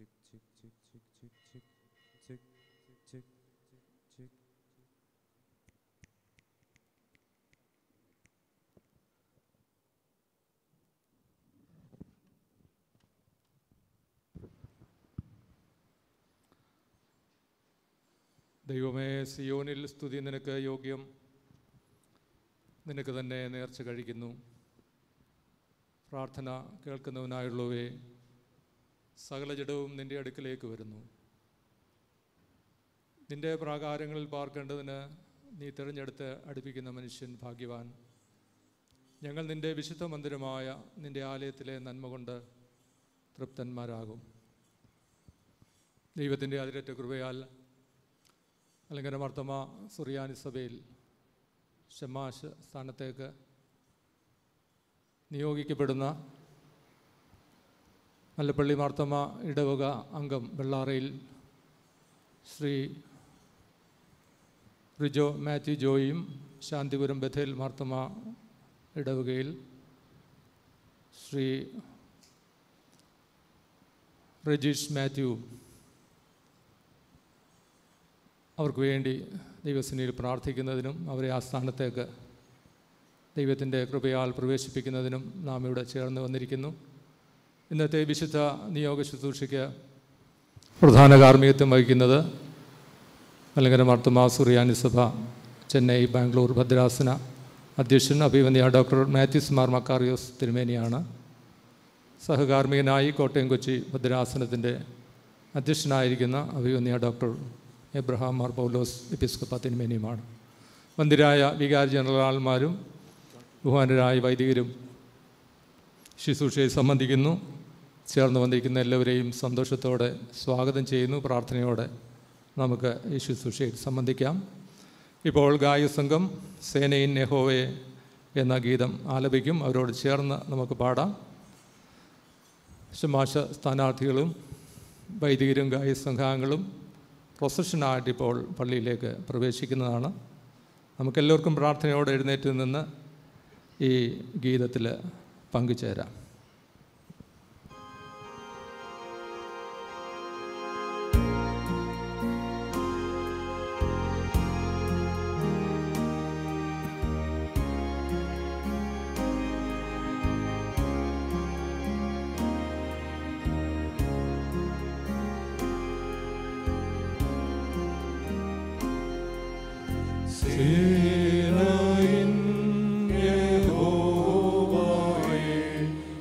ദൈവമേ സിയോനിൽ സ്തുതി നിനക്ക് യോഗ്യം നിനക്ക് തന്നെ നേർച്ച കഴിക്കുന്നു പ്രാർത്ഥന കേൾക്കുന്നവനായുള്ളവേ സകല ജഡവും നിന്റെ അടുക്കിലേക്ക് വരുന്നു നിന്റെ പ്രാകാരങ്ങളിൽ പാർക്കേണ്ടതിന് നീ തിരഞ്ഞെടുത്ത് അടുപ്പിക്കുന്ന മനുഷ്യൻ ഭാഗ്യവാൻ ഞങ്ങൾ നിന്റെ വിശുദ്ധ മന്ദിരമായ നിന്റെ ആലയത്തിലെ നന്മ കൊണ്ട് തൃപ്തന്മാരാകും ദൈവത്തിൻ്റെ അതിരറ്റ കൃപയാൽ അല്ലെങ്കിൽ മർത്തമ സുറിയാനി സഭയിൽ ഷമാഷ് സ്ഥാനത്തേക്ക് നിയോഗിക്കപ്പെടുന്ന മല്ലപ്പള്ളി മാർത്തമ ഇടവക അംഗം വെള്ളാറയിൽ ശ്രീ റിജോ മാത്യു ജോയും ശാന്തിപുരം ബഥേൽ മാർത്തമ ഇടവകയിൽ ശ്രീ രജീഷ് മാത്യു അവർക്ക് വേണ്ടി ദൈവസേനയിൽ പ്രാർത്ഥിക്കുന്നതിനും അവരെ ആ സ്ഥാനത്തേക്ക് ദൈവത്തിൻ്റെ കൃപയാൽ പ്രവേശിപ്പിക്കുന്നതിനും നാം ഇവിടെ ചേർന്ന് വന്നിരിക്കുന്നു ഇന്നത്തെ വിശുദ്ധ നിയോഗ ശുശ്രൂഷയ്ക്ക് പ്രധാന കാർമ്മികത്വം വഹിക്കുന്നത് മലങ്കര മാർത്തമാ സുറിയാനി സഭ ചെന്നൈ ബാംഗ്ലൂർ ഭദ്രാസന അധ്യക്ഷൻ അഭിവന്യ ഡോക്ടർ മാത്യൂസ് മാർ മക്കാറിയോസ് തിരുമേനിയാണ് സഹകാർമ്മികനായി കോട്ടയം കൊച്ചി ഭദ്രാസനത്തിൻ്റെ അധ്യക്ഷനായിരിക്കുന്ന അഭിവന്യ ഡോക്ടർ എബ്രഹാം മാർ പൗലോസ് എപ്പിസ്കപ്പ തിരുമേനിയുമാണ് മന്ദിരായ വികാരി ജനറലാൾമാരും ബഹുമാനരായ വൈദികരും ശുശ്രൂഷയെ സംബന്ധിക്കുന്നു ചേർന്ന് വന്നിരിക്കുന്ന എല്ലാവരെയും സന്തോഷത്തോടെ സ്വാഗതം ചെയ്യുന്നു പ്രാർത്ഥനയോടെ നമുക്ക് ഈ ശുശ്രൂഷയിൽ സംബന്ധിക്കാം ഇപ്പോൾ ഗായസംഘം സേനയിൻ നെഹോവയെ എന്ന ഗീതം ആലപിക്കും അവരോട് ചേർന്ന് നമുക്ക് പാടാം ശമാശ സ്ഥാനാർത്ഥികളും വൈദികരും ഗായസംഘാംഗങ്ങളും പ്രൊസഷനായിട്ട് ഇപ്പോൾ പള്ളിയിലേക്ക് പ്രവേശിക്കുന്നതാണ് നമുക്കെല്ലാവർക്കും പ്രാർത്ഥനയോടെ എഴുന്നേറ്റ് നിന്ന് ഈ ഗീതത്തിൽ പങ്കുചേരാം സേനയിൻ യഹോവയേ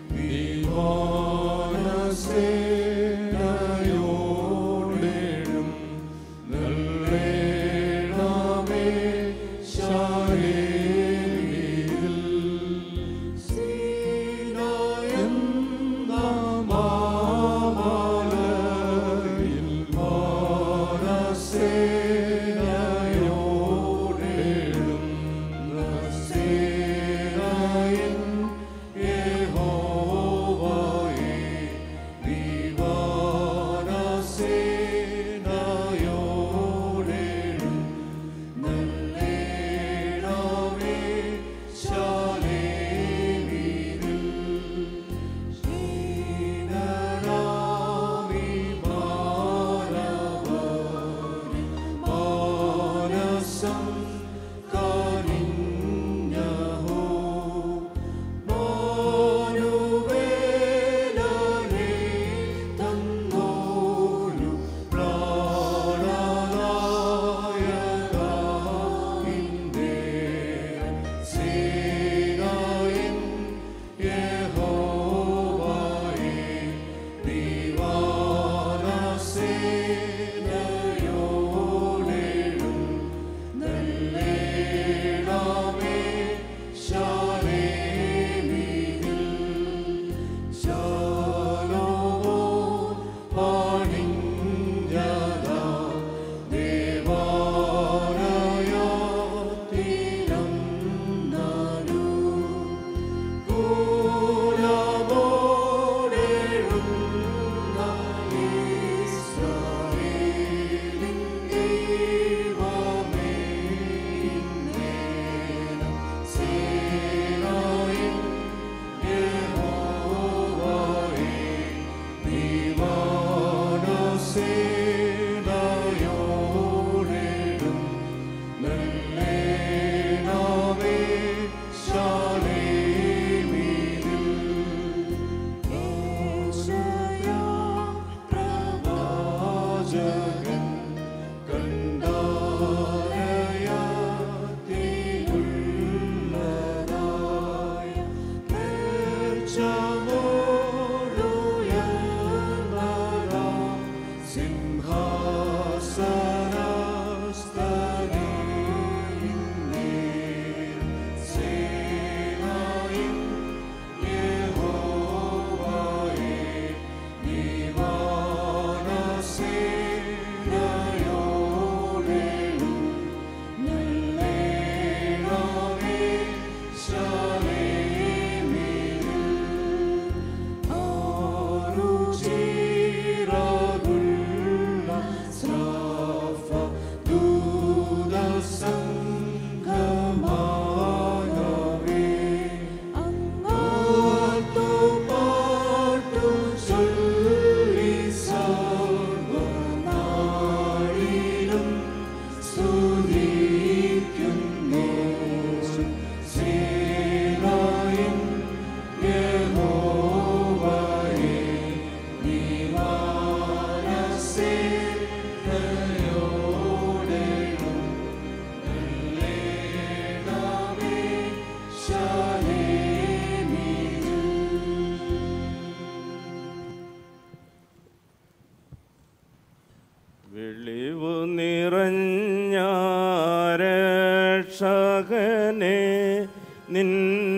അങ്ങനെ നിൻ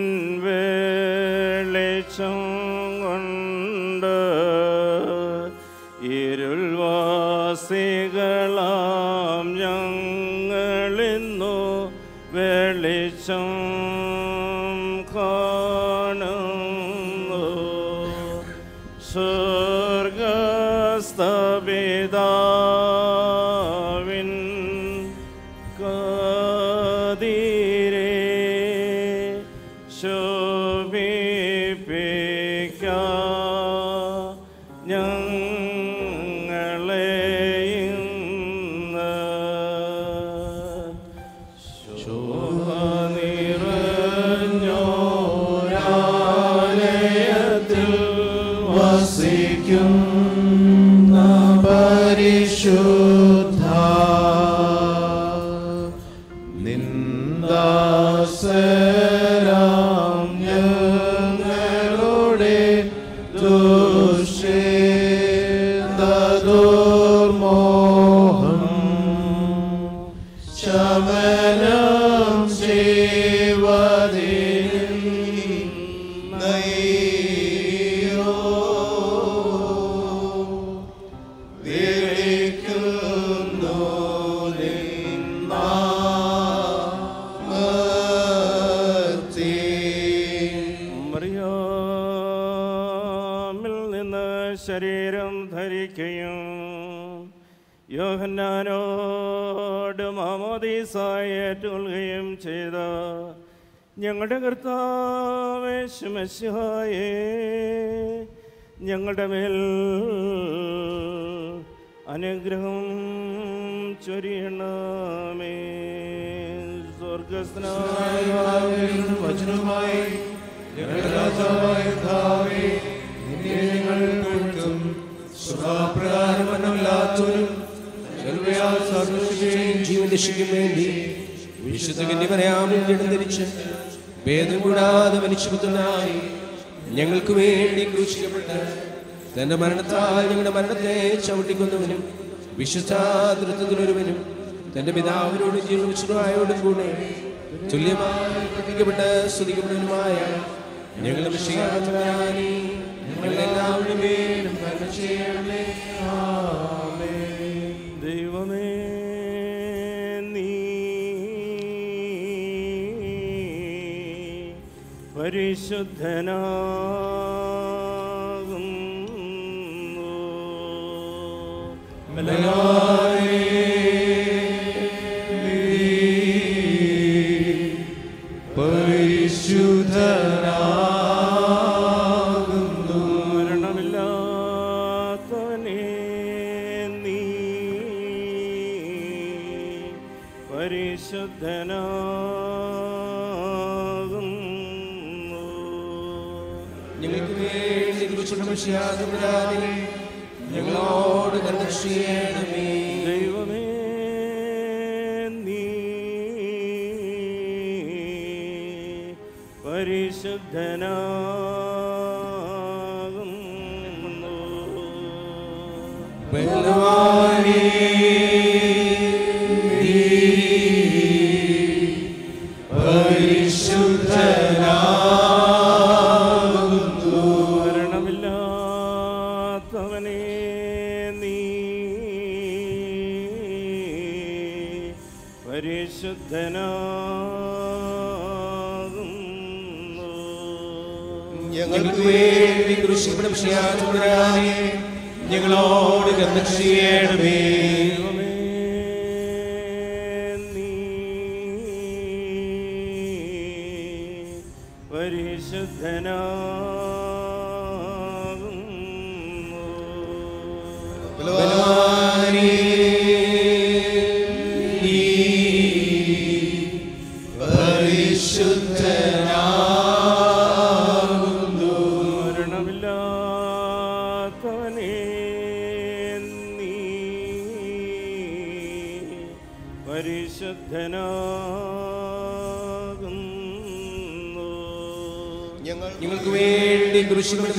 വെളിച്ചം കൊണ്ട് ഇരുൾവാസികളാം ഞങ്ങളിന്നു വെളിച്ചം കാണുന്നു സ്വർഗസ്ഥപിതാവിൻ കതിരേ ശോഭിപ്പിക്ക ഞങ്ങളെ ഇന്ന് ശോഭ നിറഞ്ഞോരാലയത്തിൽ വസിക്കുന്ന പരിശുദ്ധ നിന്ദാസരാം ഞങ്ങളുടെ ദുർമോഹം ശമനം ചെയ്വതിൽ നയ്യോ വിളിക്കുന്നു നിന്നാമത്തെ മറിയാമിൽ നിന്ന് ശരീരം ധരിക്കുകയും യോഹന്നാനോട് മാമോദീസായേറ്റുകയും ചെയ്ത ഞങ്ങളുടെ കർത്താവേശുമശിഹായേ ഞങ്ങളുടെ മേൽ അനുഗ്രഹം ചൊരിയണമേ സ്വർഗസ്നായ വചനവുമായി ഞങ്ങളുടെ രാജാവായ കർത്താവേ, നിന്നെ ഞങ്ങൾ പുകഴ്ത്തും. സ്വഭാവപ്രകാരം മരണമില്ലാത്തവനും ചെറുവയാൽ സർവ്വശക്തിയും ജീവൻ രക്ഷിക്കും വേണ്ടി വിശുദ്ധ കന്യമറിയാമിൽ ജഡം ധരിച്ച് ഭേദം കൂടാതെ മനുഷ്യപുത്രനായി ഞങ്ങൾക്ക് വേണ്ടി ക്രൂശിക്കപ്പെട്ട് തന്റെ മരണത്താൽ ഞങ്ങളുടെ മരണത്തെ ചവിട്ടിക്കൊന്നവനും വിശുദ്ധ തൃത്വത്തിലൊരുവനും തന്റെ പിതാവിനോടും ജീവവിശുദ്ധമായോടും കൂടെ തുല്യമായി പഠിക്കപ്പെട്ട് സ്തുതിക്കപ്പെടുന്നതുമായ ഞങ്ങളുടെ വിഷയാനി ഞങ്ങളെല്ലാവരുടെ മേലും കരുണ ചെയ്യണമേ ആമേൻ. ദൈവമേ നീ പരിശുദ്ധനാകുന്നു മരണമില്ലാത്തവനേ നീ പരിശുദ്ധനാകുന്നു ഞങ്ങൾക്ക് വേണ്ടി കുറിച്ചുള്ള ഞങ്ങളോട് കരുണ ചെയ്യണമേ ദൈവമേ നീ പരിശുദ്ധനാകുന്നു ബലവാനേ, നീ പരിശുദ്ധനാകുന്നു. മരണമില്ലാത്തവനേ നീ പരിശുദ്ധനാകുന്നു ഞങ്ങൾക്ക് വേണ്ടി കൃഷിപ്പെടും ഞങ്ങളോട് കരുണ ചെയ്യണമേ ദൈവമേ, നീ പരിശുദ്ധനാകുന്നു ബലവാനേ, നീ പരിശുദ്ധനാകുന്നു. മരണമില്ലാത്തവനേ നീ പരിശുദ്ധനാകുന്നു ഞങ്ങൾക്ക് വേണ്ടി കൃഷിപ്പെടും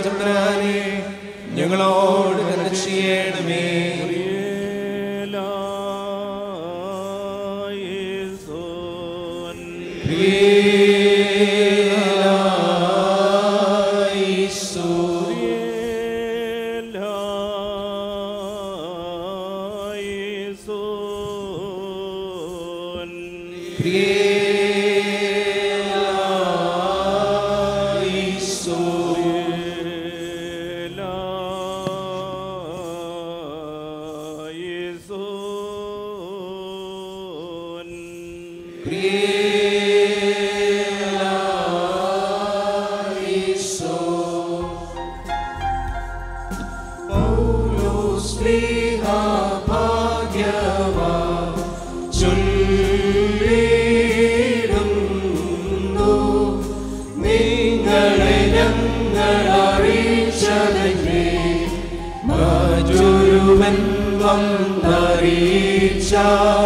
ഞങ്ങളോട് കരുണ ചെയ്യണമേ പ്രിയേലായേസോൻ നിങ്ങളെ ഞങ്ങൾ അറിയിച്ചതന്നെ മറ്റൊരുവൻ വന്നറിയിച്ച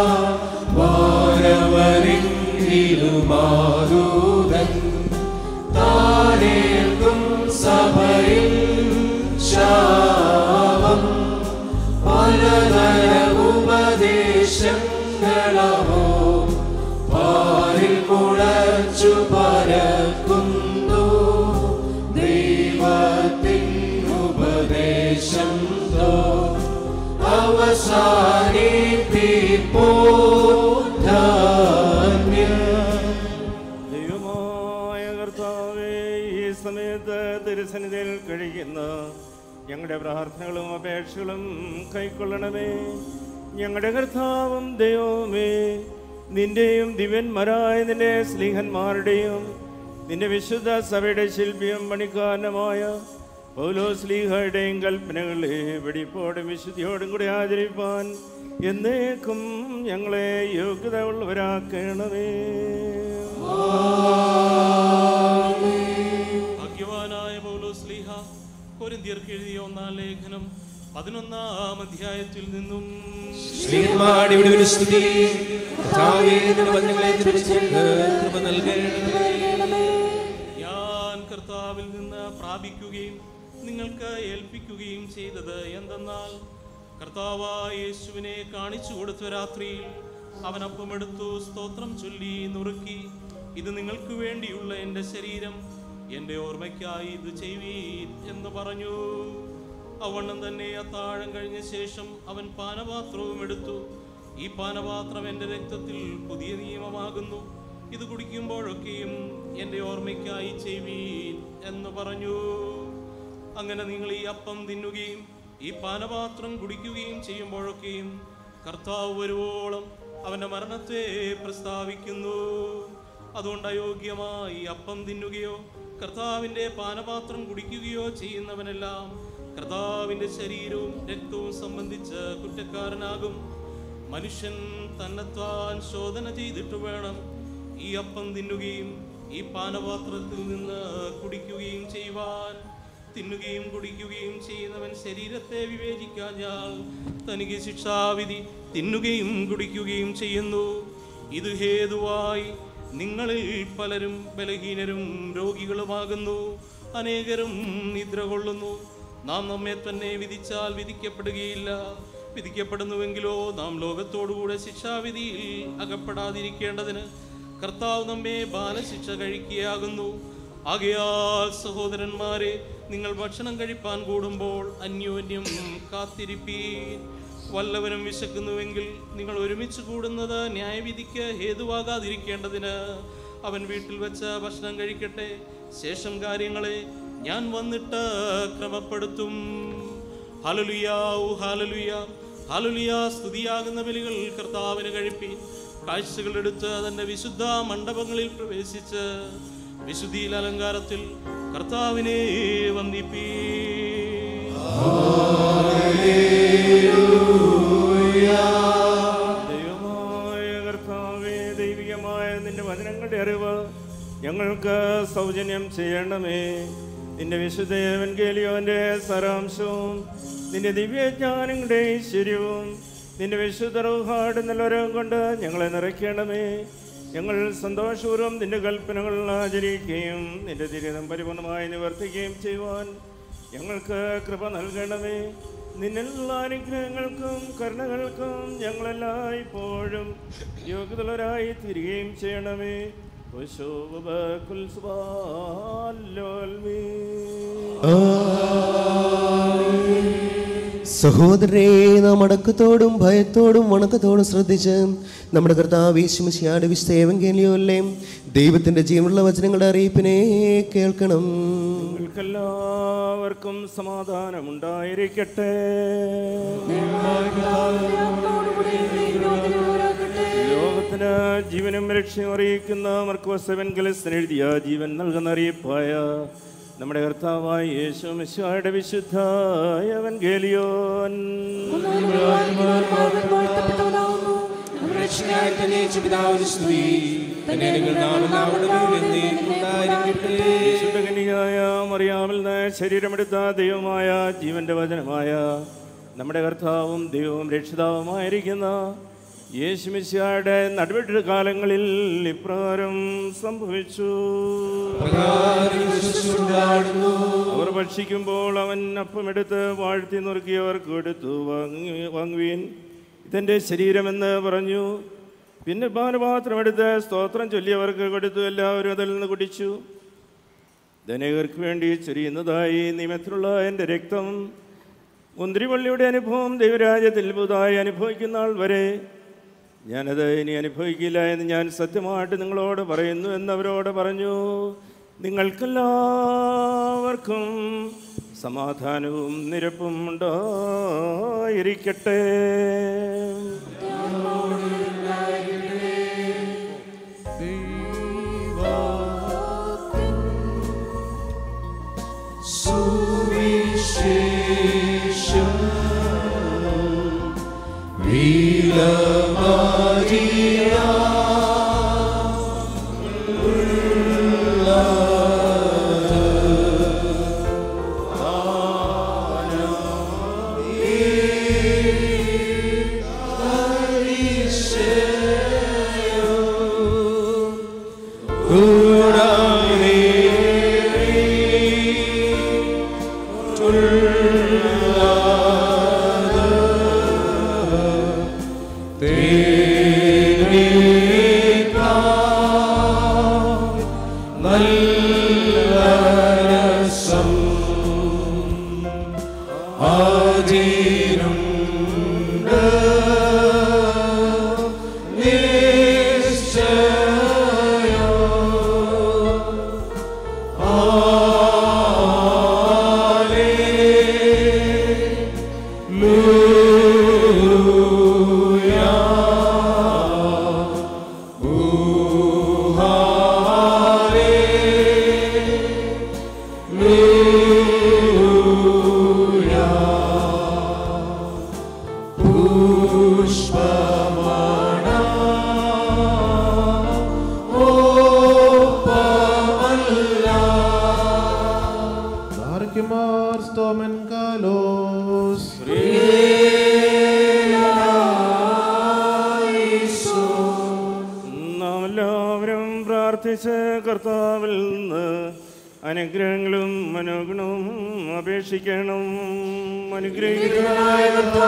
വാരവരെങ്കിലുമാതൂതൻ താനേൽക്കും സഭയിൽ ശാപം പലതര ഉപദേശങ്ങളവോ പാലിൽ കുഴച്ചു പരക്കുന്നു ദൈവത്തിൻ ഉപദേശം തോ അവസാനിപ്പിപ്പോ ദൈവമായ കർത്താവേ ഈ സമയത്ത് തിരുസന്നിധിയിൽ കഴിയുന്ന ഞങ്ങളുടെ പ്രാർത്ഥനകളും അപേക്ഷകളും കൈക്കൊള്ളണമേ ഞങ്ങളുടെ കർത്താവും ദൈവമേ നിന്റെയും ദിവ്യന്മാരായ നിന്റെ സ്ലീഹന്മാരുടെയും നിന്റെ വിശുദ്ധ സഭയുടെ ശില്പിയും പണിക്കാരനുമായ പൗലോ സ്ലീഹയുടെയും കൽപ്പനകളെ വെടിപ്പോടും വിശുദ്ധിയോടും കൂടി ആചരിപ്പാൻ എന്നേക്കും ഞങ്ങളെ യോഗ്യത ഉള്ളവരാക്കണമേ ഭാഗ്യവാനായ പൗലോസ്ലീഹ കൊരിന്ത്യർക്ക് എഴുതിയ ഒന്നാം ലേഖനം പതിനൊന്നാം അധ്യായത്തിൽ നിന്നും ശ്രീമാടി ഇവിടെ സ്തുതി കർത്താവേ നിന്റെ വചനങ്ങളെ ധരിച്ച് കൃപ നൽകണമേ ഞാൻ കർത്താവിൽ നിന്ന് പ്രാപിക്കുകയും നിങ്ങൾക്ക് ഏൽപ്പിക്കുകയും ചെയ്തത് എന്തെന്നാൽ കർത്താവായ യേശുവിനെ കാണിച്ചു കൊടുത്ത രാത്രിയിൽ അവൻ അപ്പമെടുത്തു സ്തോത്രം ചൊല്ലി നുറുക്കി ഇത് നിങ്ങൾക്ക് വേണ്ടിയുള്ള എൻ്റെ ശരീരം എൻ്റെ ഓർമ്മയ്ക്കായി ഇത് ചെയ്യുവീൻ എന്ന് പറഞ്ഞു അവണ്ണം തന്നെ അത്താഴം കഴിഞ്ഞ ശേഷം അവൻ പാനപാത്രവും എടുത്തു ഈ പാനപാത്രം എൻ്റെ രക്തത്തിൽ പുതിയ നിയമമാകുന്നു ഇത് കുടിക്കുമ്പോഴൊക്കെയും എൻ്റെ ഓർമ്മയ്ക്കായി ചെയ്യുവീൻ എന്ന് പറഞ്ഞു അങ്ങനെ നിങ്ങൾ ഈ അപ്പം തിന്നുകയും ഈ പാനപാത്രം കുടിക്കുകയും ചെയ്യുമ്പോഴൊക്കെയും കർത്താവ് വരുവോളം അവൻ്റെ മരണത്തെ പ്രസ്താവിക്കുന്നു അതുകൊണ്ട് അയോഗ്യമായി അപ്പം തിന്നുകയോ കർത്താവിൻ്റെ പാനപാത്രം കുടിക്കുകയോ ചെയ്യുന്നവനെല്ലാം കർത്താവിൻ്റെ ശരീരവും രക്തവും സംബന്ധിച്ച് കുറ്റക്കാരനാകും മനുഷ്യൻ തന്നെത്താൻ ശോധന ചെയ്തിട്ട് വേണം ഈ അപ്പം തിന്നുകയും ഈ പാനപാത്രത്തിൽ നിന്ന് കുടിക്കുകയും ചെയ്യുവാൻ തിന്നുകയും കുടിക്കുകയും ചെയ്യുന്നവൻ ശരീരത്തെ വിവേചിക്കാഞ്ഞാൽ തനിക്ക് ശിക്ഷാവിധി തിന്നുകയും കുടിക്കുകയും ചെയ്യുന്നു ഇത് ഹേതുവായി നിങ്ങളിൽ പലരും ബലഹീനരും രോഗികളുമാകുന്നു അനേകരും നിദ്ര കൊള്ളുന്നു നാം നമ്മെ തന്നെ വിധിച്ചാൽ വിധിക്കപ്പെടുകയില്ല വിധിക്കപ്പെടുന്നുവെങ്കിലോ നാം ലോകത്തോടുകൂടെ ശിക്ഷാവിധിയിൽ അകപ്പെടാതിരിക്കേണ്ടതിന് കർത്താവ് നമ്മെ ബാലശിക്ഷ കഴിക്കുകയാകുന്നു ആകയാൽ സഹോദരന്മാരെ നിങ്ങൾ ഭക്ഷണം കഴിപ്പാൻ കൂടുമ്പോൾ അന്യോന്യം കാത്തിരിപ്പീൻ വല്ലവനും വിശക്കുന്നുവെങ്കിൽ നിങ്ങൾ ഒരുമിച്ച് കൂടുന്നത് ന്യായവിധിക്ക് ഹേതുവാകാതിരിക്കേണ്ടതിന് അവൻ വീട്ടിൽ വെച്ച് ഭക്ഷണം കഴിക്കട്ടെ ശേഷം കാര്യങ്ങളെ ഞാൻ വന്നിട്ട് ക്രമപ്പെടുത്തും ഹലലുയാവു ഹലലുയ ഹലലുയ സ്തുതിയാകുന്ന ബലികൾ കർത്താവിന് കഴിപ്പി കാഴ്ചകൾ എടുത്ത് തന്റെ വിശുദ്ധ മണ്ഡപങ്ങളിൽ പ്രവേശിച്ച് വിശുദ്ധിയിൽ അലങ്കാരത്തിൽ കർത്താവിനെ വന്ദിപ്പീ ദൈവമായ കർത്താവേ ദൈവികമായ നിന്റെ വചനങ്ങളുടെ അറിവ് ഞങ്ങൾക്ക് സൗജന്യം ചെയ്യണമേ നിന്റെ വിശുദ്ധ എവൻഗേലിയോന്റെ സാരാംശവും നിന്റെ ദിവ്യജ്ഞാനങ്ങളുടെ ഐശ്വര്യവും നിന്റെ വിശുദ്ധ റൗഹാട് നിലവരം കൊണ്ട് ഞങ്ങളെ നിറയ്ക്കണമേ ഞങ്ങൾ സന്തോഷപൂർവ്വം നിന്റെ കൽപ്പനകൾ ആചരിക്കുകയും നിന്റെ തിരിതം പരിപൂർണമായി നിവർത്തിക്കുകയും ചെയ്യുവാൻ ഞങ്ങൾക്ക് കൃപ നൽകണമേ നിന്നുള്ള അനുഗ്രഹങ്ങൾക്കും കരുണകൾക്കും ഞങ്ങളെല്ലാം ഇപ്പോഴും യോഗ്യതലരായി തിരികെയും ചെയ്യണമേ وشوبك الصبالولمي സഹോദരരെ നാം അടക്കത്തോടും ഭയത്തോടും വണക്കത്തോടും ശ്രദ്ധിച്ച് നമ്മുടെ കർത്താവ് യേശുമിശിയാട് വിശുദ്ധ ഏവങ്കേലിയോല്ലേ ദൈവത്തിന്റെ ജീവനുള്ള വചനങ്ങളുടെ അറിയിപ്പിനെ കേൾക്കണം നിങ്ങൾക്കെല്ലാവർക്കും സമാധാനമുണ്ടായിരിക്കട്ടെ ലോകത്തിന് ജീവനും രക്ഷയും അറിയിക്കുന്ന മർക്കോസവൻകലസ്തൻ എഴുതിയ ജീവൻ നൽകുന്ന അറിയിപ്പായ നമ്മുടെ കർത്താവായ യേശു മിശിഹായുടെ വിശുദ്ധ എവൻഗേലിയോൻ രക്ഷകനായ തന്നെ പിതാവിന് സ്തുതി തന്നെ നിങ്ങൾ നാമെല്ലാവരുടെ വിശുദ്ധകനിയായ മറിയാമിൽ നിന്ന് ശരീരമെടുത്ത ദൈവമായ ജീവന്റെ വചനമായ നമ്മുടെ കർത്താവും ദൈവവും രക്ഷിതാവുമായിരിക്കുന്ന യേശുമിശിഹായുടെ നടുവെട്ട് കാലങ്ങളിൽ ഇപ്രകാരം സംഭവിച്ചു അവർ ഭക്ഷിക്കുമ്പോൾ അവൻ അപ്പമെടുത്ത് വാഴ്ത്തി നുറുക്കിയവർക്ക് എടുത്തു വാങ്ങി വാങ്ങുവീൻ ഇതെൻ്റെ ശരീരമെന്ന് പറഞ്ഞു പിന്നെ പാനപാത്രമെടുത്ത് സ്തോത്രം ചൊല്ലിയവർക്ക് കൊടുത്തു എല്ലാവരും അതിൽ നിന്ന് കുടിച്ചു ധനികർക്ക് വേണ്ടി ചൊരിയുന്നതായി നിയമത്തിലുള്ള എൻ്റെ രക്തം മുന്തിരിവള്ളിയുടെ അനുഭവം ദൈവരാജ്യത്തിൽ പുതുതായി അനുഭവിക്കുന്ന ആൾ വരെ ഞാനത് ഇനി അനുഭവിക്കില്ല എന്ന് ഞാൻ സത്യമായിട്ട് നിങ്ങളോട് പറയുന്നു എന്നവരോട് പറഞ്ഞു നിങ്ങൾക്കെല്ലാവർക്കും സമാധാനവും നിരപ്പും ഉണ്ടായിരിക്കട്ടെ Darkimar stomen kalos. നാം എല്ലാവരും പ്രാർത്ഥിച്ച് കർത്താവിൽ നിന്ന് അനുഗ്രഹങ്ങളും മനോഗുണവും അപേക്ഷിക്കണം അനുഗ്രഹിക്കുന്നതായ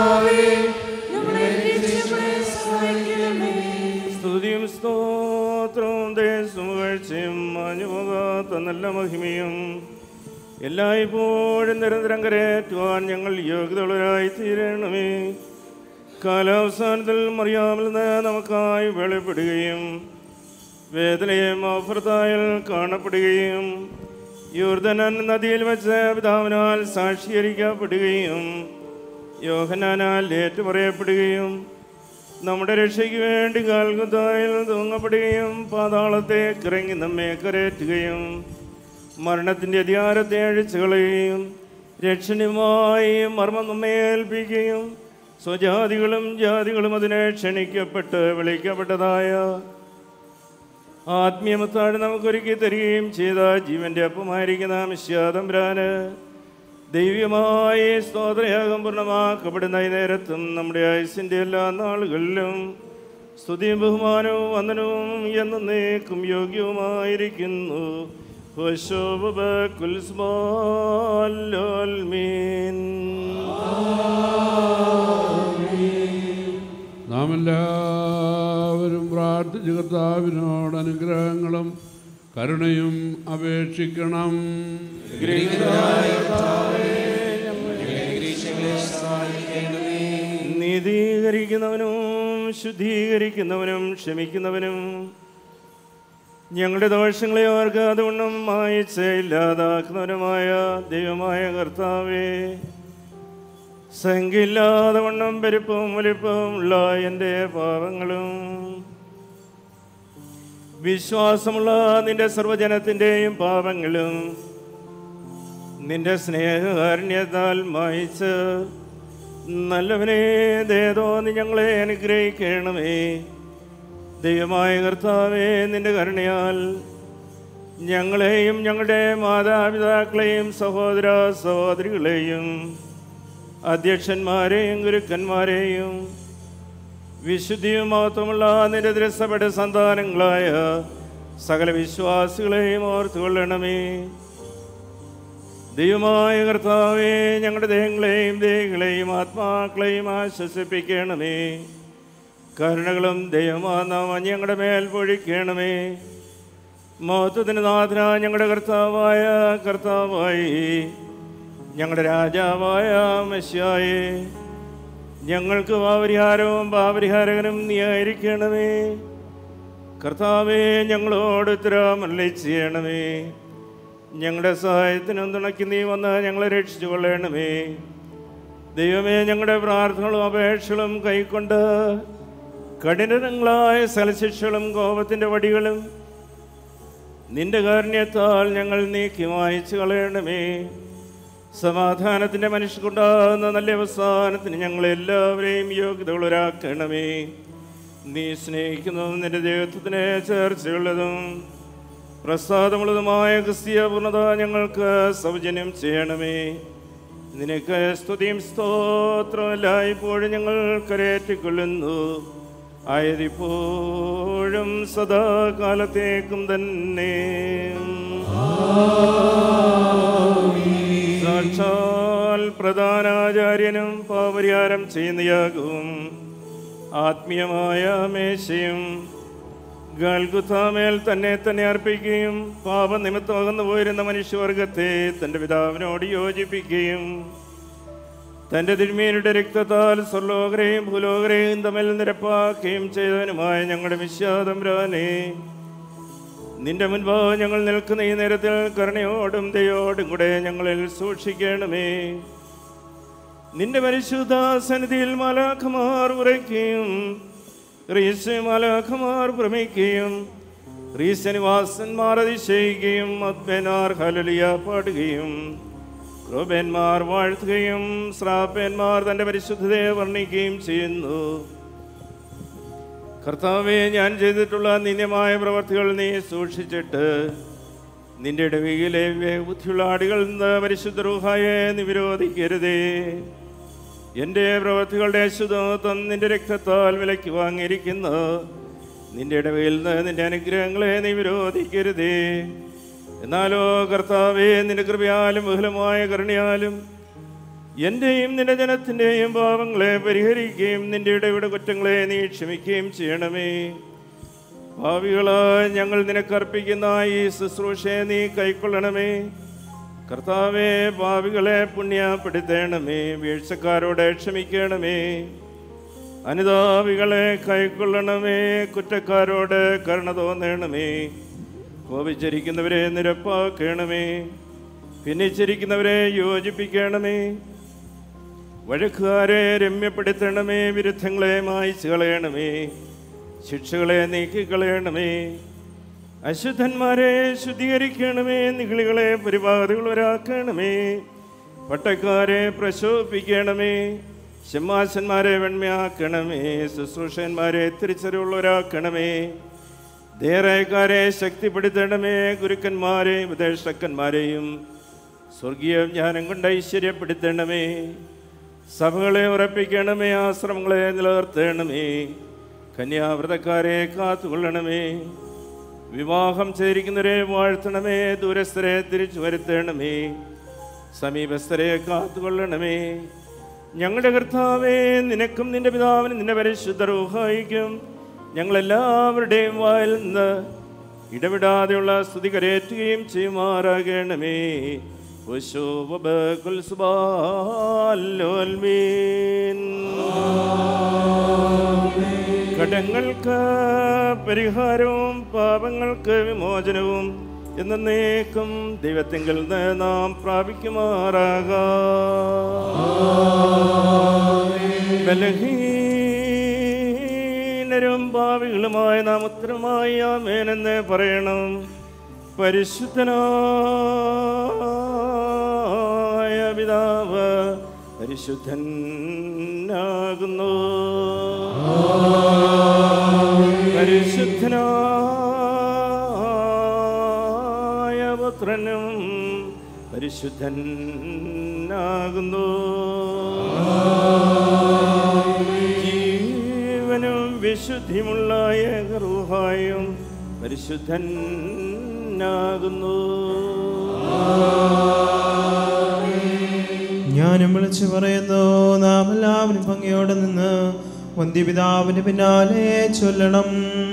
സ്തുതിയും സ്തോത്രവും ദേശമുകഴ്ചയും മാഞ്ഞുപോകാത്ത നല്ല മഹിമയും എല്ലായ്പ്പോഴും നിരന്തരം കരയേറ്റുവാൻ ഞങ്ങൾ യോഗ്യതയുള്ളവരായി തീരണമേ കാലാവസാനത്തിൽ മറിയാമിൽ നിന്ന് നമുക്കായി വെളിപ്പെടുകയും വേദനയും അഫ്രതായിൽ കാണപ്പെടുകയും യൂർദനൻ നദിയിൽ വെച്ച് പിതാവിനാൽ സാക്ഷീകരിക്കപ്പെടുകയും യോഹനാനാൽ ഏറ്റുപറയപ്പെടുകയും നമ്മുടെ രക്ഷയ്ക്ക് വേണ്ടി കാൽകുത്തായിൽ തൂങ്ങപ്പെടുകയും പാതാളത്തെ കിറങ്ങി നമ്മെ കരയറ്റുകയും മരണത്തിൻ്റെ അധികാരത്തെ അഴിച്ചു കളയുകയും രക്ഷണീയമായി മർമ്മം നമ്മെ ഏൽപ്പിക്കുകയും സ്വജാതികളും ജാതികളും അതിനെ ക്ഷണിക്കപ്പെട്ട് വിളിക്കപ്പെട്ടതായ ആത്മീയമത്താട് നമുക്കൊരുക്കി തരികയും ചെയ്ത ജീവന്റെ അപ്പമായിരിക്കുന്ന മിശ്യാതംബ്രാന് ദൈവമായി സ്തോത്രയാഗം പൂർണ്ണമാക്കപ്പെടുന്ന ഈ നേരത്തും നമ്മുടെ ആയുസിൻ്റെ എല്ലാ നാളുകളിലും സ്തുതിയും ബഹുമാനവും വന്ദനവും എന്നേക്കും യോഗ്യവുമായിരിക്കുന്നു നാം എല്ലാവരും പ്രാർത്ഥിച്ച് കർത്താവിനോട് അനുഗ്രഹങ്ങളും കരുണയും അപേക്ഷിക്കണം നീതീകരിക്കുന്നവനും ശുദ്ധീകരിക്കുന്നവനും ക്ഷമിക്കുന്നവനും ഞങ്ങളുടെ ദോഷങ്ങളെ ഓർക്ക് അതുകൊണ്ടും മായച്ച് ഇല്ലാതാക്കുന്നവനുമായ ദൈവമായ കർത്താവേ സംഖ്യയില്ലാതെ വണ്ണം പെരുപ്പവും വലിപ്പവും ഉള്ള എൻ്റെ പാപങ്ങളും വിശ്വാസമുള്ള നിന്റെ സർവജനത്തിൻ്റെയും പാപങ്ങളും നിന്റെ സ്നേഹകാരുണ്യത്താൽ മായിച്ച് നല്ലവനെ ദേതോ നീ ഞങ്ങളെ അനുഗ്രഹിക്കണമേ ദൈവമായ കർത്താവേ നിന്റെ കരുണയാൽ ഞങ്ങളെയും ഞങ്ങളുടെ മാതാപിതാക്കളെയും സഹോദര സഹോദരികളെയും അധ്യക്ഷന്മാരെയും ഗുരുക്കന്മാരെയും വിശുദ്ധിയും മഹത്വമുള്ള നിന്റെ ദൃശ്യപ്പെട്ട സന്താനങ്ങളായ സകല വിശ്വാസികളെയും ഓർത്തുകൊള്ളണമേ ദൈവമായ കർത്താവേ ഞങ്ങളുടെ ദേഹങ്ങളെയും ദേഹികളെയും ആത്മാക്കളെയും ആശ്വസിപ്പിക്കണമേ കരുണകളും ദൈവമാനാമ ഞങ്ങളുടെ മേൽ പൊഴിക്കണമേ മഹത്വത്തിന് നാഥന ഞങ്ങളുടെ കർത്താവായ കർത്താവായി ഞങ്ങളുടെ രാജാവായ മെസ്യായേ ഞങ്ങൾക്ക് പാപരിഹാരവും പാപരിഹാരകനും നീ ആയിരിക്കണമേ കർത്താവേ ഞങ്ങളോട് ഉത്തരമല്ലി ചെയ്യണമേ ഞങ്ങളുടെ സഹായത്തിനും തുണയ്ക്ക് നീ വന്ന് ഞങ്ങളെ രക്ഷിച്ചു കൊള്ളണമേ ദൈവമേ ഞങ്ങളുടെ പ്രാർത്ഥനകളും അപേക്ഷകളും കൈക്കൊണ്ട് കഠിനങ്ങളായ സലശിക്ഷകളും കോപത്തിൻ്റെ വടികളും നിന്റെ കാരുണ്യത്താൽ ഞങ്ങൾ നീക്കി വായിച്ചു കളയണമേ സമാധാനത്തിൻ്റെ മനുഷ്യർക്കുണ്ടാകുന്ന നല്ല അവസാനത്തിന് ഞങ്ങളെല്ലാവരെയും യോഗ്യതകളൊരാക്കണമേ നീ സ്നേഹിക്കുന്നതും നിന്റെ ദൈവത്വത്തിന് ചേർച്ചയുള്ളതും പ്രസാദമുള്ളതുമായ ക്രിസ്തീയ പൂർണ്ണത ഞങ്ങൾക്ക് സൗജന്യം ചെയ്യണമേ നിനക്ക് സ്തുതിയും സ്തോത്രവും എല്ലായ്പ്പോഴും ഞങ്ങൾ കരയേറ്റിക്കൊള്ളുന്നു ആയതിപ്പോഴും സദാകാലത്തേക്കും തന്നെ സാക്ഷാൽ പ്രധാനാചാര്യനും പാപരിഹാരം ചെയ്യുന്നയാകും ആത്മീയമായ മേശയും ഗൽഗുത്താമേൽ തന്നെ തന്നെ അർപ്പിക്കുകയും പാപനിമിത്തം അകന്നു പോയിരുന്ന മനുഷ്യവർഗത്തെ തൻ്റെ പിതാവിനോട് യോജിപ്പിക്കുകയും തൻ്റെ തിരുമീനുടെ രക്തത്താൽ സ്വർലോകരെയും ഭൂലോകരെയും തമ്മിൽ നിരപ്പാക്കുകയും ചെയ്തവനുമായ ഞങ്ങളുടെ വിശ്വാതംരാനെ നിന്റെ മുൻപാകെ ഞങ്ങൾ നിൽക്കുന്ന ഈ നേരത്തിൽ കരുണയോടും ദയോടും കൂടെ ഞങ്ങളിൽ സൂക്ഷിക്കണമേ നിന്റെ പരിശുദ്ധ സന്നിധിയിൽ മാലാഖമാർ ഉറയ്ക്കുകയും റീസ് മാലാഖമാർ ഭ്രമിക്കുകയും റീസനിവാസന്മാർ അതിശയിക്കുകയും അദ്ബേനാർ ഹലലിയ പാടുകയും ക്രോബേന്മാർ വാഴ്ത്തുകയും ശ്രാപ്പേന്മാർ തൻ്റെ പരിശുദ്ധതയെ വർണ്ണിക്കുകയും ചെയ്യുന്നു കർത്താവെ ഞാൻ ചെയ്തിട്ടുള്ള നിന്ദ്യമായ പ്രവർത്തികൾ നീ സൂക്ഷിച്ചിട്ട് നിന്റെ ഇടവിയിലെ ബുദ്ധിയുള്ള ആടുകളിൽ നിന്ന് പരിശുദ്ധ റൂഹായെ നീ വിരോധിക്കരുതേ എൻ്റെ പ്രവർത്തികളുടെ ശുദ്ധത്വം നിന്റെ രക്തത്താൽ വിലയ്ക്ക് വാങ്ങിയിരിക്കുന്ന നിന്റെ ഇടവയിൽ നിന്ന് നിന്റെ അനുഗ്രഹങ്ങളെ നീ വിരോധിക്കരുതേ എന്നാലോ കർത്താവേ നിന്റെ കൃപയാലും ബഹുലമായ കരുണയാലും എൻ്റെയും നിന്റെ ജനത്തിൻ്റെയും പാപങ്ങളെ പരിഹരിക്കുകയും നിന്റെ ഇടയുടെ കുറ്റങ്ങളെ നീ ക്ഷമിക്കുകയും ചെയ്യണമേ ഭാവികളായ ഞങ്ങൾ നിനക്കർപ്പിക്കുന്ന ഈ ശുശ്രൂഷയെ നീ കൈക്കൊള്ളണമേ കർത്താവെ ഭാവികളെ പുണ്യപ്പെടുത്തേണമേ വീഴ്ചക്കാരോട് ക്ഷമിക്കണമേ അനുതാപികളെ കൈക്കൊള്ളണമേ കുറ്റക്കാരോട് കരുണ തോന്നണമേ കോപിച്ചിരിക്കുന്നവരെ നിരപ്പാക്കണമേ ഭിന്നിച്ചിരിക്കുന്നവരെ യോജിപ്പിക്കണമേ വഴക്കുകാരെ രമ്യപ്പെടുത്തണമേ വിരുദ്ധങ്ങളെ മായ്ച്ചു കളയണമേ ശിക്ഷകളെ നീക്കിക്കളയണമേ അശുദ്ധന്മാരെ ശുദ്ധീകരിക്കണമേ നിഗളികളെ പരിപാടികളൊരാക്കണമേ പട്ടക്കാരെ പ്രശോഭിക്കണമേ ശമ്മാശന്മാരെ വെണ്മയാക്കണമേ ശുശ്രൂഷന്മാരെ തിരിച്ചറിവുള്ളവരാക്കണമേ ദേറായക്കാരെ ശക്തിപ്പെടുത്തണമേ ഗുരുക്കന്മാരെ ഉപദേഷ്ടക്കന്മാരെയും സ്വർഗീയ ജ്ഞാനം കൊണ്ട് ഐശ്വര്യപ്പെടുത്തണമേ സഭകളെ ഉറപ്പിക്കണമേ ആശ്രമങ്ങളെ നിലനിർത്തണമേ കന്യാവ്രതക്കാരെ കാത്തുകൊള്ളണമേ വിവാഹം ചേരിക്കുന്നവരെ വാഴ്ത്തണമേ ദൂരസ്ഥരെ തിരിച്ചു വരുത്തണമേ സമീപസ്ഥരെ കാത്തുകൊള്ളണമേ ഞങ്ങളുടെ കർത്താവേ നിനക്കും നിന്റെ പിതാവിനും നിന്റെ പരിശുദ്ധ റൂഹായിക്കും ഞങ്ങളെല്ലാവരുടെയും വായിൽ നിന്ന് ഇടവിടാതെയുള്ള സ്തുതി കരയേറ്റുകയും ചെയ്യുമാറാകണമേ കടങ്ങൾക്ക് പരിഹാരവും പാപങ്ങൾക്ക് വിമോചനവും എന്നേക്കും ദൈവത്തിങ്കിൽ നിന്ന് നാം ബലഹീനരും ഭാവികളുമായ നാം ഉത്തരമായി ആമേനെന്ന് പറയണം പരിശുദ്ധനായ പിതാവ് പരിശുദ്ധനാകുന്നു പരിശുദ്ധനായ പുത്രനും പരിശുദ്ധനാകുന്നു ജീവനും വിശുദ്ധിയുമുള്ള ഏകറുഹായും പരിശുദ്ധനാകുന്നു ഞാനും വിളിച്ചു പറയുന്നു നാം എല്ലാവരും ഭംഗിയോടെ നിന്ന് വന്ധ്യപിതാവിന്റെ പിന്നാലെ ചൊല്ലണം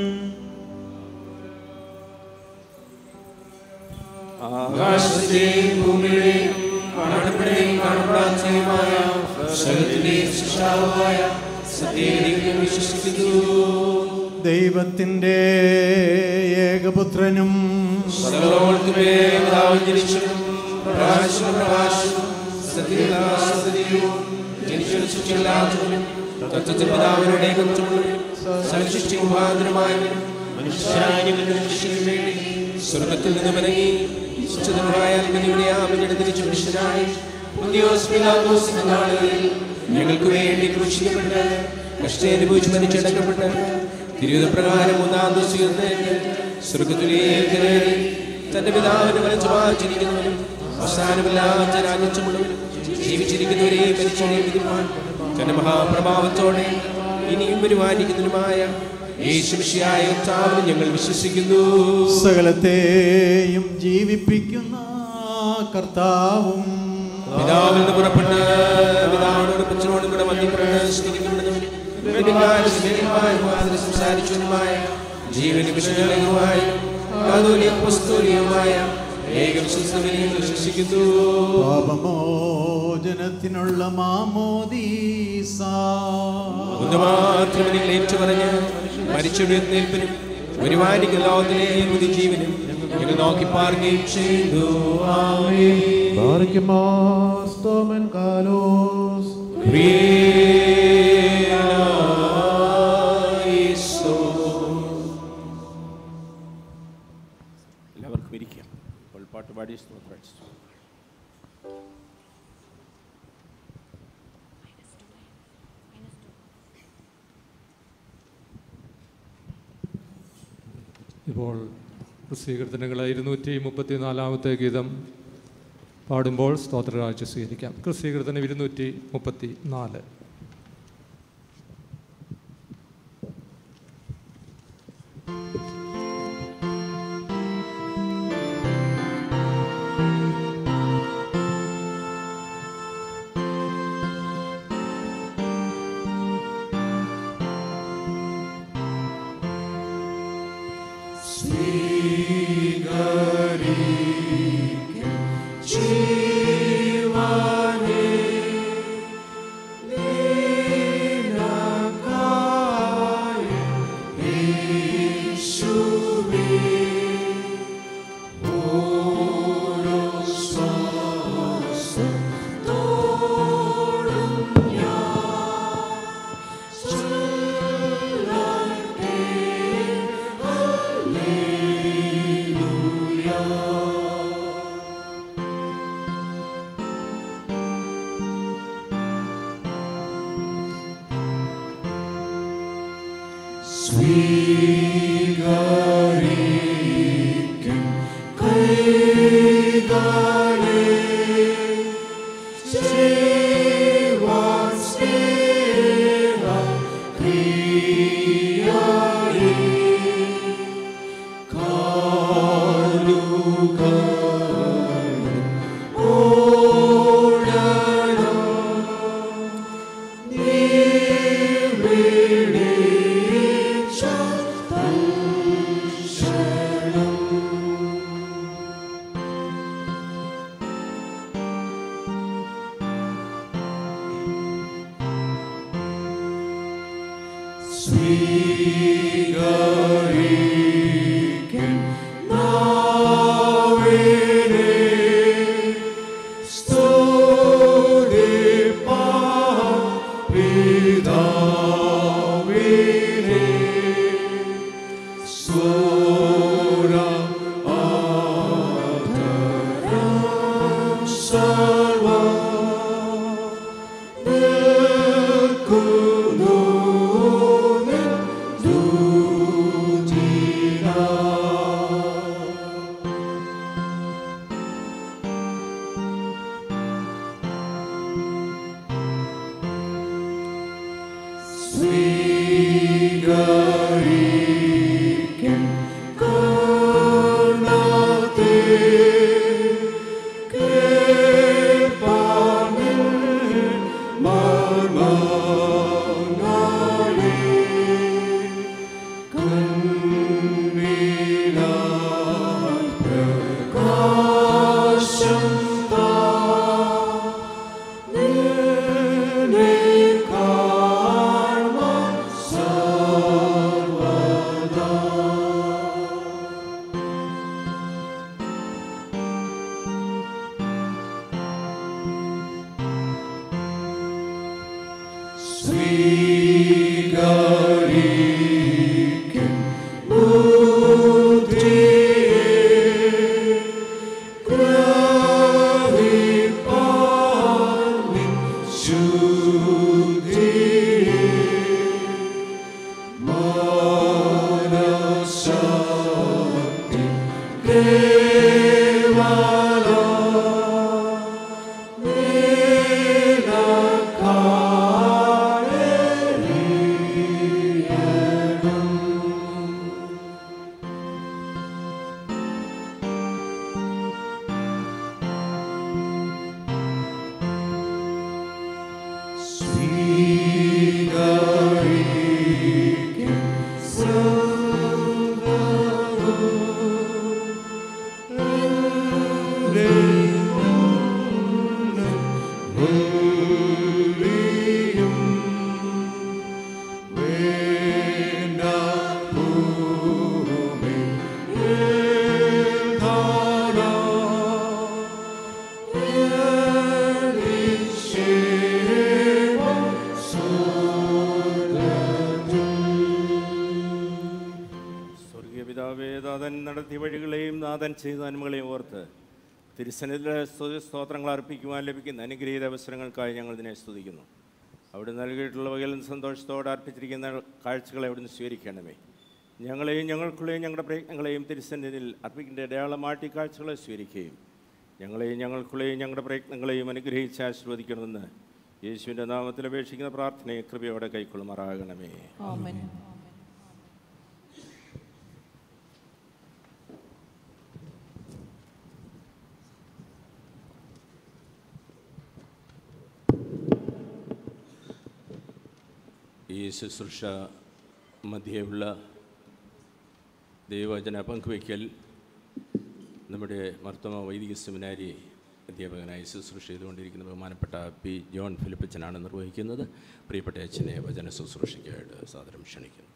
ആകാശത്തെയും ഭൂമിയുടെയും കാണപ്പെടുകയും കാണപ്പെടാത്തതുമായ സകലത്തിന്റെയും സൃഷ്ടാവായ സത്യേകം വിശ്വസിക്കുന്നു ദൈവത്തിന്റെ ഏകപുത്രനും സകലോളത്തിലെ പിതാവ് ജനിച്ചതും പ്രകാശവും പ്രകാശവും സത്യവും ജനിച്ചൊരു സൃഷ്ടിയില്ലാത്തവനും തത്വത്തിൽ പിതാവിനുടെ കൊച്ചുള്ളവനും സൽസൃഷ്ടി മുഖാന്തരമായവനും മനുഷ്യരായ രക്ഷിക്കും വേണ്ടി സ്വർഗത്തിൽ നിന്ന് ഇറങ്ങി വിശുദ്ധമായ അൽഗതിയുടെ തിരിച്ചു മനുഷ്യനായി ഉദ്യോഗസ് പിതാവോസിന്റെ നാളുകളിൽ ഞങ്ങൾക്ക് വേണ്ടി ക്രൂശിക്കപ്പെട്ട് കഷ്ടനുഭവിച്ച് മരിച്ചടക്കപ്പെട്ട് തിരുവിധപ്രകാരം മൂന്നാം ദിവസം എഴുന്നേറ്റ് സ്വർഗത്തിലേക്ക് കയറി തന്റെ പിതാവിന് വലച്ചു വായിച്ചിരിക്കുന്നവനും അവസാനമില്ലാത്ത രാജ്യച്ചുമുള്ളവനും ജീവിച്ചിരിക്കുന്നവരെയും മരിച്ചവരെയും വിധിപ്പാൻ തന്റെ മഹാപ്രഭാവത്തോടെ ഇനിയും വരുവാനിരിക്കുന്നതുമായ യേശുവിശിയായ ഉത്താവിന് ഞങ്ങൾ വിശ്വസിക്കുന്നു സകലത്തെയും ജീവിപ്പിക്കുന്ന കർത്താവും പിതാവിൽ നിന്ന് പുറപ്പെട്ട് പിതാവിനോട് പുത്രനോടും കൂടെ വന്ദിക്കപ്പെട്ട് സ്തുതിക്കപ്പെടുന്നവനും വേണ്ടിക്കാരും സ്നേഹിതന്മാരും മാതിരി സംസാരിച്ചവനുമായ ജീവന് വിശുദ്ധമായ പുസ്തകീയമായ ഏകവിശ്വസനയും വിശ്വസിക്കുന്നു പാപമോചനത്തിനുള്ള മാമോദീസ ഒന്ന് മാത്രം നിങ്ങൾ ഏറ്റുപറഞ്ഞ് മരിച്ചുവിടുന്നേൽപ്പിനും വരുവാനിക്കുന്ന ലോകത്തിലെ പുതുജീവനും ഞങ്ങൾ നോക്കി പാർക്കുകയും ചെയ്തു ആമേൻ. Barkimos tomen kalos. എല്ലാവർക്കും ഇരിക്കാം അപ്പോൾ പാട്ട് പാടി സ്തോത്രം അടിച്ചു ഇപ്പോൾ ക്രിസ്തീകീർത്തനങ്ങൾ ഇരുന്നൂറ്റി മുപ്പത്തി നാലാമത്തെ ഗീതം പാടുമ്പോൾ സ്തോത്രരാഴ്ച സ്വീകരിക്കാം ക്രിസ്തീകീർത്തനം ഇരുന്നൂറ്റി മുപ്പത്തി നാല് സ്വർഗീയ പിതാവേ നാഥൻ നടത്തിയ വഴികളെയും നാഥൻ ചെയ്ത നന്മകളെയും ഓർത്ത് തിരുസന്നിധിയിലെ സ്തുതി സ്തോത്രങ്ങൾ അർപ്പിക്കുവാൻ ലഭിക്കുന്ന അനുഗ്രഹീത അവസരങ്ങൾക്കായി ഞങ്ങൾ ഇതിനെ സ്തുതിക്കുന്നു അവിടെ നൽകിയിട്ടുള്ള വകയിൽ സന്തോഷത്തോടെ അർപ്പിച്ചിരിക്കുന്ന കാഴ്ചകളെ അവിടുന്ന് സ്വീകരിക്കണമേ ഞങ്ങളെയും ഞങ്ങൾക്കുള്ളേയും ഞങ്ങളുടെ പ്രയത്നങ്ങളെയും തിരുസന്നിധിയിൽ അർപ്പിക്കേണ്ട അടയാളമായിട്ട് ഈ കാഴ്ചകളെ സ്വീകരിക്കുകയും ഞങ്ങളെയും ഞങ്ങൾക്കുള്ളേയും ഞങ്ങളുടെ പ്രയത്നങ്ങളെയും അനുഗ്രഹിച്ച് ആശീർവദിക്കണമെന്ന് യേശുവിൻ്റെ നാമത്തിൽ അപേക്ഷിക്കുന്ന പ്രാർത്ഥനയെ കൃപയോടെ കൈക്കൊള്ളുമാറാകണമേ ആമേൻ ഈ ശുശ്രൂഷ മധ്യയുള്ള ദൈവവചന പങ്കുവയ്ക്കൽ നമ്മുടെ മർത്തമ വൈദിക സെമിനാരി അധ്യാപകനായി ശുശ്രൂഷ ചെയ്തുകൊണ്ടിരിക്കുന്ന ബഹുമാനപ്പെട്ട പി ജോൺ ഫിലിപ്പച്ചനാണ് നിർവഹിക്കുന്നത് പ്രിയപ്പെട്ട അച്ഛനെ വചന ശുശ്രൂഷയ്ക്കായിട്ട് സാദരം ക്ഷണിക്കുന്നു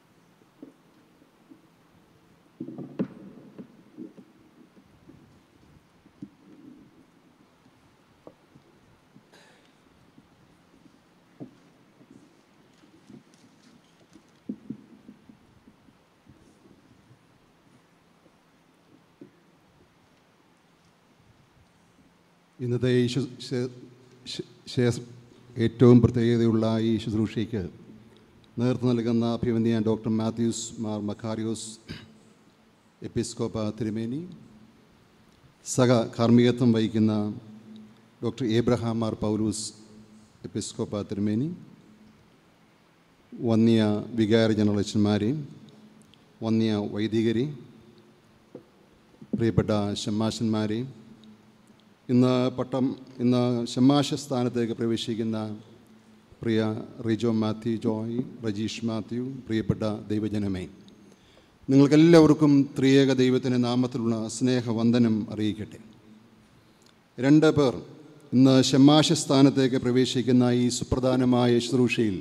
ഇന്നത്തെ ഈ ശു- ശേ- ശേ- ശേഷ- ഏറ്റവും പ്രത്യേകതയുള്ള ഈ ശുശ്രൂഷയ്ക്ക് നേതൃത്വം നൽകുന്ന അഭിവന്യ ഡോക്ടർ മാത്യൂസ് മാർ മക്കാരിയോസ് എപ്പിസ്കോപ്പ തിരുമേനി സഹ കാർമ്മികത്വം വഹിക്കുന്ന ഡോക്ടർ ഏബ്രഹാം മാർ പൗലൂസ് എപ്പിസ്കോപ്പ തിരുമേനി വന്യ വികാര ജനറലച്ചന്മാരെ വന്യ വൈദികരെ പ്രിയപ്പെട്ട ഷമ്മാശന്മാരെ ഇന്ന് പട്ടം ഇന്ന് ഷമ്മാശ സ്ഥാനത്തേക്ക് പ്രവേശിക്കുന്ന പ്രിയ റിജോ മാത്യു ജോയ് റജീഷ് മാത്യു പ്രിയപ്പെട്ട ദൈവജനമേ നിങ്ങൾക്കെല്ലാവർക്കും ത്രിയേക ദൈവത്തിൻ്റെ നാമത്തിലുള്ള സ്നേഹവന്ദനം അറിയിക്കട്ടെ രണ്ട് പേർ ഇന്ന് ഷമ്മാശ സ്ഥാനത്തേക്ക് പ്രവേശിക്കുന്ന ഈ സുപ്രധാനമായ ശുശ്രൂഷയിൽ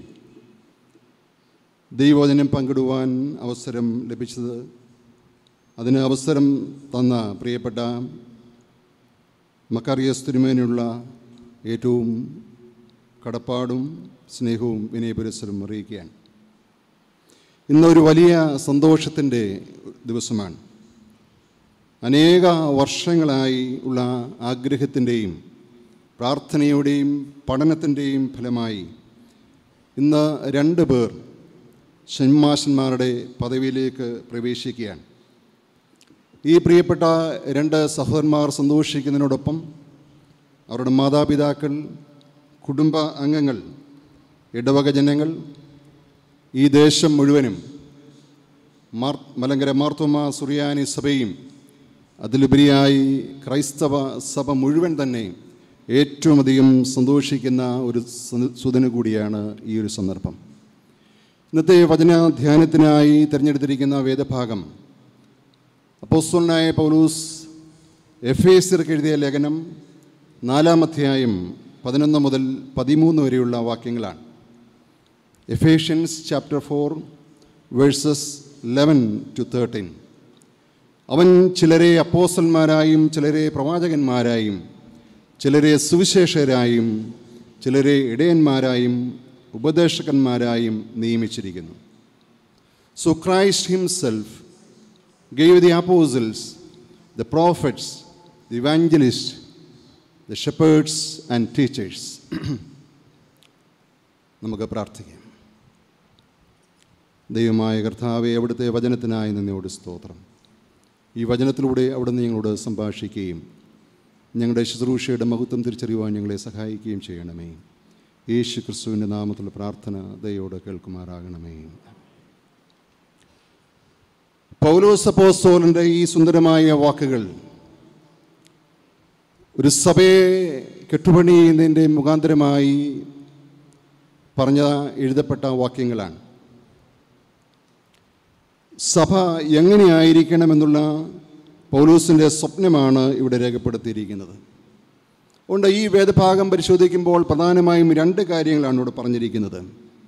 ദൈവവചനം പങ്കിടുവാൻ അവസരം ലഭിച്ചത് അതിന് അവസരം തന്ന പ്രിയപ്പെട്ട മക്കാറിയസ് തിരുമേനുള്ള ഏറ്റവും കടപ്പാടും സ്നേഹവും വിനയപുരസരം അറിയിക്കുകയാണ് ഇന്നൊരു വലിയ സന്തോഷത്തിൻ്റെ ദിവസമാണ് അനേക വർഷങ്ങളായി ഉള്ള ആഗ്രഹത്തിൻ്റെയും പ്രാർത്ഥനയുടെയും പഠനത്തിൻ്റെയും ഫലമായി ഇന്ന് രണ്ട് പേർ ഷന്മാശന്മാരുടെ പദവിയിലേക്ക് പ്രവേശിക്കുകയാണ് ഈ പ്രിയപ്പെട്ട രണ്ട് സഹോദരന്മാർ സന്തോഷിക്കുന്നതിനോടൊപ്പം അവരുടെ മാതാപിതാക്കൾ കുടുംബ അംഗങ്ങൾ ഇടവക ജനങ്ങൾ ഈ ദേശം മുഴുവനും മാർ മലങ്കര മാർത്തോമ സുറിയാനി സഭയും അതിലുപരിയായി ക്രൈസ്തവ സഭ മുഴുവൻ തന്നെ ഏറ്റവും അധികം സന്തോഷിക്കുന്ന ഒരു സ- സുദിനം കൂടിയാണ് ഈ ഒരു സന്ദർഭം ഇന്നത്തെ വചന ധ്യാനത്തിനായി തിരഞ്ഞെടുത്തിരിക്കുന്ന വേദഭാഗം അപ്പോസ്തലനായ പൗലൂസ് എഫ് എസിർക്ക് എഴുതിയ ലേഖനം നാലാം അധ്യായം പതിനൊന്ന് മുതൽ പതിമൂന്ന് വരെയുള്ള വാക്യങ്ങളാണ് Ephesians chapter four verses eleven to thirteen അവൻ ചിലരെ അപ്പോസന്മാരായും ചിലരെ പ്രവാചകന്മാരായും ചിലരെ സുവിശേഷകരായും ചിലരെ ഇടയന്മാരായും ഉപദേശകന്മാരായും നിയമിച്ചിരിക്കുന്നു so Christ himself gave the apostles, the prophets, the evangelists, the shepherds and teachers. നമുക്ക് പ്രാർത്ഥിക്കാം ദൈവമായ കർത്താവെ അവിടുത്തെ വചനത്തിനായി നന്ദിയോട് സ്തോത്രം ഈ വചനത്തിലൂടെ അവിടുന്ന് ഞങ്ങളോട് സംഭാഷിക്കുകയും ഞങ്ങളുടെ ശുശ്രൂഷയുടെ മഹത്വം തിരിച്ചറിയുവാൻ ഞങ്ങളെ സഹായിക്കുകയും ചെയ്യണമേ യേശു ക്രിസ്തുവിൻ്റെ നാമത്തിലുള്ള പ്രാർത്ഥന ദയോട് കേൾക്കുമാറാകണമേ പൗലോസ് അപ്പോസ്തോലൻ്റെ ഈ സുന്ദരമായ വാക്കുകൾ ഒരു സഭയെ കെട്ടുപണിയുന്നതിൻ്റെ മുഖാന്തരമായി പറഞ്ഞ എഴുതപ്പെട്ട വാക്യങ്ങളാണ് സഭ എങ്ങനെയായിരിക്കണമെന്നുള്ള പൗലൂസിൻ്റെ സ്വപ്നമാണ് ഇവിടെ രേഖപ്പെടുത്തിയിരിക്കുന്നത് അതുകൊണ്ട് ഈ വേദഭാഗം പരിശോധിക്കുമ്പോൾ പ്രധാനമായും രണ്ട് കാര്യങ്ങളാണ് ഇവിടെ പറഞ്ഞിരിക്കുന്നത്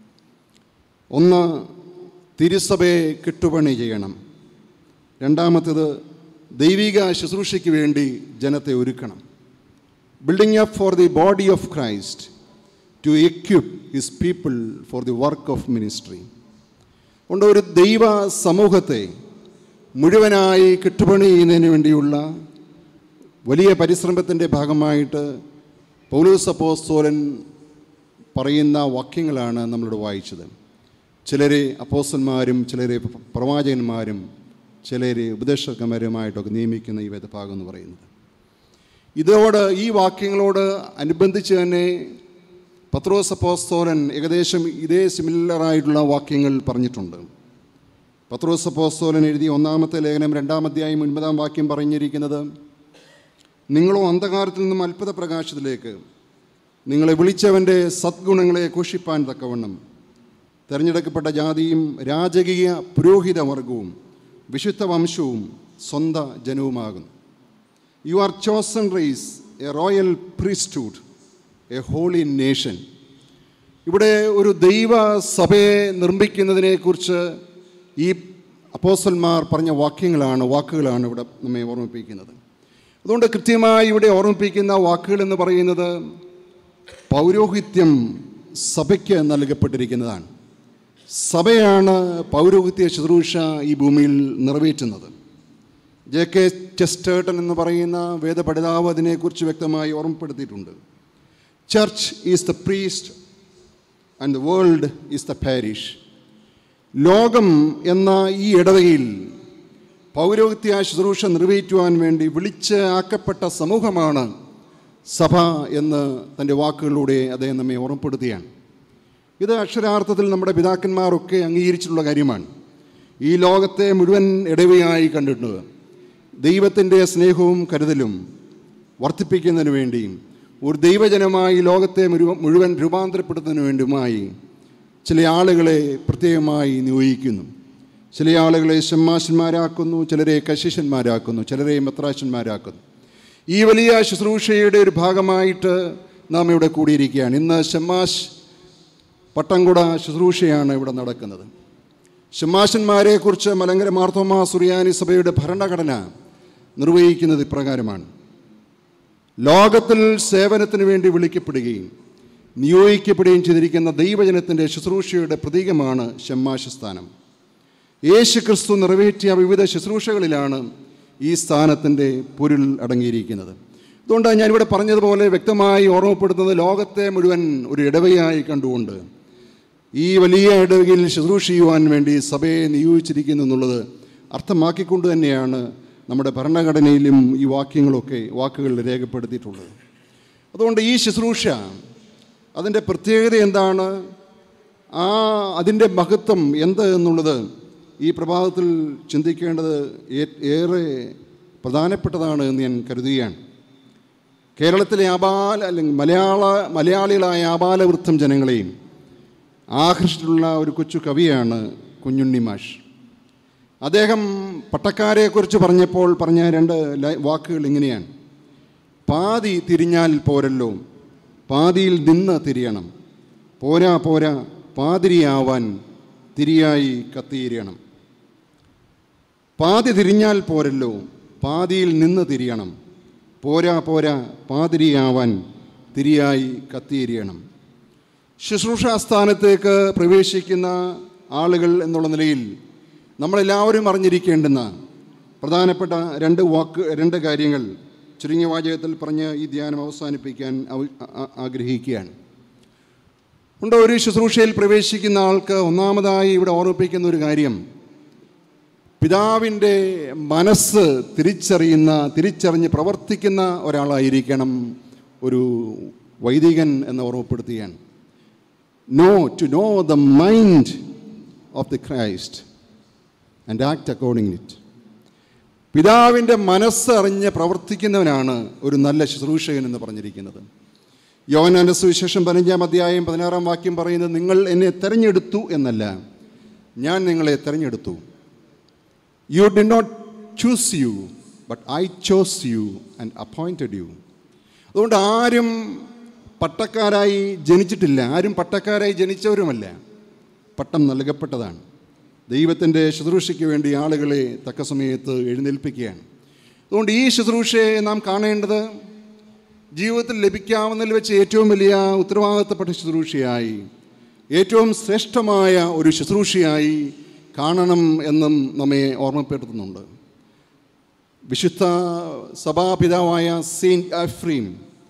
ഒന്ന് തിരുസഭയെ കെട്ടുപണി ചെയ്യണം രണ്ടാമത്തേത് ദൈവിക ശുശ്രൂഷയ്ക്ക് വേണ്ടി ജനത്തെ ഒരുക്കണം building up for the body of Christ to equip his people for the work of ministry കൊണ്ട് ഒരു ദൈവ സമൂഹത്തെ മുഴുവനായി കെട്ടുപണി ചെയ്യുന്നതിന് വേണ്ടിയുള്ള വലിയ പരിശ്രമത്തിൻ്റെ ഭാഗമായിട്ട് പൗലൂസ് അപ്പോസ്തോലൻ പറയുന്ന വാക്യങ്ങളാണ് നമ്മളിവിടെ വായിച്ചത് ചിലരെ അപ്പോസ്റ്റന്മാരും ചിലരെ പ്രവാചകന്മാരും ചിലരെ ഉപദേശകന്മാരുമായിട്ടൊക്കെ നിയമിക്കുന്ന ഈ വേദഭാഗം എന്ന് പറയുന്നത് ഇതോട് ഈ വാക്യങ്ങളോട് അനുബന്ധിച്ച് തന്നെ പത്രോസ് അപ്പോസ്തോലൻ ഏകദേശം ഇതേ സിമിലറായിട്ടുള്ള വാക്യങ്ങൾ പറഞ്ഞിട്ടുണ്ട് പത്രോസ് അപ്പോസ്തോലൻ എഴുതിയ ഒന്നാമത്തെ ലേഖനം രണ്ടാം അധ്യായം ഒൻപതാം വാക്യം പറഞ്ഞിരിക്കുന്നത് നിങ്ങളോ അന്ധകാരത്തിൽ നിന്നും അത്ഭുത പ്രകാശത്തിലേക്ക് നിങ്ങളെ വിളിച്ചവൻ്റെ സദ്ഗുണങ്ങളെ ഘോഷിപ്പാൻ തക്കവണ്ണം തിരഞ്ഞെടുക്കപ്പെട്ട ജാതിയും രാജകീയ പുരോഹിത വർഗവും വിശുദ്ധ വംശവും സ്വന്ത ജനവുമാകുന്നു you are chosen race a royal priesthood a holy nation ഇവിടെ ഒരു ദൈവ സഭയെ നിർമ്മിക്കുന്നതിനെക്കുറിച്ച് ഈ അപ്പോസന്മാർ പറഞ്ഞ വാക്യങ്ങളാണ് വാക്കുകളാണ് ഇവിടെ നമ്മെ ഓർമ്മിപ്പിക്കുന്നത് അതുകൊണ്ട് കൃത്യമായി ഇവിടെ ഓർമ്മിപ്പിക്കുന്ന വാക്കുകൾ എന്ന് പറയുന്നത് പൗരോഹിത്യം സഭയ്ക്ക് നൽകപ്പെട്ടിരിക്കുന്നതാണ് സഭയാണ് പൗരോഹിത്യ ശുശ്രൂഷ ഈ ഭൂമിയിൽ നിറവേറ്റുന്നത് ജെ കെ ചെസ്റ്റേട്ടൻ എന്ന് പറയുന്ന വേദപഠിതാവ് അതിനെക്കുറിച്ച് വ്യക്തമായി ഓർമ്മപ്പെടുത്തിയിട്ടുണ്ട് church is the priest and the world is the parish ലോകം എന്ന ഈ ഇടവകയിൽ പൗരോഹിത്യ ശുശ്രൂഷ നിറവേറ്റുവാൻ വേണ്ടി വിളിച്ച് ആക്കപ്പെട്ട സമൂഹമാണ് സഭ എന്ന് തൻ്റെ വാക്കുകളിലൂടെ അദ്ദേഹം നമ്മെ ഓർമ്മപ്പെടുത്തുകയാണ് ഇത് അക്ഷരാർത്ഥത്തിൽ നമ്മുടെ പിതാക്കന്മാരൊക്കെ അംഗീകരിച്ചിട്ടുള്ള കാര്യമാണ് ഈ ലോകത്തെ മുഴുവൻ ഇടവയായി കണ്ടിട്ടുണ്ട് ദൈവത്തിൻ്റെ സ്നേഹവും കരുതലും വർദ്ധിപ്പിക്കുന്നതിന് വേണ്ടിയും ഒരു ദൈവജനമായി ലോകത്തെ മുഴുവൻ മുഴുവൻ രൂപാന്തരപ്പെടുത്തുന്നതിന് വേണ്ടിയുമായി ചില ആളുകളെ പ്രത്യേകമായി നിയോഗിക്കുന്നു ചില ആളുകളെ ഷമ്മാശന്മാരാക്കുന്നു ചിലരെ കശിഷന്മാരാക്കുന്നു ചിലരെ മെത്രാശന്മാരാക്കുന്നു ഈ വലിയ ശുശ്രൂഷയുടെ ഒരു ഭാഗമായിട്ട് നാം ഇവിടെ കൂടിയിരിക്കുകയാണ് ഇന്ന് ഷമ്മാശ് പട്ടംകുട ശുശ്രൂഷയാണ് ഇവിടെ നടക്കുന്നത് ഷമ്മാശന്മാരെക്കുറിച്ച് മലങ്കര മാർത്തോമാ സുറിയാനി സഭയുടെ ഭരണഘടന നിർവഹിക്കുന്നത് ഇപ്രകാരമാണ് ലോകത്തിൽ സേവനത്തിന് വേണ്ടി വിളിക്കപ്പെടുകയും നിയോഗിക്കപ്പെടുകയും ചെയ്തിരിക്കുന്ന ദൈവജനത്തിൻ്റെ ശുശ്രൂഷയുടെ പ്രതീകമാണ് ഷമ്മാശ സ്ഥാനം യേശു ക്രിസ്തു നിറവേറ്റിയ വിവിധ ശുശ്രൂഷകളിലാണ് ഈ സ്ഥാനത്തിൻ്റെ പൊരുൾ അടങ്ങിയിരിക്കുന്നത് അതുകൊണ്ട് ഞാനിവിടെ പറഞ്ഞതുപോലെ വ്യക്തമായി ഓർമ്മപ്പെടുത്തുന്നത് ലോകത്തെ മുഴുവൻ ഒരു ഇടവയായി കണ്ടുകൊണ്ട് ഈ വലിയ ഇടവകയിൽ ശുശ്രൂഷ ചെയ്യുവാൻ വേണ്ടി സഭയെ നിയോഗിച്ചിരിക്കുന്നു എന്നുള്ളത് അർത്ഥമാക്കിക്കൊണ്ട് തന്നെയാണ് നമ്മുടെ ഭരണഘടനയിലും ഈ വാക്യങ്ങളൊക്കെ വാക്കുകൾ രേഖപ്പെടുത്തിയിട്ടുള്ളത് അതുകൊണ്ട് ഈ ശുശ്രൂഷ അതിൻ്റെ പ്രത്യേകത എന്താണ് ആ അതിൻ്റെ മഹത്വം എന്ത് എന്നുള്ളത് ഈ പ്രഭാതത്തിൽ ചിന്തിക്കേണ്ടത് ഏ- ഏറെ പ്രധാനപ്പെട്ടതാണ് എന്ന് ഞാൻ കരുതുകയാണ് കേരളത്തിലെ ആബാല അല്ലെങ്കിൽ മലയാള മലയാളികളായ ആബാലവൃത്തം ജനങ്ങളെയും ആകർഷിച്ചിട്ടുള്ള ഒരു കൊച്ചു കവിയാണ് കുഞ്ഞുണ്ണി മാഷ് അദ്ദേഹം പട്ടക്കാരെക്കുറിച്ച് പറഞ്ഞപ്പോൾ പറഞ്ഞ രണ്ട് ലൈ- വാക്കുകൾ ഇങ്ങനെയാണ് പാതി തിരിഞ്ഞാൽ പോരല്ലോ പാതിയിൽ നിന്ന് തിരിയണം പോരാ പോരാ പാതിരിയാവാൻ തിരിയായി കത്തിയിരിയണം പാതി തിരിഞ്ഞാൽ പോരല്ലോ പാതിയിൽ നിന്ന് തിരിയണം പോരാ പോരാ പാതിരിയാവാൻ തിരിയായി കത്തിയിരിയണം ശുശ്രൂഷാസ്ഥാനത്തേക്ക് പ്രവേശിക്കുന്ന ആളുകൾ എന്നുള്ള നിലയിൽ നമ്മളെല്ലാവരും അറിഞ്ഞിരിക്കേണ്ടുന്ന പ്രധാനപ്പെട്ട രണ്ട് വാക്ക് രണ്ട് കാര്യങ്ങൾ ചുരുങ്ങിയ വാചകത്തിൽ പറഞ്ഞ് ഈ ധ്യാനം അവസാനിപ്പിക്കാൻ അവ- ആ- ആഗ്രഹിക്കുകയാണ് ഉണ്ട് ഒരു ശുശ്രൂഷയിൽ പ്രവേശിക്കുന്ന ആൾക്ക് ഒന്നാമതായി ഇവിടെ ഓർമ്മിപ്പിക്കുന്ന ഒരു കാര്യം പിതാവിൻ്റെ മനസ്സ് തിരിച്ചറിയുന്ന തിരിച്ചറിഞ്ഞ് പ്രവർത്തിക്കുന്ന ഒരാളായിരിക്കണം ഒരു വൈദികൻ എന്ന് ഓർമ്മപ്പെടുത്തുകയാണ് know to know the mind of the Christ and act according it പിതാവിൻ്റെ മനസ്സറിഞ്ഞ് പ്രവർത്തിക്കുന്നവനാണ് ഒരു നല്ല ശുശ്രൂഷകൻ എന്ന് പറഞ്ഞിരിക്കുന്നത് യോവനാൻ്റെ സുവിശേഷം പതിനഞ്ചാം അധ്യായം പതിനാറാം വാക്യം പറയുന്നത് നിങ്ങൾ എന്നെ തിരഞ്ഞെടുത്തു എന്നല്ല ഞാൻ നിങ്ങളെ തിരഞ്ഞെടുത്തു you did not choose you but I chose you and appointed you അതുകൊണ്ട് ആരും പട്ടക്കാരായി ജനിച്ചിട്ടില്ല ആരും പട്ടക്കാരായി ജനിച്ചവരുമല്ല പട്ടം നൽകപ്പെട്ടതാണ് ദൈവത്തിൻ്റെ ശുശ്രൂഷയ്ക്ക് വേണ്ടി ആളുകളെ തക്ക സമയത്ത് എഴുന്നേൽപ്പിക്കുകയാണ് അതുകൊണ്ട് ഈ ശുശ്രൂഷയെ നാം കാണേണ്ടത് ജീവിതത്തിൽ ലഭിക്കാവുന്നതിൽ വെച്ച് ഏറ്റവും വലിയ ഉത്തരവാദിത്തപ്പെട്ട ശുശ്രൂഷയായി ഏറ്റവും ശ്രേഷ്ഠമായ ഒരു ശുശ്രൂഷയായി കാണണം എന്നും നമ്മെ ഓർമ്മപ്പെടുത്തുന്നുണ്ട് വിശുദ്ധ സഭാപിതാവായ സെയിൻറ്റ് അഫ്രീം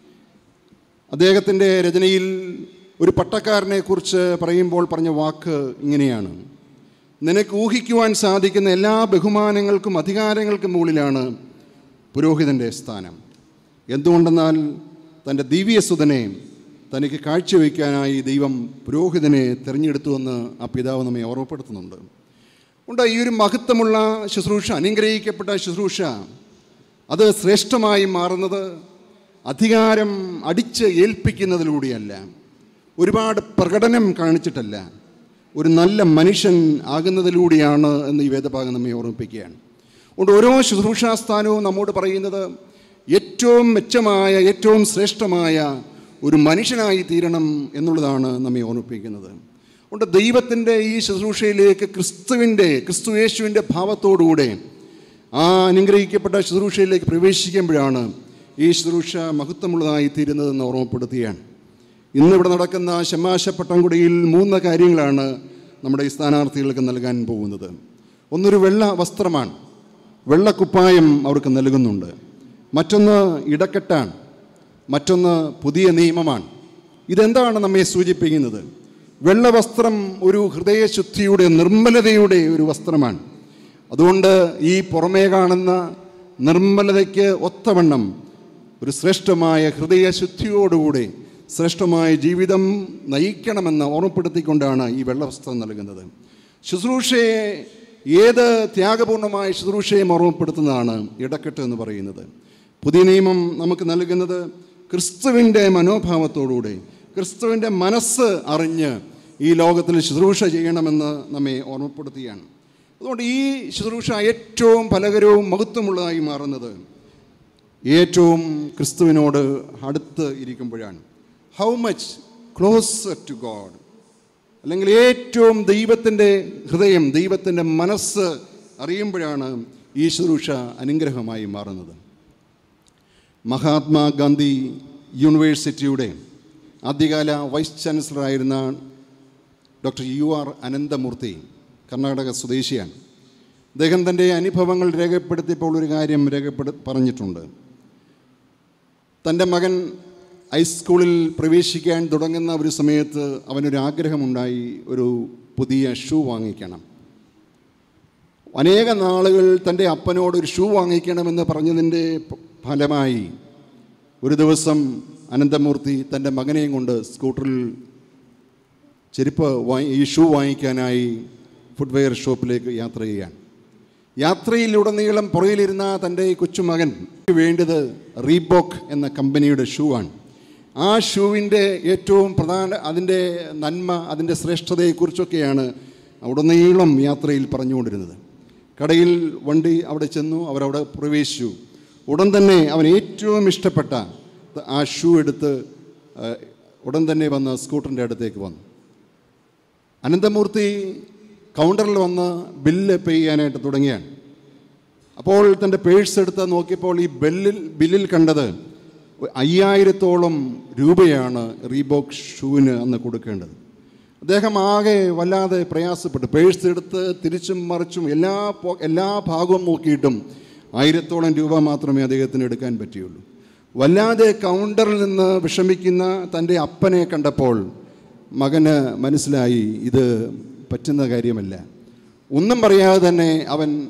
അദ്ദേഹത്തിൻ്റെ രചനയിൽ ഒരു പട്ടക്കാരനെ കുറിച്ച് പറയുമ്പോൾ പറഞ്ഞ വാക്ക് ഇങ്ങനെയാണ് നിനക്ക് ഊഹിക്കുവാൻ സാധിക്കുന്ന എല്ലാ ബഹുമാനങ്ങൾക്കും അധികാരങ്ങൾക്കും മുകളിലാണ് പുരോഹിതൻ്റെ സ്ഥാനം എന്തുകൊണ്ടെന്നാൽ തൻ്റെ ദിവ്യസുതനെ തനിക്ക് കാഴ്ചവെക്കാനായി ദൈവം പുരോഹിതനെ തിരഞ്ഞെടുത്തുവെന്ന് ആ പിതാവ് നമ്മെ ഓർമ്മപ്പെടുത്തുന്നുണ്ട് ഉണ്ട് ഈ ഒരു മഹത്വമുള്ള ശുശ്രൂഷ അനുഗ്രഹിക്കപ്പെട്ട ശുശ്രൂഷ അത് ശ്രേഷ്ഠമായി മാറുന്നത് അധികാരം അടിച്ച് ഏൽപ്പിക്കുന്നതിലൂടെയല്ല ഒരുപാട് പ്രകടനം കാണിച്ചിട്ടല്ല ഒരു നല്ല മനുഷ്യൻ ആകുന്നതിലൂടെയാണ് എന്ന് ഈ വേദഭാഗം നമ്മെ ഓർമ്മിപ്പിക്കുകയാണ് അതുകൊണ്ട് ഓരോ ശുശ്രൂഷാസ്ഥാനവും നമ്മോട് പറയുന്നത് ഏറ്റവും മെച്ചമായ ഏറ്റവും ശ്രേഷ്ഠമായ ഒരു മനുഷ്യനായി തീരണം എന്നുള്ളതാണ് നമ്മെ ഓർമ്മിപ്പിക്കുന്നത് അതുകൊണ്ട് ദൈവത്തിൻ്റെ ഈ ശുശ്രൂഷയിലേക്ക് ക്രിസ്തുവിൻ്റെ ക്രിസ്തു യേശുവിൻ്റെ ഭാവത്തോടുകൂടെ ആ അനുഗ്രഹിക്കപ്പെട്ട ശുശ്രൂഷയിലേക്ക് പ്രവേശിക്കുമ്പോഴാണ് ഈ ശുശ്രൂഷ മഹത്വമുള്ളതായി തീരുന്നതെന്ന് ഓർമ്മപ്പെടുത്തുകയാണ് ഇന്നിവിടെ നടക്കുന്ന ശമാശ പട്ടംകുടിയിൽ മൂന്ന് കാര്യങ്ങളാണ് നമ്മുടെ ഈ സ്ഥാനാർത്ഥികൾക്ക് നൽകാൻ പോകുന്നത് ഒന്നൊരു വെള്ള വസ്ത്രമാണ് വെള്ളക്കുപ്പായം അവർക്ക് നൽകുന്നുണ്ട് മറ്റൊന്ന് ഇടക്കെട്ടാണ് മറ്റൊന്ന് പുതിയ നിയമമാണ് ഇതെന്താണ് നമ്മെ സൂചിപ്പിക്കുന്നത് വെള്ളവസ്ത്രം ഒരു ഹൃദയശുദ്ധിയുടെ നിർമ്മലതയുടെ ഒരു വസ്ത്രമാണ് അതുകൊണ്ട് ഈ പുറമേ കാണുന്ന നിർമ്മലതയ്ക്ക് ഒത്തവണ്ണം ഒരു ശ്രേഷ്ഠമായ ഹൃദയശുദ്ധിയോടുകൂടി ശ്രേഷ്ഠമായ ജീവിതം നയിക്കണമെന്ന് ഓർമ്മപ്പെടുത്തിക്കൊണ്ടാണ് ഈ വെള്ളവസ്ത്രം നൽകുന്നത് ശുശ്രൂഷയെ ഏത് ത്യാഗപൂർണമായ ശുശ്രൂഷയും ഓർമ്മപ്പെടുത്തുന്നതാണ് ഇടക്കെട്ട് എന്ന് പറയുന്നത് പുതിയ നിയമം നമുക്ക് നൽകുന്നത് ക്രിസ്തുവിൻ്റെ മനോഭാവത്തോടുകൂടി ക്രിസ്തുവിൻ്റെ മനസ്സ് അറിഞ്ഞ് ഈ ലോകത്തിൽ ശുശ്രൂഷ ചെയ്യണമെന്ന് നമ്മെ ഓർമ്മപ്പെടുത്തുകയാണ് അതുകൊണ്ട് ഈ ശുശ്രൂഷ ഏറ്റവും ഫലകരവും മഹത്വമുള്ളതായി മാറുന്നത് ഏറ്റവും ക്രിസ്തുവിനോട് അടുത്ത് ഇരിക്കുമ്പോഴാണ് how much close to God അല്ലെങ്കിൽ ഏറ്റവും ദൈവത്തിൻ്റെ ഹൃദയം ദൈവത്തിൻ്റെ മനസ്സ് അറിയുമ്പോഴാണ് ഈ ശുശ്രൂഷ അനുഗ്രഹമായി മാറുന്നത് മഹാത്മാഗാന്ധി യൂണിവേഴ്സിറ്റിയുടെ ആദ്യകാല വൈസ് ചാൻസലറായിരുന്ന doctor U R Ananthamurthy Karnataka സ്വദേശിയാണ് അദ്ദേഹം തൻ്റെ അനുഭവങ്ങൾ രേഖപ്പെടുത്തിയപ്പോൾ ഒരു കാര്യം രേഖപ്പെടു പറഞ്ഞിട്ടുണ്ട് തൻ്റെ മകൻ ഹൈസ്കൂളിൽ പ്രവേശിക്കാൻ തുടങ്ങുന്ന ഒരു സമയത്ത് അവനൊരു ആഗ്രഹമുണ്ടായി ഒരു പുതിയ ഷൂ വാങ്ങിക്കണം അനേക നാളുകൾ തൻ്റെ അപ്പനോട് ഒരു ഷൂ വാങ്ങിക്കണമെന്ന് പറഞ്ഞതിൻ്റെ ഫലമായി ഒരു ദിവസം അനന്തമൂർത്തി തൻ്റെ മകനെയും കൊണ്ട് സ്കൂട്ടറിൽ ചെരുപ്പ് വാങ്ങി ഈ ഷൂ വാങ്ങിക്കാനായി ഫുട്വെയർ ഷോപ്പിലേക്ക് യാത്ര ചെയ്യുകയാണ് യാത്രയിലുടനീളം പുറകിലിരുന്ന തൻ്റെ ഈ കൊച്ചുമകൻ വേണ്ടത് റീബോക്ക് എന്ന കമ്പനിയുടെ ഷൂ ആണ് ആ ഷൂവിൻ്റെ ഏറ്റവും പ്രധാന അതിൻ്റെ നന്മ അതിൻ്റെ ശ്രേഷ്ഠതയെക്കുറിച്ചൊക്കെയാണ് ഉടനീളം യാത്രയിൽ പറഞ്ഞുകൊണ്ടിരുന്നത് കടയിൽ വണ്ടി അവിടെ ചെന്നു അവരവിടെ പ്രവേശിച്ചു ഉടൻ തന്നെ അവൻ ഏറ്റവും ഇഷ്ടപ്പെട്ട ആ ഷൂ എടുത്ത് ആ, ഉടൻ തന്നെ വന്ന് സ്കൂട്ടറിൻ്റെ അടുത്തേക്ക് വന്നു അനന്തമൂർത്തി കൗണ്ടറിൽ വന്ന് ബില്ല് പേ ചെയ്യാനായിട്ട് തുടങ്ങിയാണ് അപ്പോൾ തൻ്റെ പേഴ്സ് എടുത്ത് നോക്കിയപ്പോൾ ഈ ബില്ലിൽ ബില്ലിൽ കണ്ടത് അയ്യായിരത്തോളം രൂപയാണ് റീബോക്ക് ഷൂവിന് അന്ന് കൊടുക്കേണ്ടത് അദ്ദേഹം ആകെ വല്ലാതെ പ്രയാസപ്പെട്ടു പേഴ്സ് എടുത്ത് തിരിച്ചും മറിച്ചും എല്ലാ പോ- എല്ലാ ഭാഗവും നോക്കിയിട്ടും ആയിരത്തോളം രൂപ മാത്രമേ അദ്ദേഹത്തിന് എടുക്കാൻ പറ്റിയുള്ളൂ വല്ലാതെ കൗണ്ടറിൽ നിന്ന് വിഷമിക്കുന്ന തൻ്റെ അപ്പനെ കണ്ടപ്പോൾ മകന് മനസ്സിലായി ഇത് പറ്റുന്ന കാര്യമല്ല ഒന്നും പറയാതെ തന്നെ അവൻ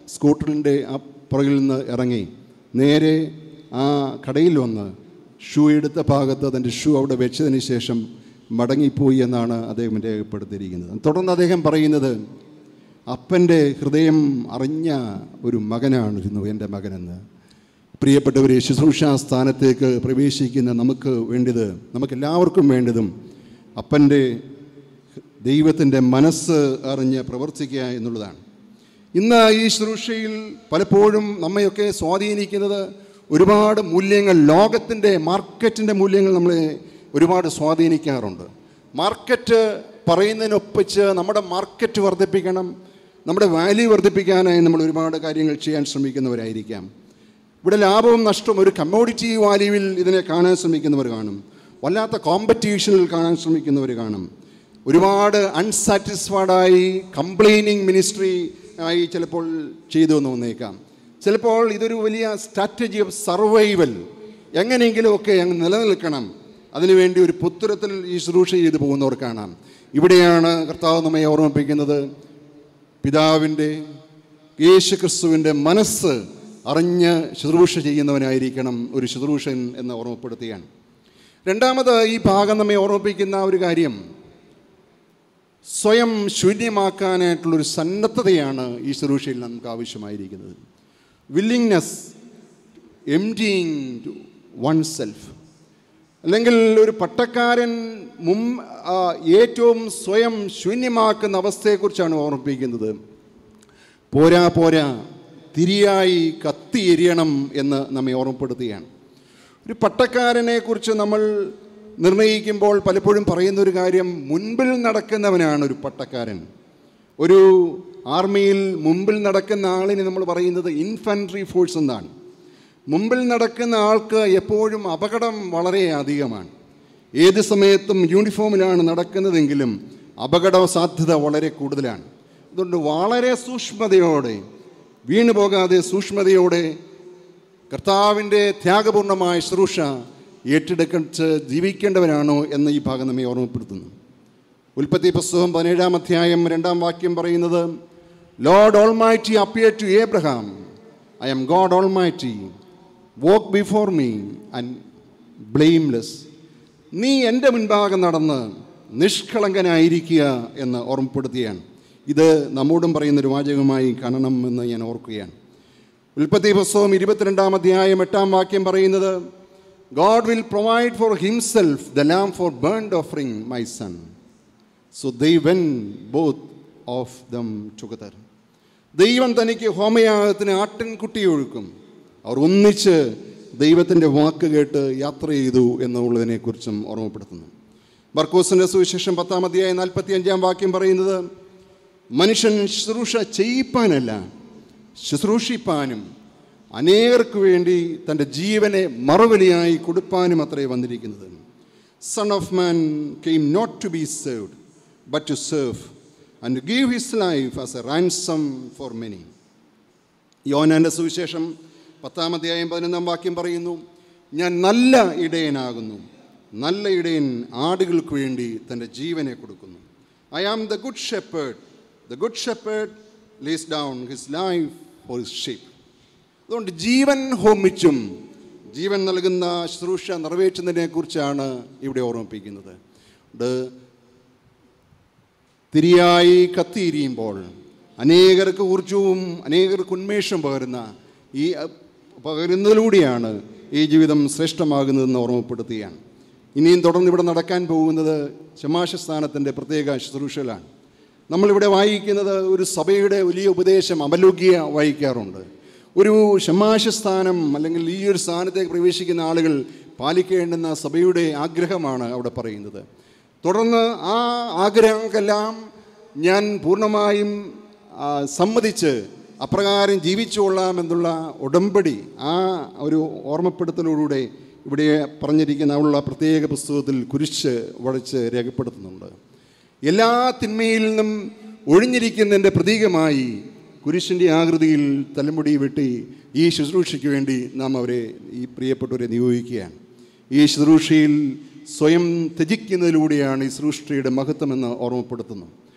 സ്കൂട്ടറിൻ്റെ ആ പുറകിൽ നിന്ന് ഇറങ്ങി നേരെ ആ കടയിൽ വന്ന് ഷൂ എടുത്ത ഭാഗത്ത് തൻ്റെ ഷൂ അവിടെ വെച്ചതിന് ശേഷം മടങ്ങിപ്പോയി എന്നാണ് അദ്ദേഹം രേഖപ്പെടുത്തിയിരിക്കുന്നത് തുടർന്ന് അദ്ദേഹം പറയുന്നത് അപ്പൻ്റെ ഹൃദയം അറിഞ്ഞ ഒരു മകനാണിരുന്നു എൻ്റെ മകനെന്ന് പ്രിയപ്പെട്ടവരെ ശുശ്രൂഷാ സ്ഥാനത്തേക്ക് പ്രവേശിക്കുന്ന നമുക്ക് വേണ്ടത് നമുക്കെല്ലാവർക്കും വേണ്ടതും അപ്പൻ്റെ ദൈവത്തിൻ്റെ മനസ്സ് അറിഞ്ഞ് പ്രവർത്തിക്കുക എന്നുള്ളതാണ് ഇന്ന് ഈ ശുശ്രൂഷയിൽ പലപ്പോഴും നമ്മയൊക്കെ സ്വാധീനിക്കുന്നത് ഒരുപാട് മൂല്യങ്ങൾ ലോകത്തിൻ്റെ മാർക്കറ്റിൻ്റെ മൂല്യങ്ങൾ നമ്മളെ ഒരുപാട് സ്വാധീനിക്കാറുണ്ട് മാർക്കറ്റ് പറയുന്നതിനൊപ്പിച്ച് നമ്മുടെ മാർക്കറ്റ് വർദ്ധിപ്പിക്കണം നമ്മുടെ വാല്യൂ വർദ്ധിപ്പിക്കാനായി നമ്മൾ ഒരുപാട് കാര്യങ്ങൾ ചെയ്യാൻ ശ്രമിക്കുന്നവരായിരിക്കാം ഇവിടെ ലാഭവും നഷ്ടവും ഒരു കമ്മോഡിറ്റി വാല്യൂവിൽ ഇതിനെ കാണാൻ ശ്രമിക്കുന്നവർ കാണും വല്ലാത്ത കോമ്പറ്റീഷനിൽ കാണാൻ ശ്രമിക്കുന്നവർ കാണും ഒരുപാട് അൺസാറ്റിസ്ഫൈഡായി കംപ്ലൈനിങ് മിനിസ്ട്രി ആയി ചിലപ്പോൾ ചെയ്തു എന്ന് വന്നേക്കാം ചിലപ്പോൾ ഇതൊരു വലിയ സ്ട്രാറ്റജി ഓഫ് സർവൈവൽ എങ്ങനെയെങ്കിലുമൊക്കെ അങ്ങ് നിലനിൽക്കണം അതിനുവേണ്ടി ഒരു പുത്തരത്തിൽ ഈ ശുശ്രൂഷ ചെയ്തു പോകുന്നവർ കാണാം ഇവിടെയാണ് കർത്താവ് നമ്മെ ഓർമ്മിപ്പിക്കുന്നത് പിതാവിൻ്റെ യേശു ക്രിസ്തുവിൻ്റെ മനസ്സ് അറിഞ്ഞ് ശുശ്രൂഷ ചെയ്യുന്നവനായിരിക്കണം ഒരു ശുശ്രൂഷൻ എന്ന് ഓർമ്മപ്പെടുത്തുകയാണ് രണ്ടാമത് ഈ ഭാഗം നമ്മെ ഓർമ്മിപ്പിക്കുന്ന ഒരു കാര്യം സ്വയം ശൂന്യമാക്കാനായിട്ടുള്ളൊരു സന്നദ്ധതയാണ് ഈ ശുശ്രൂഷയിൽ നമുക്ക് ആവശ്യമായിരിക്കുന്നത് വില്ലിങ്നെസ് എംറ്റിങ് വൺ സെൽഫ് അല്ലെങ്കിൽ ഒരു പട്ടക്കാരൻ മും ആ, ഏറ്റവും സ്വയം ശൂന്യമാക്കുന്ന അവസ്ഥയെക്കുറിച്ചാണ് ഓർമ്മിപ്പിക്കുന്നത് പോരാ പോരാ തിരിയായി കത്തി എരിയണം എന്ന് നമ്മെ ഓർമ്മപ്പെടുത്തുകയാണ് ഒരു പട്ടക്കാരനെ കുറിച്ച് നമ്മൾ നിർണയിക്കുമ്പോൾ പലപ്പോഴും പറയുന്ന ഒരു കാര്യം മുൻപിൽ നടക്കുന്നവനാണ് ഒരു പട്ടക്കാരൻ ഒരു ആർമിയിൽ മുമ്പിൽ നടക്കുന്ന ആളിനെ നമ്മൾ പറയുന്നത് ഇൻഫൻട്രി ഫോഴ്സ് എന്നാണ് മുമ്പിൽ നടക്കുന്ന ആൾക്ക് എപ്പോഴും അപകടം വളരെ അധികമാണ് ഏത് സമയത്തും യൂണിഫോമിലാണ് നടക്കുന്നതെങ്കിലും അപകട സാധ്യത വളരെ കൂടുതലാണ് അതുകൊണ്ട് വളരെ സൂക്ഷ്മതയോടെ വീണു പോകാതെ സൂക്ഷ്മതയോടെ കർത്താവിൻ്റെ ത്യാഗപൂർണമായ ശുശ്രൂഷ ഏറ്റെടുക്കച്ച് ജീവിക്കേണ്ടവനാണോ എന്ന് ഈ ഭാഗം നമ്മെ ഓർമ്മപ്പെടുത്തുന്നു ഉൽപ്പത്തി പുസ്തകം പതിനേഴാം അധ്യായം രണ്ടാം വാക്യം പറയുന്നത് Lord almighty appear to Abraham I am God almighty walk before me and blameless നീ എൻ്റെ മുൻപാകെ നടന്ന് നിഷ്കളങ്കനായിരിക്കുക എന്ന് ഓർമ്മപ്പെടുത്തുകയാണ് ഇത് നമ്മോടും പറയുന്നൊരു വാചകമായി കാണണം എന്ന് ഞാൻ ഓർക്കുകയാണ് ഉൽപ്പത്തി പുസ്തകം ഇരുപത്തിരണ്ടാം അധ്യായം എട്ടാം വാക്യം പറയുന്നത് God will provide for himself the lamb for burnt offering my son so they went both of them together ദൈവം തനിക്ക് ഹോമയാഗത്തിന് ആട്ടിൻകുട്ടി ഒഴുക്കും അവർ ഒന്നിച്ച് ദൈവത്തിൻ്റെ വാക്ക് കേട്ട് യാത്ര ചെയ്തു എന്നുള്ളതിനെക്കുറിച്ചും ഓർമ്മപ്പെടുത്തുന്നു ബർക്കോസിൻ്റെ സുവിശേഷം പത്താം അധ്യായം നാൽപ്പത്തി അഞ്ചാം വാക്യം പറയുന്നത് മനുഷ്യൻ ശുശ്രൂഷ ചെയ്യിപ്പാനല്ല ശുശ്രൂഷിപ്പാനും അനേകർക്ക് വേണ്ടി തൻ്റെ ജീവനെ മറുവിലയായി കൊടുപ്പാനും അത്രേ വന്നിരിക്കുന്നത് son of man came not to be saved but to serve and give his life as a ransom for many യോനാൻ്റെ സുവിശേഷം പത്താം അധ്യായം പതിനൊന്നാം വാക്യം പറയുന്നു ഞാൻ നല്ല ഇടയനാകുന്നു നല്ല ഇടയൻ ആടുകൾക്ക് വേണ്ടി തൻ്റെ ജീവനെ കൊടുക്കുന്നു I am the good shepherd the good shepherd lies down his life for his sheep അതുകൊണ്ട് ജീവൻ ഹോമിച്ചും ജീവൻ നൽകുന്ന ശുശ്രൂഷ നിറവേറ്റുന്നതിനെ കുറിച്ചാണ് ഇവിടെ ഓർമ്മിപ്പിക്കുന്നത് ഇത് തിരിയായി കത്തിയിരിയുമ്പോൾ അനേകർക്ക് ഊർജവും അനേകർക്ക് ഉന്മേഷം പകരുന്ന ഈ അഹ്, പകരുന്നതിലൂടെയാണ് ഈ ജീവിതം ശ്രേഷ്ഠമാകുന്നതെന്ന് ഓർമ്മപ്പെടുത്തുകയാണ് ഇനിയും തുടർന്ന് ഇവിടെ നടക്കാൻ പോകുന്നത് ശമാശസ്ഥാനത്തിൻ്റെ പ്രത്യേക ശുശ്രൂഷകളാണ് നമ്മളിവിടെ വായിക്കുന്നത് ഒരു സഭയുടെ വലിയ ഉപദേശം അമലോഗ്യ വായിക്കാറുണ്ട് ഒരു ശമാശസ്ഥാനം അല്ലെങ്കിൽ ഈ ഒരു സ്ഥാനത്തേക്ക് പ്രവേശിക്കുന്ന ആളുകൾ പാലിക്കേണ്ടുന്ന സഭയുടെ ആഗ്രഹമാണ് അവിടെ പറയുന്നത് തുടർന്ന് ആ ആഗ്രഹങ്ങൾക്കെല്ലാം ഞാൻ പൂർണ്ണമായും ആ, സമ്മതിച്ച് അപ്രകാരം ജീവിച്ചുകൊള്ളാം എന്നുള്ള ഉടമ്പടി ആ ഒരു ഓർമ്മപ്പെടുത്തലോടുകൂടെ ഇവിടെ പറഞ്ഞിരിക്കുന്ന ഉള്ള പ്രത്യേക പുസ്തകത്തിൽ കുരിശ് വടച്ച് രേഖപ്പെടുത്തുന്നുണ്ട് എല്ലാ തിന്മയിൽ നിന്നും ഒഴിഞ്ഞിരിക്കുന്നതിൻ്റെ പ്രതീകമായി കുരിശിൻ്റെ ആകൃതിയിൽ തലമുടി വെട്ടി ഈ ശുശ്രൂഷയ്ക്ക് വേണ്ടി നാം അവരെ ഈ പ്രിയപ്പെട്ടവരെ നിയോഗിക്കുകയാണ് ഈ ശുശ്രൂഷയിൽ സ്വയം ത്യജിക്കുന്നതിലൂടെയാണ് ഈ ശുശ്രൂഷയുടെ മഹത്വമെന്ന് ഓർമ്മപ്പെടുത്തുന്നു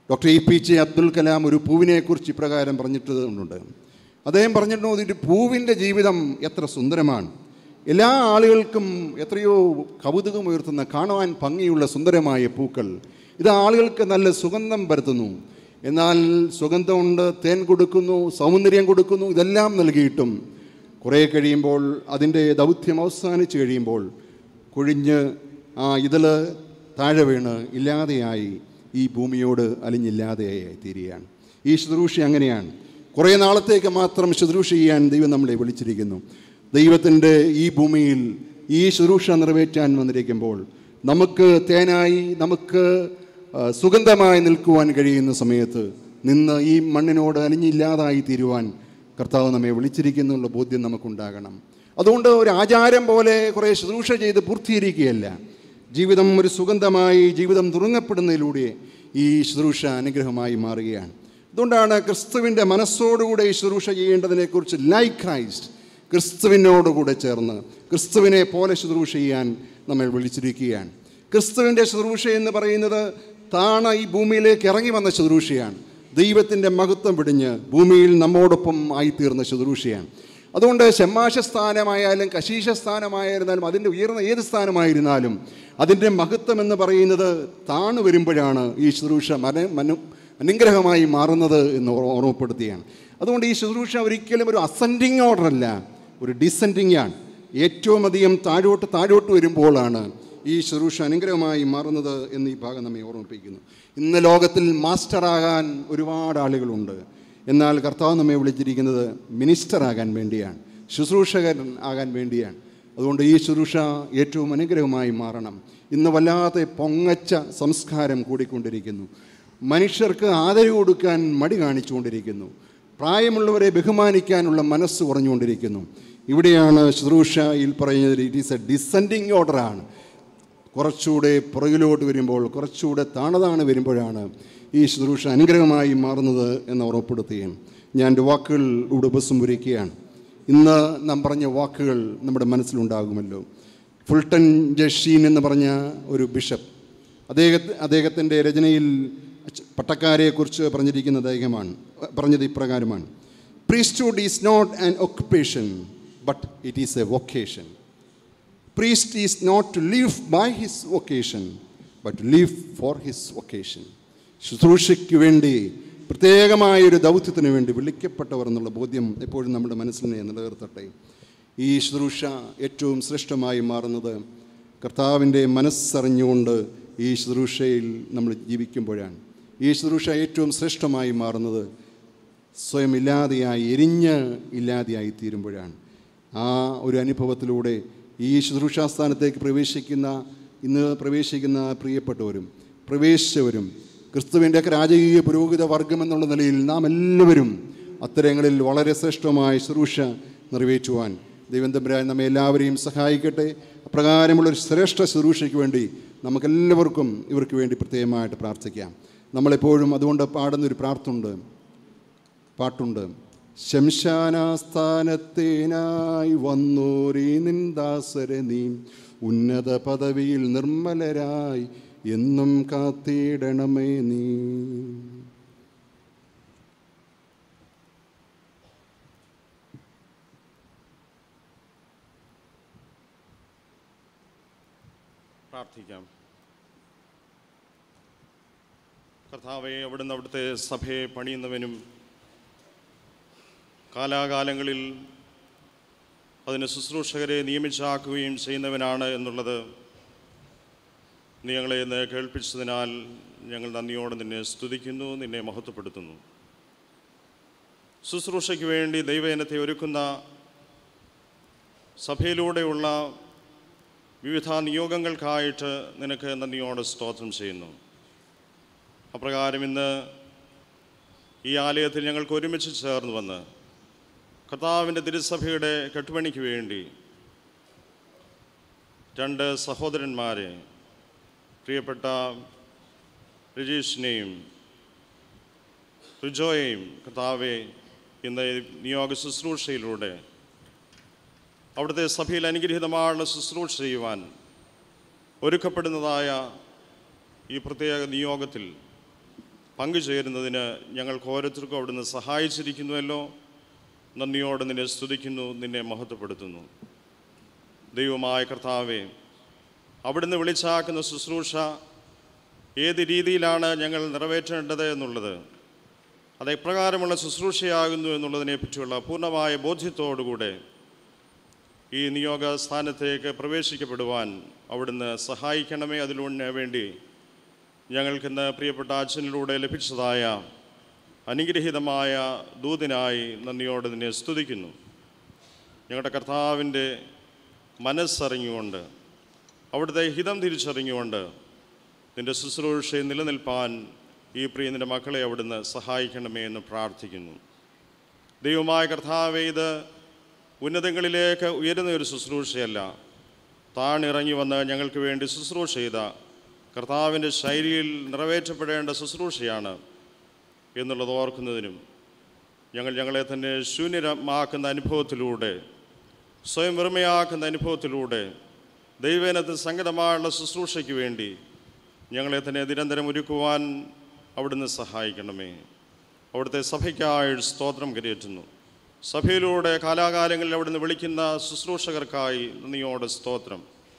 doctor A P J Abdul Kalam ഒരു പൂവിനെക്കുറിച്ച് ഇപ്രകാരം പറഞ്ഞിട്ടുണ്ട് അദ്ദേഹം പറഞ്ഞിട്ടുണ്ട് ഒരു പൂവിൻ്റെ ജീവിതം എത്ര സുന്ദരമാണ് എല്ലാ ആളുകൾക്കും എത്രയോ കൗതുകം ഉയർത്തുന്ന കാണുവാൻ ഭംഗിയുള്ള സുന്ദരമായ പൂക്കൾ ഇത് ആളുകൾക്ക് നല്ല സുഗന്ധം പരത്തുന്നു എന്നാൽ സുഗന്ധമുണ്ട് തേൻ കൊടുക്കുന്നു സൗന്ദര്യം കൊടുക്കുന്നു ഇതെല്ലാം നൽകിയിട്ടും കുറേ കഴിയുമ്പോൾ അതിൻ്റെ ദൗത്യം അവസാനിച്ച് കഴിയുമ്പോൾ കൊഴിഞ്ഞ് ആ ഇതിൽ താഴെ വീണ് ഇല്ലാതെയായി ഈ ഭൂമിയോട് അലിഞ്ഞില്ലാതെയായി തീരുകയാണ് ഈ ശുശ്രൂഷ അങ്ങനെയാണ് കുറേ നാളത്തേക്ക് മാത്രം ശുശ്രൂഷ ചെയ്യാൻ ദൈവം നമ്മളെ വിളിച്ചിരിക്കുന്നു ദൈവത്തിൻ്റെ ഈ ഭൂമിയിൽ ഈ ശുശ്രൂഷ നിറവേറ്റാൻ വന്നിരിക്കുമ്പോൾ നമുക്ക് തേനായി നമുക്ക് ആ, സുഗന്ധമായി നിൽക്കുവാൻ കഴിയുന്ന സമയത്ത് നിന്ന് ഈ മണ്ണിനോട് അലിഞ്ഞില്ലാതായി തീരുവാൻ കർത്താവ് നമ്മെ വിളിച്ചിരിക്കുന്നുള്ള ബോധ്യം നമുക്കുണ്ടാകണം അതുകൊണ്ട് ഒരു ആചാരം പോലെ കുറേ ശുശ്രൂഷ ചെയ്ത് പൂർത്തീകരിക്കുകയല്ല ജീവിതം ഒരു സുഗന്ധമായി ജീവിതം തുറങ്ങപ്പെടുന്നതിലൂടെ ഈ ശുശ്രൂഷ അനുഗ്രഹമായി മാറുകയാണ് അതുകൊണ്ടാണ് ക്രിസ്തുവിൻ്റെ മനസ്സോടുകൂടെ ഈ ശുശ്രൂഷ ചെയ്യേണ്ടതിനെക്കുറിച്ച് ലൈക്ക് ക്രൈസ്റ്റ് ക്രിസ്തുവിനോടുകൂടെ ചേർന്ന് ക്രിസ്തുവിനെ പോലെ ശുശ്രൂഷ ചെയ്യാൻ നമ്മൾ വിളിച്ചിരിക്കുകയാണ് ക്രിസ്തുവിൻ്റെ ശുശ്രൂഷ എന്ന് പറയുന്നത് താണ ഈ ഭൂമിയിലേക്ക് ഇറങ്ങി വന്ന ശുശ്രൂഷയാണ് ദൈവത്തിൻ്റെ മഹത്വം പിടിഞ്ഞ് ഭൂമിയിൽ നമ്മോടൊപ്പം ആയിത്തീർന്ന ശുശ്രൂഷയാണ് അതുകൊണ്ട് ഷമ്മാശ സ്ഥാനമായാലും കശീശ സ്ഥാനമായിരുന്നാലും അതിൻ്റെ ഉയർന്ന ഏത് സ്ഥാനമായിരുന്നാലും അതിൻ്റെ മഹത്വം എന്ന് പറയുന്നത് താണു വരുമ്പോഴാണ് ഈ ശുശ്രൂഷ മന മനു അനുഗ്രഹമായി മാറുന്നത് എന്ന് ഓർ- ഓർമ്മപ്പെടുത്തുകയാണ് അതുകൊണ്ട് ഈ ശുശ്രൂഷ ഒരിക്കലും ഒരു അസെൻഡിങ് ഓർഡർ അല്ല ഒരു ഡിസെൻഡിങ് ആണ് ഏറ്റവും അധികം താഴോട്ട് താഴോട്ട് വരുമ്പോഴാണ് ഈ ശുശ്രൂഷ അനുഗ്രഹമായി മാറുന്നത് എന്ന് ഈ ഭാഗം നമ്മെ ഓർമ്മിപ്പിക്കുന്നു ഇന്ന് ലോകത്തിൽ മാസ്റ്ററാകാൻ ഒരുപാട് ആളുകളുണ്ട് എന്നാൽ കർത്താവ് നമ്മെ വിളിച്ചിരിക്കുന്നത് മിനിസ്റ്ററാകാൻ വേണ്ടിയാണ് ശുശ്രൂഷകൻ ആകാൻ വേണ്ടിയാണ് അതുകൊണ്ട് ഈ ശുശ്രൂഷ ഏറ്റവും അനുഗ്രഹമായി മാറണം ഇന്ന് വല്ലാതെ പൊങ്ങച്ച സംസ്കാരം കൂടിക്കൊണ്ടിരിക്കുന്നു മനുഷ്യർക്ക് ആദരവ് കൊടുക്കാൻ മടി കാണിച്ചുകൊണ്ടിരിക്കുന്നു പ്രായമുള്ളവരെ ബഹുമാനിക്കാനുള്ള മനസ്സ് കുറഞ്ഞുകൊണ്ടിരിക്കുന്നു ഇവിടെയാണ് ശുശ്രൂഷയിൽ പറയുന്നത് ഇറ്റ് ഈസ് എ ഡിസെൻഡിങ് ഓർഡറാണ് കുറച്ചുകൂടെ പുറകിലോട്ട് വരുമ്പോൾ കുറച്ചുകൂടെ താണതാണ് വരുമ്പോഴാണ് ഈ ശുശ്രൂഷ അനുഗ്രഹമായി മാറുന്നത് എന്ന് ഓർമ്മപ്പെടുത്തുകയാണ് ഞാൻ എൻ്റെ വാക്കുകൾ ഇവിടെ ഉപസംഹരിക്കുകയാണ് ഇന്ന് നാം പറഞ്ഞ വാക്കുകൾ നമ്മുടെ മനസ്സിലുണ്ടാകുമല്ലോ ഫുൾട്ടൻ ജഷീൻ എന്ന് പറഞ്ഞ ഒരു ബിഷപ്പ് അദ്ദേഹത്തെ അദ്ദേഹത്തിൻ്റെ രചനയിൽ പട്ടക്കാരെക്കുറിച്ച് പറഞ്ഞിരിക്കുന്ന അദ്ദേഹമാണ് പറഞ്ഞത് ഇപ്രകാരമാണ് priesthood is not an occupation but it is a vocation priest is not to live by his vocation but live for his vocation ശുശ്രൂഷയ്ക്ക് വേണ്ടി പ്രത്യേകമായ ഒരു ദൗത്യത്തിന് വേണ്ടി വിളിക്കപ്പെട്ടവർ എന്നുള്ള ബോധ്യം എപ്പോഴും നമ്മുടെ മനസ്സിനെ നിലനിർത്തട്ടെ ഈ ശുശ്രൂഷ ഏറ്റവും ശ്രേഷ്ഠമായി മാറുന്നത് കർത്താവിൻ്റെ മനസ്സറിഞ്ഞുകൊണ്ട് ഈ ശുശ്രൂഷയിൽ നമ്മൾ ജീവിക്കുമ്പോഴാണ് ഈ ശുശ്രൂഷ ഏറ്റവും ശ്രേഷ്ഠമായി മാറുന്നത് സ്വയം ഇല്ലാതെയായി എരിഞ്ഞ് ഇല്ലാതെയായി തീരുമ്പോഴാണ് ആ ഒരു അനുഭവത്തിലൂടെ ഈ ശുശ്രൂഷാസ്ഥാനത്തേക്ക് പ്രവേശിക്കുന്ന ഇന്ന് പ്രവേശിക്കുന്ന പ്രിയപ്പെട്ടവരും പ്രവേശിച്ചവരും ക്രിസ്തുവിൻ്റെ ഒക്കെ രാജകീയ പുരോഹിത വർഗം എന്നുള്ള നിലയിൽ നാം എല്ലാവരും അത്തരങ്ങളിൽ വളരെ ശ്രേഷ്ഠമായ ശുശ്രൂഷ നിറവേറ്റുവാൻ ദൈവം തമ്പുരാൻ നമ്മെ എല്ലാവരെയും സഹായിക്കട്ടെ അപ്രകാരമുള്ളൊരു ശ്രേഷ്ഠ ശുശ്രൂഷയ്ക്ക് വേണ്ടി നമുക്കെല്ലാവർക്കും ഇവർക്ക് വേണ്ടി പ്രത്യേകമായിട്ട് പ്രാർത്ഥിക്കാം നമ്മളെപ്പോഴും അതുകൊണ്ട് പാടുന്നൊരു പ്രാർത്ഥനയുണ്ട് പാട്ടുണ്ട് ശംശാനാസ്ഥാനത്തേനായി വന്നോരീ നിന്ദാസരെ നീ ഉന്നത പദവിയിൽ നിർമ്മലരായി എന്നും കാത്തിടണമേ നീ പ്രാർത്ഥിക്കാം കർത്താവെ അവിടുന്ന് അവിടുത്തെ സഭയെ പണിയുന്നവനും കാലാകാലങ്ങളിൽ അതിന് ശുശ്രൂഷകരെ നിയമിച്ചാക്കുകയും ചെയ്യുന്നവനാണ് എന്നുള്ളത് നീ ഞങ്ങളെ ഇന്ന് കേൾപ്പിച്ചതിനാൽ ഞങ്ങൾ നന്ദിയോടെ നിന്നെ സ്തുതിക്കുന്നു നിന്നെ മഹത്വപ്പെടുത്തുന്നു ശുശ്രൂഷയ്ക്ക് വേണ്ടി ദൈവജനത്തെ ഒരുക്കുന്ന സഭയിലൂടെയുള്ള വിവിധ നിയോഗങ്ങൾക്കായിട്ട് നിനക്ക് നന്ദിയോടെ സ്തോത്രം ചെയ്യുന്നു അപ്രകാരം ഇന്ന് ഈ ആലയത്തിൽ ഞങ്ങൾക്ക് ഒരുമിച്ച് ചേർന്ന് വന്ന് കർത്താവിൻ്റെ തിരുസഭയുടെ കെട്ടുപണിക്ക് വേണ്ടി രണ്ട് സഹോദരന്മാരെ പ്രിയപ്പെട്ട രജീഷിനെയും റിജോയെയും കർത്താവെ ഇന്ന് ഈ നിയോഗ ശുശ്രൂഷയിലൂടെ അവിടുത്തെ സഭയിൽ അനുഗ്രഹീതമായ ശുശ്രൂഷ ചെയ്യുവാൻ ഒരുക്കപ്പെടുന്നതായ ഈ പ്രത്യേക നിയോഗത്തിൽ പങ്കുചേരുന്നതിന് ഞങ്ങൾക്ക് ഓരോരുത്തർക്കും അവിടുന്ന് സഹായിച്ചിരിക്കുന്നുവല്ലോ നന്ദിയോടെ നിന്നെ സ്തുതിക്കുന്നു നിന്നെ മഹത്വപ്പെടുത്തുന്നു ദൈവമായ കർത്താവെ അവിടുന്ന് വിളിച്ചാക്കുന്ന ശുശ്രൂഷ ഏത് രീതിയിലാണ് ഞങ്ങൾ നിറവേറ്റേണ്ടത് എന്നുള്ളത് അത് എപ്രകാരമുള്ള ശുശ്രൂഷയാകുന്നു എന്നുള്ളതിനെ പറ്റിയുള്ള പൂർണ്ണമായ ബോധ്യത്തോടുകൂടെ ഈ നിയോഗ സ്ഥാനത്തേക്ക് പ്രവേശിക്കപ്പെടുവാൻ അവിടുന്ന് സഹായിക്കണമേ അതിലൂടെ വേണ്ടി ഞങ്ങൾക്കിന്ന് പ്രിയപ്പെട്ട അച്ഛനിലൂടെ ലഭിച്ചതായ അനുഗ്രഹീതമായ ദൂതിനായി നന്ദിയോടെ നിന്നെ സ്തുതിക്കുന്നു ഞങ്ങളുടെ കർത്താവിൻ്റെ മനസ്സറിഞ്ഞുകൊണ്ട് അവിടുത്തെ ഹിതം തിരിച്ചറിഞ്ഞുകൊണ്ട് നിൻ്റെ ശുശ്രൂഷയിൽ നിലനിൽപ്പാൻ ഈ പ്രിയ നിൻ്റെ മക്കളെ അവിടുന്ന് സഹായിക്കണമേ എന്ന് പ്രാർത്ഥിക്കുന്നു ദൈവമായ കർത്താവെ ഇത് ഉന്നതങ്ങളിലേക്ക് ഉയരുന്ന ഒരു ശുശ്രൂഷയല്ല താണിറങ്ങി വന്ന് ഞങ്ങൾക്ക് വേണ്ടി ശുശ്രൂഷ ചെയ്ത കർത്താവിൻ്റെ ശൈലിയിൽ നിറവേറ്റപ്പെടേണ്ട ശുശ്രൂഷയാണ് എന്നുള്ളത് ഓർക്കുന്നതിനും ഞങ്ങൾ ഞങ്ങളെ തന്നെ ശൂന്യമാക്കുന്ന അനുഭവത്തിലൂടെ സ്വയം വെറുമയാക്കുന്ന അനുഭവത്തിലൂടെ ദൈവേനത്തിന് സങ്കടമായുള്ള ശുശ്രൂഷയ്ക്ക് വേണ്ടി ഞങ്ങളെ തന്നെ നിരന്തരം ഒരുക്കുവാൻ അവിടുന്ന് സഹായിക്കണമേ അവിടുത്തെ സഭയ്ക്കായി സ്തോത്രം കരയേറ്റുന്നു സഭയിലൂടെ കാലാകാലങ്ങളിൽ അവിടുന്ന് വിളിക്കുന്ന ശുശ്രൂഷകർക്കായി നന്ദിയോടെ സ്തോത്രം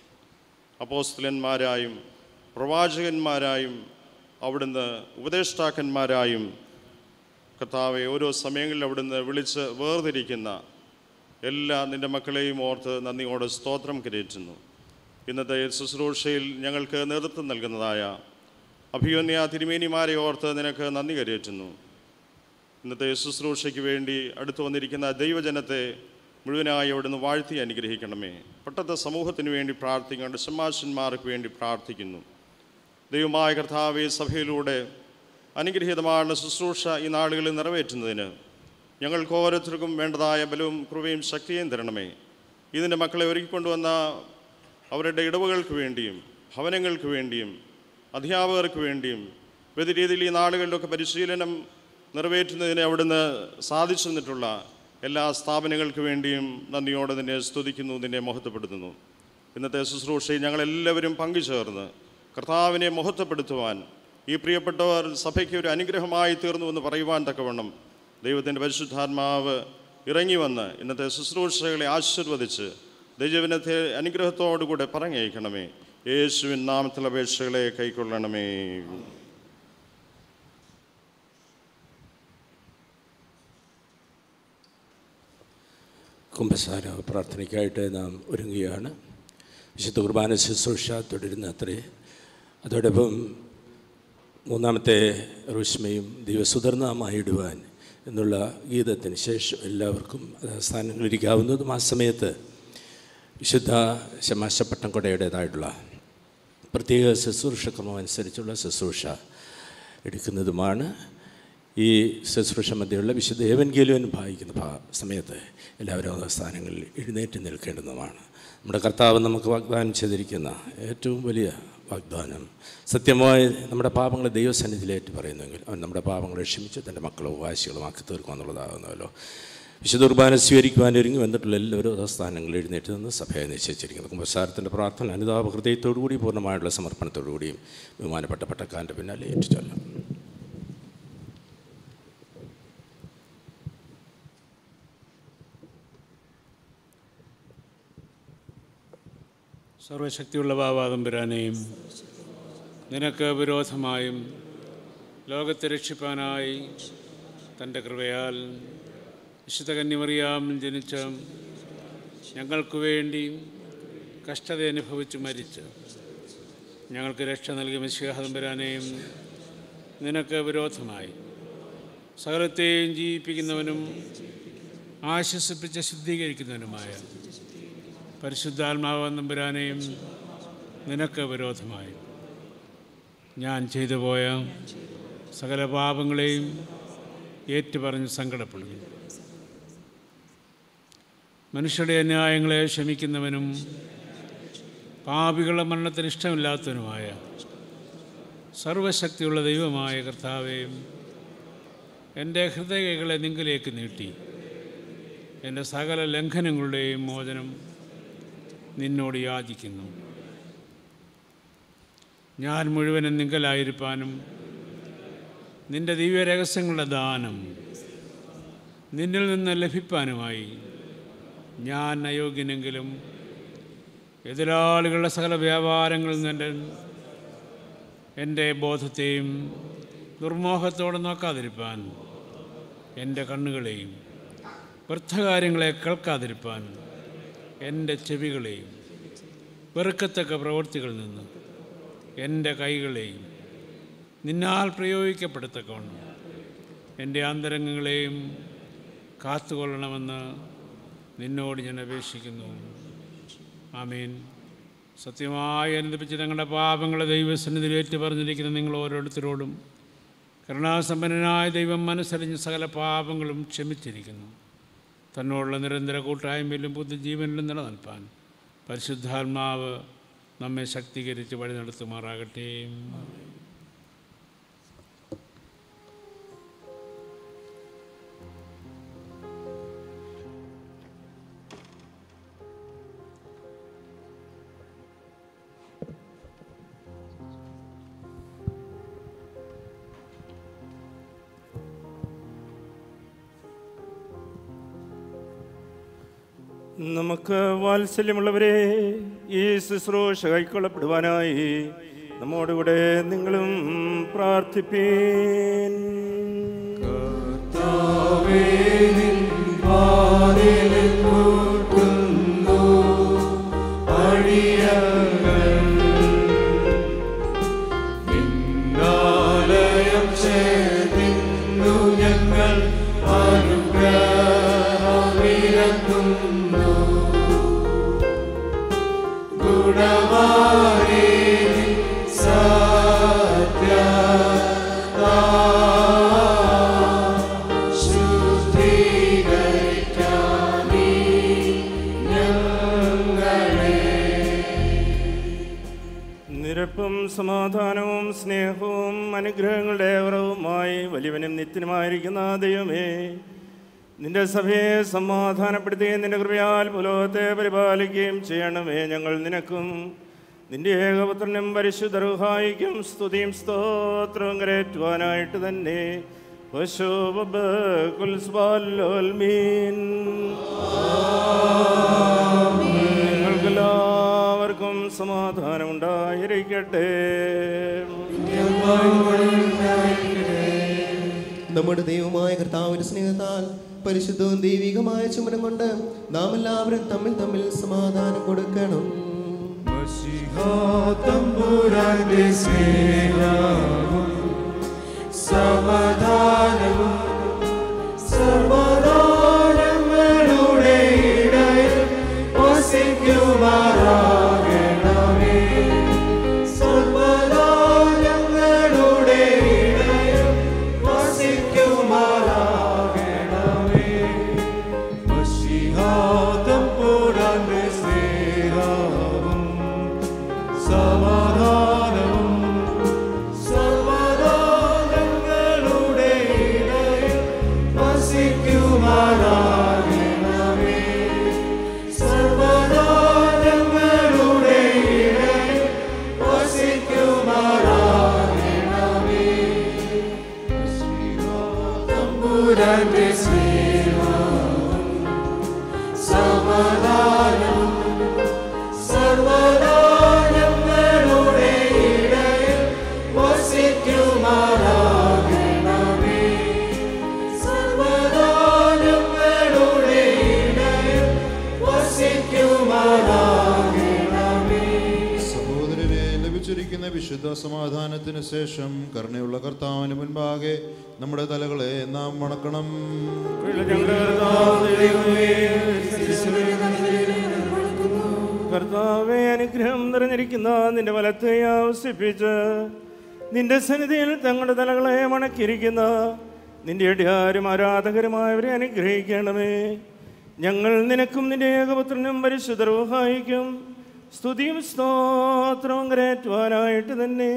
അപ്പോസ്തലന്മാരായും പ്രവാചകന്മാരായും അവിടുന്ന് ഉപദേഷ്ടാക്കന്മാരായും കർത്താവെ ഓരോ സമയങ്ങളിൽ അവിടുന്ന് വിളിച്ച് വേർതിരിക്കുന്ന എല്ലാ നിൻ്റെ മക്കളെയും ഓർത്ത് നന്ദിയോടെ സ്തോത്രം കരയേറ്റുന്നു ഇന്നത്തെ ശുശ്രൂഷയിൽ ഞങ്ങൾക്ക് നേതൃത്വം നൽകുന്നതായ അഭിയോന്യ തിരുമേനിമാരെ ഓർത്ത് നിനക്ക് നന്ദി കരയേറ്റുന്നു ഇന്നത്തെ ശുശ്രൂഷയ്ക്ക് വേണ്ടി അടുത്തു വന്നിരിക്കുന്ന ദൈവജനത്തെ മുഴുവനായി അവിടുന്ന് വാഴ്ത്തി അനുഗ്രഹിക്കണമേ പട്ടത്തെ സമൂഹത്തിന് വേണ്ടി പ്രാർത്ഥിക്കേണ്ട ശമാശന്മാർക്ക് വേണ്ടി പ്രാർത്ഥിക്കുന്നു ദൈവമായ കർത്താവെ സഭയിലൂടെ അനുഗ്രഹീതമായ ശുശ്രൂഷ ഈ നാളുകളിൽ നിറവേറ്റുന്നതിന് ഞങ്ങൾക്ക് ഓരോരുത്തർക്കും വേണ്ടതായ ബലവും കൃപയും ശക്തിയും തരണമേ ഇതിൻ്റെ മക്കളെ ഒരുക്കിക്കൊണ്ടുവന്ന അവരുടെ ഇടവുകൾക്ക് വേണ്ടിയും ഭവനങ്ങൾക്ക് വേണ്ടിയും അധ്യാപകർക്ക് വേണ്ടിയും വിവിധ രീതിയിൽ ഈ നാളുകളിലൊക്കെ പരിശീലനം നിറവേറ്റുന്നതിന് അവിടുന്ന് സാധിച്ചു തന്നിട്ടുള്ള എല്ലാ സ്ഥാപനങ്ങൾക്ക് വേണ്ടിയും നന്ദിയോടെ നിന്നെ സ്തുതിക്കുന്നു നിന്നെ മഹത്വപ്പെടുത്തുന്നു ഇന്നത്തെ ശുശ്രൂഷയിൽ ഞങ്ങളെല്ലാവരും പങ്കുചേർന്ന് കർത്താവിനെ മഹത്വപ്പെടുത്തുവാൻ ഈ പ്രിയപ്പെട്ടവർ സഭയ്ക്ക് ഒരു അനുഗ്രഹമായി തീർന്നു എന്ന് പറയുവാൻ തക്കവണ്ണം ദൈവത്തിൻ്റെ പരിശുദ്ധാത്മാവ് ഇറങ്ങി വന്ന് ഇന്നത്തെ ശുശ്രൂഷകളെ ആശീർവദിച്ച് ദൈവനത്തെ അനുഗ്രഹത്തോടുകൂടെ പറഞ്ഞയക്കണമേ യേശുവിൻ നാമത്തിലെ അപേക്ഷകളെ കൈക്കൊള്ളണമേ കുംഭസാര പ്രാർത്ഥനയ്ക്കായിട്ട് നാം ഒരുങ്ങുകയാണ് വിശുദ്ധ കുർബാന ശുശ്രൂഷ തുടരുന്ന അത്രേ അതോടൊപ്പം മൂന്നാമത്തെ റുഷ്മയും ദിവസുധർണമായി ഇടുവാൻ എന്നുള്ള ഗീതത്തിന് ശേഷം എല്ലാവർക്കും സ്ഥാനങ്ങളിരിക്കാവുന്നതും ആ സമയത്ത് വിശുദ്ധ ശമാശപ്പട്ടം കൊടയുടേതായിട്ടുള്ള പ്രത്യേക ശുശ്രൂഷ ക്രമം അനുസരിച്ചുള്ള ശുശ്രൂഷ എടുക്കുന്നതുമാണ് ഈ ശുശ്രൂഷ മധ്യയുള്ള വിശുദ്ധ ഏവൻഗേലുവൻ ഭാവിക്കുന്ന ഭാ സമയത്ത് എല്ലാവരും ആ സ്ഥാനങ്ങളിൽ എഴുന്നേറ്റ് നിൽക്കേണ്ടതുമാണ് നമ്മുടെ കർത്താവ് നമുക്ക് വാഗ്ദാനം ചെയ്തിരിക്കുന്ന ഏറ്റവും വലിയ വാഗ്ദാനം സത്യമായി നമ്മുടെ പാപങ്ങളെ ദൈവസന്നിധിയിലേറ്റ് പറയുന്നെങ്കിൽ അവൻ നമ്മുടെ പാപങ്ങളെ ക്ഷമിച്ച് തൻ്റെ മക്കളോ വാശികളുമാക്കി തീർക്കുമെന്നുള്ളതാകുന്നല്ലോ വിശുദ്ധ കുർബാന സ്വീകരിക്കുവാൻ ഒരുങ്ങി വന്നിട്ടുള്ള എല്ലാവരും ആ സ്ഥാനങ്ങളിൽ എഴുന്നേറ്റ് നിന്ന് സഭയെ നിശ്ചയിച്ചിരിക്കുന്നു കുമ്പസാരത്തിൻ്റെ പ്രാർത്ഥന അനുതാപ ഹൃദയത്തോടുകൂടി പൂർണ്ണമായുള്ള സമർപ്പണത്തോടുകൂടിയും ബഹുമാനപ്പെട്ട പട്ടക്കാരൻ്റെ പിന്നാലെ ഏറ്റുചൊല്ലാം സർവശക്തിയുള്ള ബാബാതമ്പുരാനെയും നിനക്ക് വിരോധമായും ലോകത്തെ രക്ഷിപ്പാനായി തൻ്റെ കൃപയാൽ വിശുദ്ധ കന്യമറിയാം ജനിച്ച ഞങ്ങൾക്ക് വേണ്ടി കഷ്ടത അനുഭവിച്ച് മരിച്ച് ഞങ്ങൾക്ക് രക്ഷ നൽകിയ മിശ്യാഹതമ്പുരാനെയും നിനക്ക് വിരോധമായി സകലത്തെയും ജീവിപ്പിക്കുന്നവനും ആശ്വസിപ്പിച്ച് ശുദ്ധീകരിക്കുന്നവനുമായ പരിശുദ്ധാത്മാവ് നമ്പുരാനെയും നിനക്ക് വിരോധമായി ഞാൻ ചെയ്തു പോയ സകല പാപങ്ങളെയും ഏറ്റുപറഞ്ഞ് സങ്കടപ്പെടുന്നു മനുഷ്യരുടെ അന്യായങ്ങളെ ക്ഷമിക്കുന്നവനും പാപികളുടെ മരണത്തിന് ഇഷ്ടമില്ലാത്തവനുമായ സർവശക്തിയുള്ള ദൈവമായ കർത്താവേയും എൻ്റെ ഹൃദയകളെ നിങ്കിലേക്ക് നീട്ടി എൻ്റെ സകല ലംഘനങ്ങളുടെയും മോചനം നിന്നോട് യാചിക്കുന്നു ഞാൻ മുഴുവനും നിങ്കലായിരിക്കാനും നിന്റെ ദിവ്യ രഹസ്യങ്ങളുടെ ദാനം നിന്നിൽ നിന്ന് ലഭിപ്പാനുമായി ഞാൻ അയോഗ്യനെങ്കിലും എതിരാളികളുടെ സകല വ്യാപാരങ്ങളിൽ നിന്ന് എൻ്റെ എൻ്റെ ബോധത്തെയും ദുർമോഹത്തോടെ നോക്കാതിരിപ്പാൻ എൻ്റെ കണ്ണുകളെയും വൃദ്ധകാര്യങ്ങളെ കേൾക്കാതിരിപ്പാൻ എൻ്റെ ചെവികളെയും വെറുക്കത്തക്ക പ്രവൃത്തികളിൽ നിന്ന് എൻ്റെ കൈകളെയും നിന്നാൽ പ്രയോഗിക്കപ്പെടത്തക്കവണ്ണം എൻ്റെ ആന്തരംഗങ്ങളെയും കാത്തുകൊള്ളണമെന്ന് നിന്നോട് ഞാൻ അപേക്ഷിക്കുന്നു ആമീൻ സത്യമായി അനുദപിച്ച് ഞങ്ങളുടെ പാപങ്ങളെ ദൈവസന്നിധിയിൽ ഏറ്റു പറഞ്ഞിരിക്കുന്ന നിങ്ങൾ ഓരോരുത്തരോടും കരുണാസമ്പന്നനായ ദൈവം മനസ്സറിഞ്ഞ് സകല പാപങ്ങളും ക്ഷമിച്ചിരിക്കുന്നു തന്നോടുള്ള നിരന്തര കൂട്ടായ്മയിലും പുതുജീവനിലും നിലനിൽപ്പാൻ പരിശുദ്ധാത്മാവ് നമ്മെ ശക്തീകരിച്ച് വഴി നടത്തുമാറാകട്ടെ നമുക്ക് വാത്സല്യമുള്ളവരെ ഈ ശുശ്രൂഷ കൈക്കൊള്ളപ്പെടുവാനായി നമ്മോടുകൂടെ നിങ്ങളും പ്രാർത്ഥിപ്പീൻ ഞങ്ങൾ അനുഗ്രഹമിരക്കുന്നു ഗുണവാനേ സത്യദാ ശുദ്ധീകരിക്കാനീ ഞങ്ങളെ നിരപ്പും സമാധാനവും സ്നേഹവും അനുഗ്രഹങ്ങളുടെ ഏവറവുമായി വലിയവനും നിത്യനുമായിരിക്കുന്ന ദൈവമേ നിന്റെ സഭയെ സമാധാനപ്പെടുത്തുകയും നിന്റെ കൃപയാൽ പുലോകത്തെ പരിപാലിക്കുകയും ചെയ്യണമേ ഞങ്ങൾ നിനക്കും നിന്റെ ഏകപുത്രനും പരിശുദ്ധ റുഹായിക്കും സ്തുതിയും സ്തോത്രവും കരേറ്റുവാനായിട്ട് തന്നെ നിങ്ങൾക്കെല്ലാവർക്കും സമാധാനം ഉണ്ടായിരിക്കട്ടെ നമ്മുടെ ദൈവമായ കർത്താവിന്റെ സ്നേഹത്താൽ പരിശുദ്ധവും ദൈവികമായ ചുമരം കൊണ്ട് നാം എല്ലാവരും തമ്മിൽ തമ്മിൽ സമാധാനം കൊടുക്കണം തമ്പുരാന്റെ സ്നേഹവും സമാധാനവും സർവദാനങ്ങളുടെ ഇടയിൽ വസിക്കുമാറാകണമേ സർവദാനങ്ങളുടെ ഇടയിൽ വസിക്കുമാറാകണമേ മഷിഹാതമ്പുരാന്റെ സ്നേഹവും സമാധാനവും സർവദാനങ്ങളുടെ ഇടയിൽ വസിക്കുമാറാകണമേ സർവദാനങ്ങളുടെ ഇടയിൽ വസിക്കുമാറാകണമേ തമ്പുരാന്റെ സ്നേഹവും സമാധാനവും സർവദാനങ്ങളുടെ ഇടയിൽ വസിക്കുമാറാകണമേ സർവദാനങ്ങളുടെ ഇടയിൽ വസിക്കുമാറാകണമേ സഹോദരരെ ലഭിച്ചിരിക്കുന്ന വിശുദ്ധ സമാധാനത്തിന് ശേഷം കരുണയുള്ള കർത്താവിന് മുൻപാകെ നമ്മുടെ തലകളെ നാം വണക്കണം കർത്താവെ അനുഗ്രഹം നിറഞ്ഞിരിക്കുന്ന നിന്റെ വലത്തെ ആവസിപ്പിച്ച് നിന്റെ സന്നിധിയിൽ തങ്ങളുടെ തലകളെ മണക്കിയിരിക്കുന്ന നിന്റെ അടിയാരും ആരാധകരുമായവരെ അനുഗ്രഹിക്കണമേ ഞങ്ങൾ നിനക്കും നിന്റെ ഏകപുത്രനും പരിശുദ്ധരൂഹായിക്കും സ്തുതിയും സ്തോത്രവും കരേറ്റുവാനായിട്ട് തന്നെ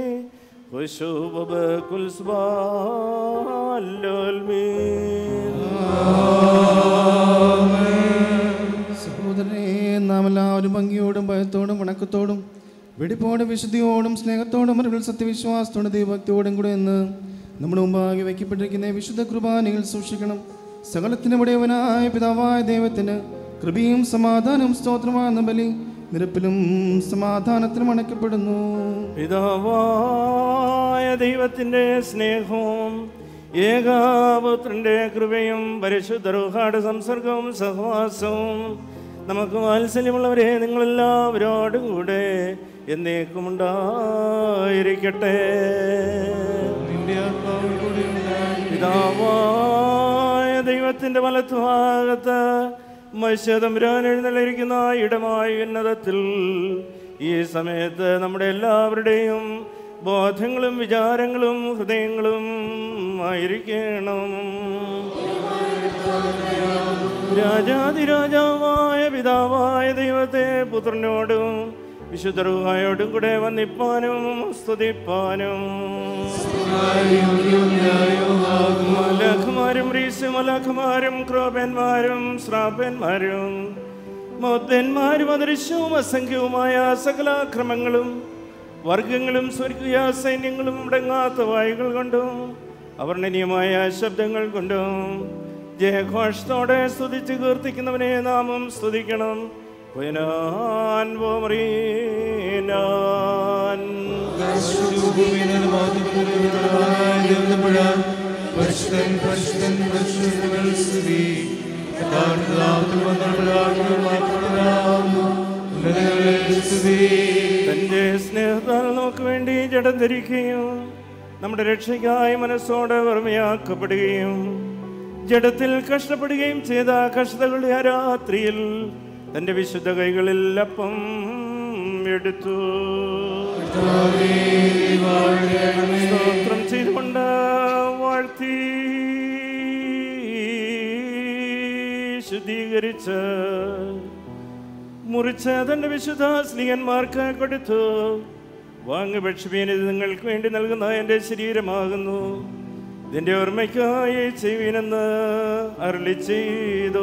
സഹോദരനെ നാം എല്ലാവരും ഭംഗിയോടും ഭയത്തോടും വണക്കത്തോടും വെടിപ്പോടും വിശുദ്ധിയോടും സ്നേഹത്തോടും അറിവിൽ സത്യവിശ്വാസത്തോടും ദൈവഭക്തിയോടും കൂടെ എന്ന് നമ്മുടെ മുമ്പാകെ വയ്ക്കപ്പെട്ടിരിക്കുന്ന ഈ വിശുദ്ധ കുർബാനയിൽ സൂക്ഷിക്കണം സകലത്തിനും ഉടയവനായ പിതാവായ ദൈവത്തിന് കൃപയും സമാധാനവും സ്തോത്രമാകുന്ന ബലി നിരപ്പിലും സമാധാനത്തിലും അണയ്ക്കപ്പെടുന്നു പിതാവായ ദൈവത്തിൻ്റെ സ്നേഹവും ഏകാപുത്രൻ്റെ കൃപയും പരിശുദ്ധ സംസർഗവും സഹവാസവും നമുക്ക് വാത്സല്യമുള്ളവരെ നിങ്ങളെല്ലാവരോടും കൂടെ എന്നേക്കും ഉണ്ടായിരിക്കട്ടെ പിതാവായ ദൈവത്തിൻ്റെ വലത്തുഭാഗത്ത് മത്സ്യതമ്പുരാൻ എഴുന്നള്ളിരിക്കുന്ന ഇടമായ ഉന്നതത്തിൽ ഈ സമയത്ത് നമ്മുടെ എല്ലാവരുടെയും ബോധങ്ങളും വിചാരങ്ങളും ഹൃദയങ്ങളും ആയിരിക്കണം രാജാതിരാജാവായ പിതാവായ ദൈവത്തെ പുത്രനോടും വിശുദ്ധരുവായോടും കൂടെ വന്നിപ്പാനും സ്തുതിപ്പാനും മലഖമാരും റീസ് മലഖമാരും ക്രോപന്മാരും ശ്രാപന്മാരും മൗദ്യന്മാരും അദൃശ്യവും അസംഖ്യവുമായ സകലാക്രമങ്ങളും വർഗങ്ങളും സ്വർഗീയ സൈന്യങ്ങളും അടങ്ങാത്ത വായുകൾ കൊണ്ടും അവർണ്ണനീയമായ ശബ്ദങ്ങൾ കൊണ്ടും ജയഘോഷത്തോടെ സ്തുതിച്ച് കീർത്തിക്കുന്നവനെ നാമം സ്തുതിക്കണം പൊയനാൻ പോമറീനാൻ പരിശുദ്ധൻ പരിശുദ്ധൻ പരിശുദ്ധൻ സ്തുതി കർത്താവിന്റെ സ്തുതി തന്റെ സ്നേഹത്താൽ നമുക്ക് വേണ്ടി ജഡം ധരിക്കുകയും നമ്മുടെ രക്ഷയ്ക്കായി മനസ്സോടെ വെറുമയാക്കപ്പെടുകയും ജഡത്തിൽ കഷ്ടപ്പെടുകയും ചെയ്ത കഷ്ടതകളുടെ ആ രാത്രിയിൽ തന്റെ വിശുദ്ധ കൈകളിൽ അപ്പം എടുത്തു സ്തോത്രം ചെയ്തുകൊണ്ട് വാഴ്ത്തി ശുദ്ധീകരിച്ച് മുറിച്ച് തന്റെ വിശുദ്ധ സ്ത്രീയന്മാർക്ക് കൊടുത്തു വാങ്ങി ഭക്ഷ്യപ്പീൻ ഇത് നിങ്ങൾക്ക് വേണ്ടി നൽകുന്ന എൻ്റെ ശരീരമാകുന്നു ഇതിൻ്റെ ഓർമ്മയ്ക്കായി ചെയ്യുവിനെന്ന് അരളി ചെയ്തു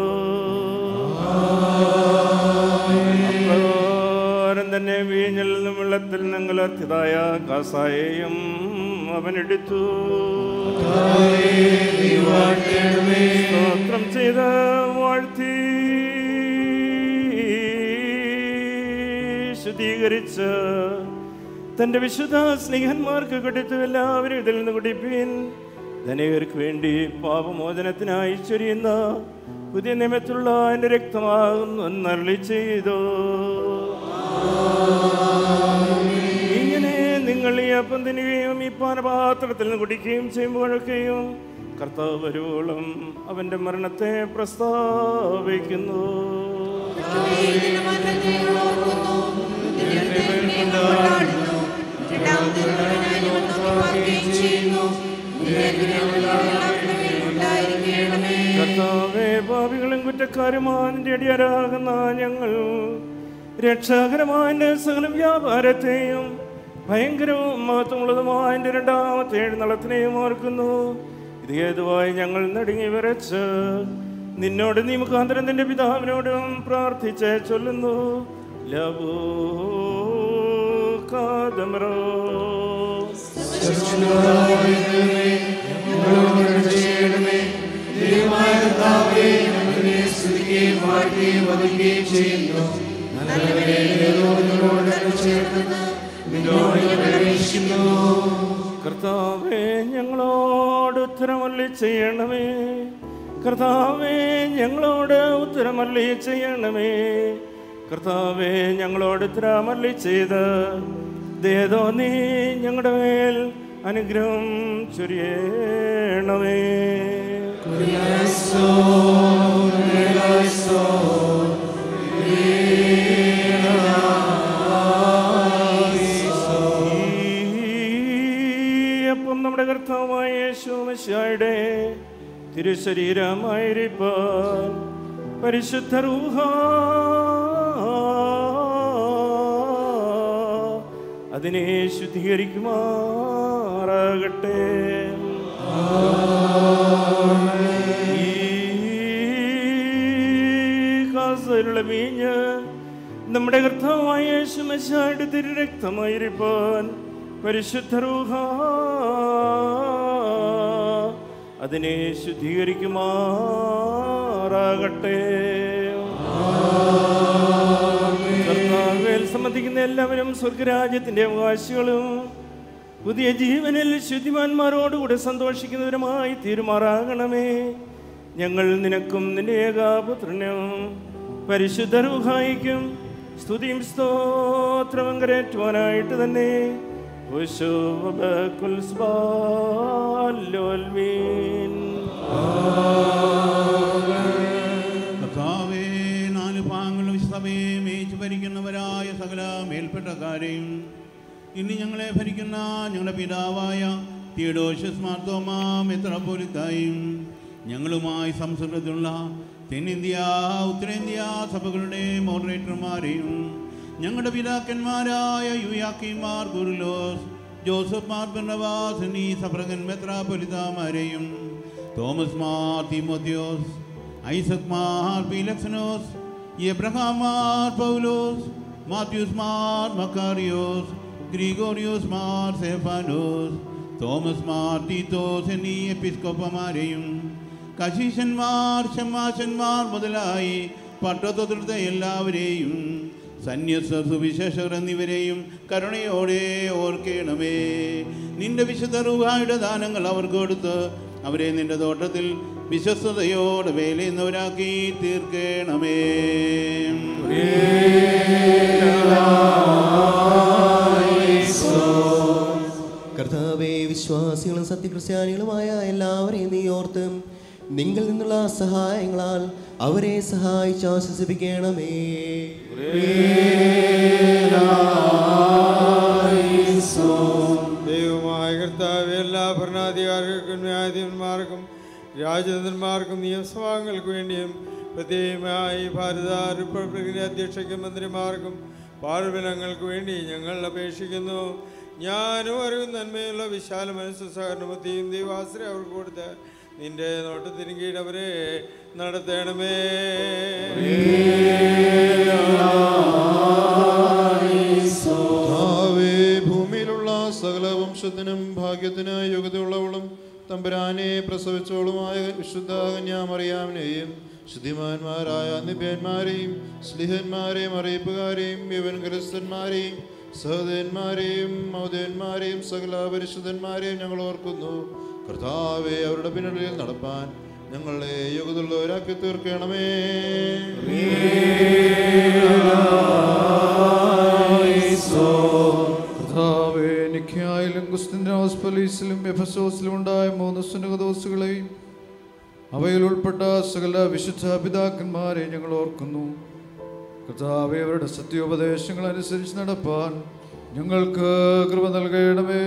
അപ്രകാരം തന്നെ വീഞ്ഞിൽ നിന്നും വെള്ളത്തിൽ നിന്നും കലർത്തിയതായ കാസായെയും അവനെടുത്തു സ്തോത്രം ചെയ്ത് വാഴ്ത്തി ശുദ്ധീകരിച്ച് തന്റെ വിശുദ്ധ സ്നേഹന്മാർക്ക് കൊടുത്തു എല്ലാവരും ഇതിൽ നിന്ന് കുടിപ്പീൻ ധനികർക്ക് വേണ്ടി പാപമോചനത്തിനായി ചൊരിയുന്ന പുതിയ നിയമത്തിലുള്ള എൻ്റെ രക്തമാകുന്നു എന്നരളി ചെയ്തു ഇങ്ങനെ നിങ്ങൾ ഈ അപ്പം തിന്നുകയും ഈ പാനപാത്രത്തിൽ നിന്ന് കുടിക്കുകയും ചെയ്യുമ്പോഴൊക്കെയും കർത്താവ് വരുവോളം അവന്റെ മരണത്തെ പ്രസ്താവിക്കുന്നു കർത്താവേ പാപികളും കുറ്റക്കാരുമായ നിന്റെ അടിയാരാകുന്ന ഞങ്ങൾ രക്ഷാകരമായ എൻ്റെ സകല വ്യാപാരത്തെയും ഭയങ്കരവും മഹത്വമുള്ളതുമായ എൻ്റെ രണ്ടാമത്തെ എഴുന്നള്ളത്തിനെയും ഓർക്കുന്നു ഇത് ഏതുവായി ഞങ്ങൾ നടുങ്ങി വിറച്ച് നിന്നോട് നീ മുഖാന്തരം നിന്റെ പിതാവിനോടും പ്രാർത്ഥിച്ച് ചൊല്ലുന്നു ലവോ കാതമറോ കർത്താവേ ഞങ്ങളോട് ഉത്തരമല്ലി ചെയ്യണമേ കർത്താവേ ഞങ്ങളോട് ഉത്തരമല്ലി ചെയ്യണമേ കർത്താവേ ഞങ്ങളോട് ഉത്തരമല്ലി ചെയ്ത് ദേതോ നീ ഞങ്ങളുടെ മേൽ അനുഗ്രഹം ചൊരിയണമേ ഈ അപ്പം നമ്മുടെ കർത്താവായ യേശുമശായുടെ തിരുശരീരമായിരിക്കാൻ പരിശുദ്ധ റൂഹ അതിനെ ശുദ്ധീകരിക്കുമാറാകട്ടെ ഈ കാസയിലുള്ള വീഞ്ഞ് നമ്മുടെ കർത്താവായ യേശുമശായുടെ തിരുരക്തമായിരിക്കാൻ പരിശുദ്ധ റൂഹ അതിനെ ശുദ്ധീകരിക്കുമാറാകട്ടെ കർത്താവേൽ സംബന്ധിക്കുന്ന എല്ലാവരും സ്വർഗരാജ്യത്തിന്റെ അവകാശികളും പുതിയ ജീവനിൽ ശുദ്ധിമാന്മാരോടുകൂടെ സന്തോഷിക്കുന്നവരുമായി തീരുമാറാകണമേ ഞങ്ങൾ നിനക്കും നിന്റെ ഏകാപുത്രനും പരിശുദ്ധ റുഹായിക്കും സ്തുതിയും സ്തോത്രവും കരേറ്റുവാനായിട്ട് തന്നെ കർത്താവേ നാല് ഭാഗങ്ങളും സഭയെ മേച്ചു ഭരിക്കുന്നവരായ സകല മേൽപ്പെട്ടക്കാരെയും ഇനി ഞങ്ങളെ ഭരിക്കുന്ന ഞങ്ങളുടെ പിതാവായ തിയഡോഷ്യസ് മാർത്തോമാ മെത്രാപോലിത്തായും ഞങ്ങളുമായി സംസർഗത്തിലുള്ള തെന്നിന്ത്യ ഉത്തരേന്ത്യ സഭകളുടെ മോഡറേറ്റർമാരെയും ഞങ്ങളുടെ പിതാക്കന്മാരായ യുയാക്കിമാർ ഗുരുലോസ് ജോസഫ് മാർ ബർണവാസ് എന്നീ സഫ്രഗൻ മെത്രാപൊലിതാമാരെയും തോമസ് മാർ തിമോത്തിയോസ് ഐസക് മാർ പീലക്സനോസ് എബ്രഹാം മാർ പൗലോസ് മാത്യൂസ് മാർ മക്കാറിയോസ് ഗ്രിഗോറിയോസ് മാർ സെഫാനോസ് തോമസ് മാർ തീത്തോസ് എന്നീ എപ്പിസ്കോപ്പമാരെയും കശീശന്മാർ ഷമാശന്മാർ മുതലായി പട്ടത്തൊടുത്ത എല്ലാവരെയും സന്യസ്ത സുവിശേഷകർ എന്നിവരെയും കരുണയോടെ ഓർക്കണമേ നിന്റെ വിശുദ്ധ റുഹായുടെ ദാനങ്ങൾ അവർക്ക് കൊടുത്ത് അവരെ നിന്റെ തോട്ടത്തിൽ വിശ്വസ്തയോടെ വേലയുന്നവരാക്കി തീർക്കണമേ കർത്താവെ വിശ്വാസികളും സത്യക്രിസ്ത്യാനികളുമായ എല്ലാവരെയും നീ ഓർത്ത് നിങ്ങൾ നിന്നുള്ള സഹായങ്ങളാൽ അവരെ സഹായിച്ച് ആശ്വസിപ്പിക്കണമേ ദൈവമായ കർത്താവ് എല്ലാ ഭരണാധികാരികൾക്കും ന്യായാധിപന്മാർക്കും രാജതന്ത്രന്മാർക്കും നിയമസഭാംഗങ്ങൾക്ക് വേണ്ടിയും പ്രത്യേകമായി ഭാരത റിപ്പബ്ലിക്കിൻ്റെ അധ്യക്ഷയ്ക്കും മന്ത്രിമാർക്കും പാർവലങ്ങൾക്ക് വേണ്ടി ഞങ്ങൾ അപേക്ഷിക്കുന്നു ഞാനും അറിവും നന്മയുള്ള വിശാല മനസ്സും സഹകരണബുദ്ധിയും ദൈവാശ്രയം അവർക്ക് കൊടുത്ത് നിന്റെ നോട്ടത്തിന് കീഴ് അവരെ നടത്തണമേ കർത്താവേ, ഭൂമിയിലുള്ള സകല വംശത്തിനും ഭാഗ്യത്തിന് യോഗ്യതയുള്ളവളും തമ്പുരാനെ പ്രസവിച്ചോളുമായ വിശുദ്ധ കന്യാമറിയാമിനെയും ശുദ്ധിമാന്മാരായ നിഭ്യന്മാരെയും സ്ലിഹന്മാരെയും അറിയിപ്പുകാരെയും യവൻകരസ്ഥന്മാരെയും സഹോദരന്മാരെയും മൗദയന്മാരെയും സകല പരിശുദ്ധന്മാരെയും ഞങ്ങൾ ഓർക്കുന്നു കർത്താവെ അവരുടെ പിന്നണിയിൽ നടപ്പാൻ ഞങ്ങളെ യോഗ്യതയുള്ളവരാക്കി തീർക്കണമേ കർത്താവേ നിഖ്യായിലും കുസ്തിൻഡ്രോസ് പോലീസിലും എഫസോസിലും ഉണ്ടായ മൂന്ന് സുനകദോസുകളെയും അവയിൽ ഉൾപ്പെട്ട സകല വിശുദ്ധ പിതാക്കന്മാരെ ഞങ്ങൾ ഓർക്കുന്നു കർത്താവെ അവരുടെ സത്യോപദേശങ്ങൾ അനുസരിച്ച് നടപ്പാൻ ഞങ്ങൾക്ക് കൃപ നൽകണമേ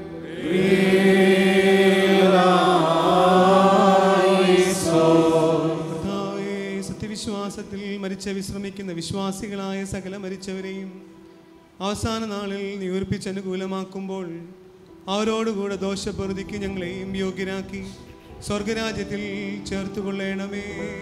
കർത്താവേ, സത്യവിശ്വാസത്തിൽ മരിച്ച വിശ്രമിക്കുന്ന വിശ്വാസികളായ സകല മരിച്ചവരെയും അവസാന നാളിൽ നീ ഉയർപ്പിച്ച് അനുകൂലമാക്കുമ്പോൾ അവരോടുകൂടെ ദോഷപ്രതിക്ക് ഞങ്ങളെയും യോഗ്യരാക്കി സ്വർഗരാജ്യത്തിൽ ചേർത്തുകൊള്ളണമേ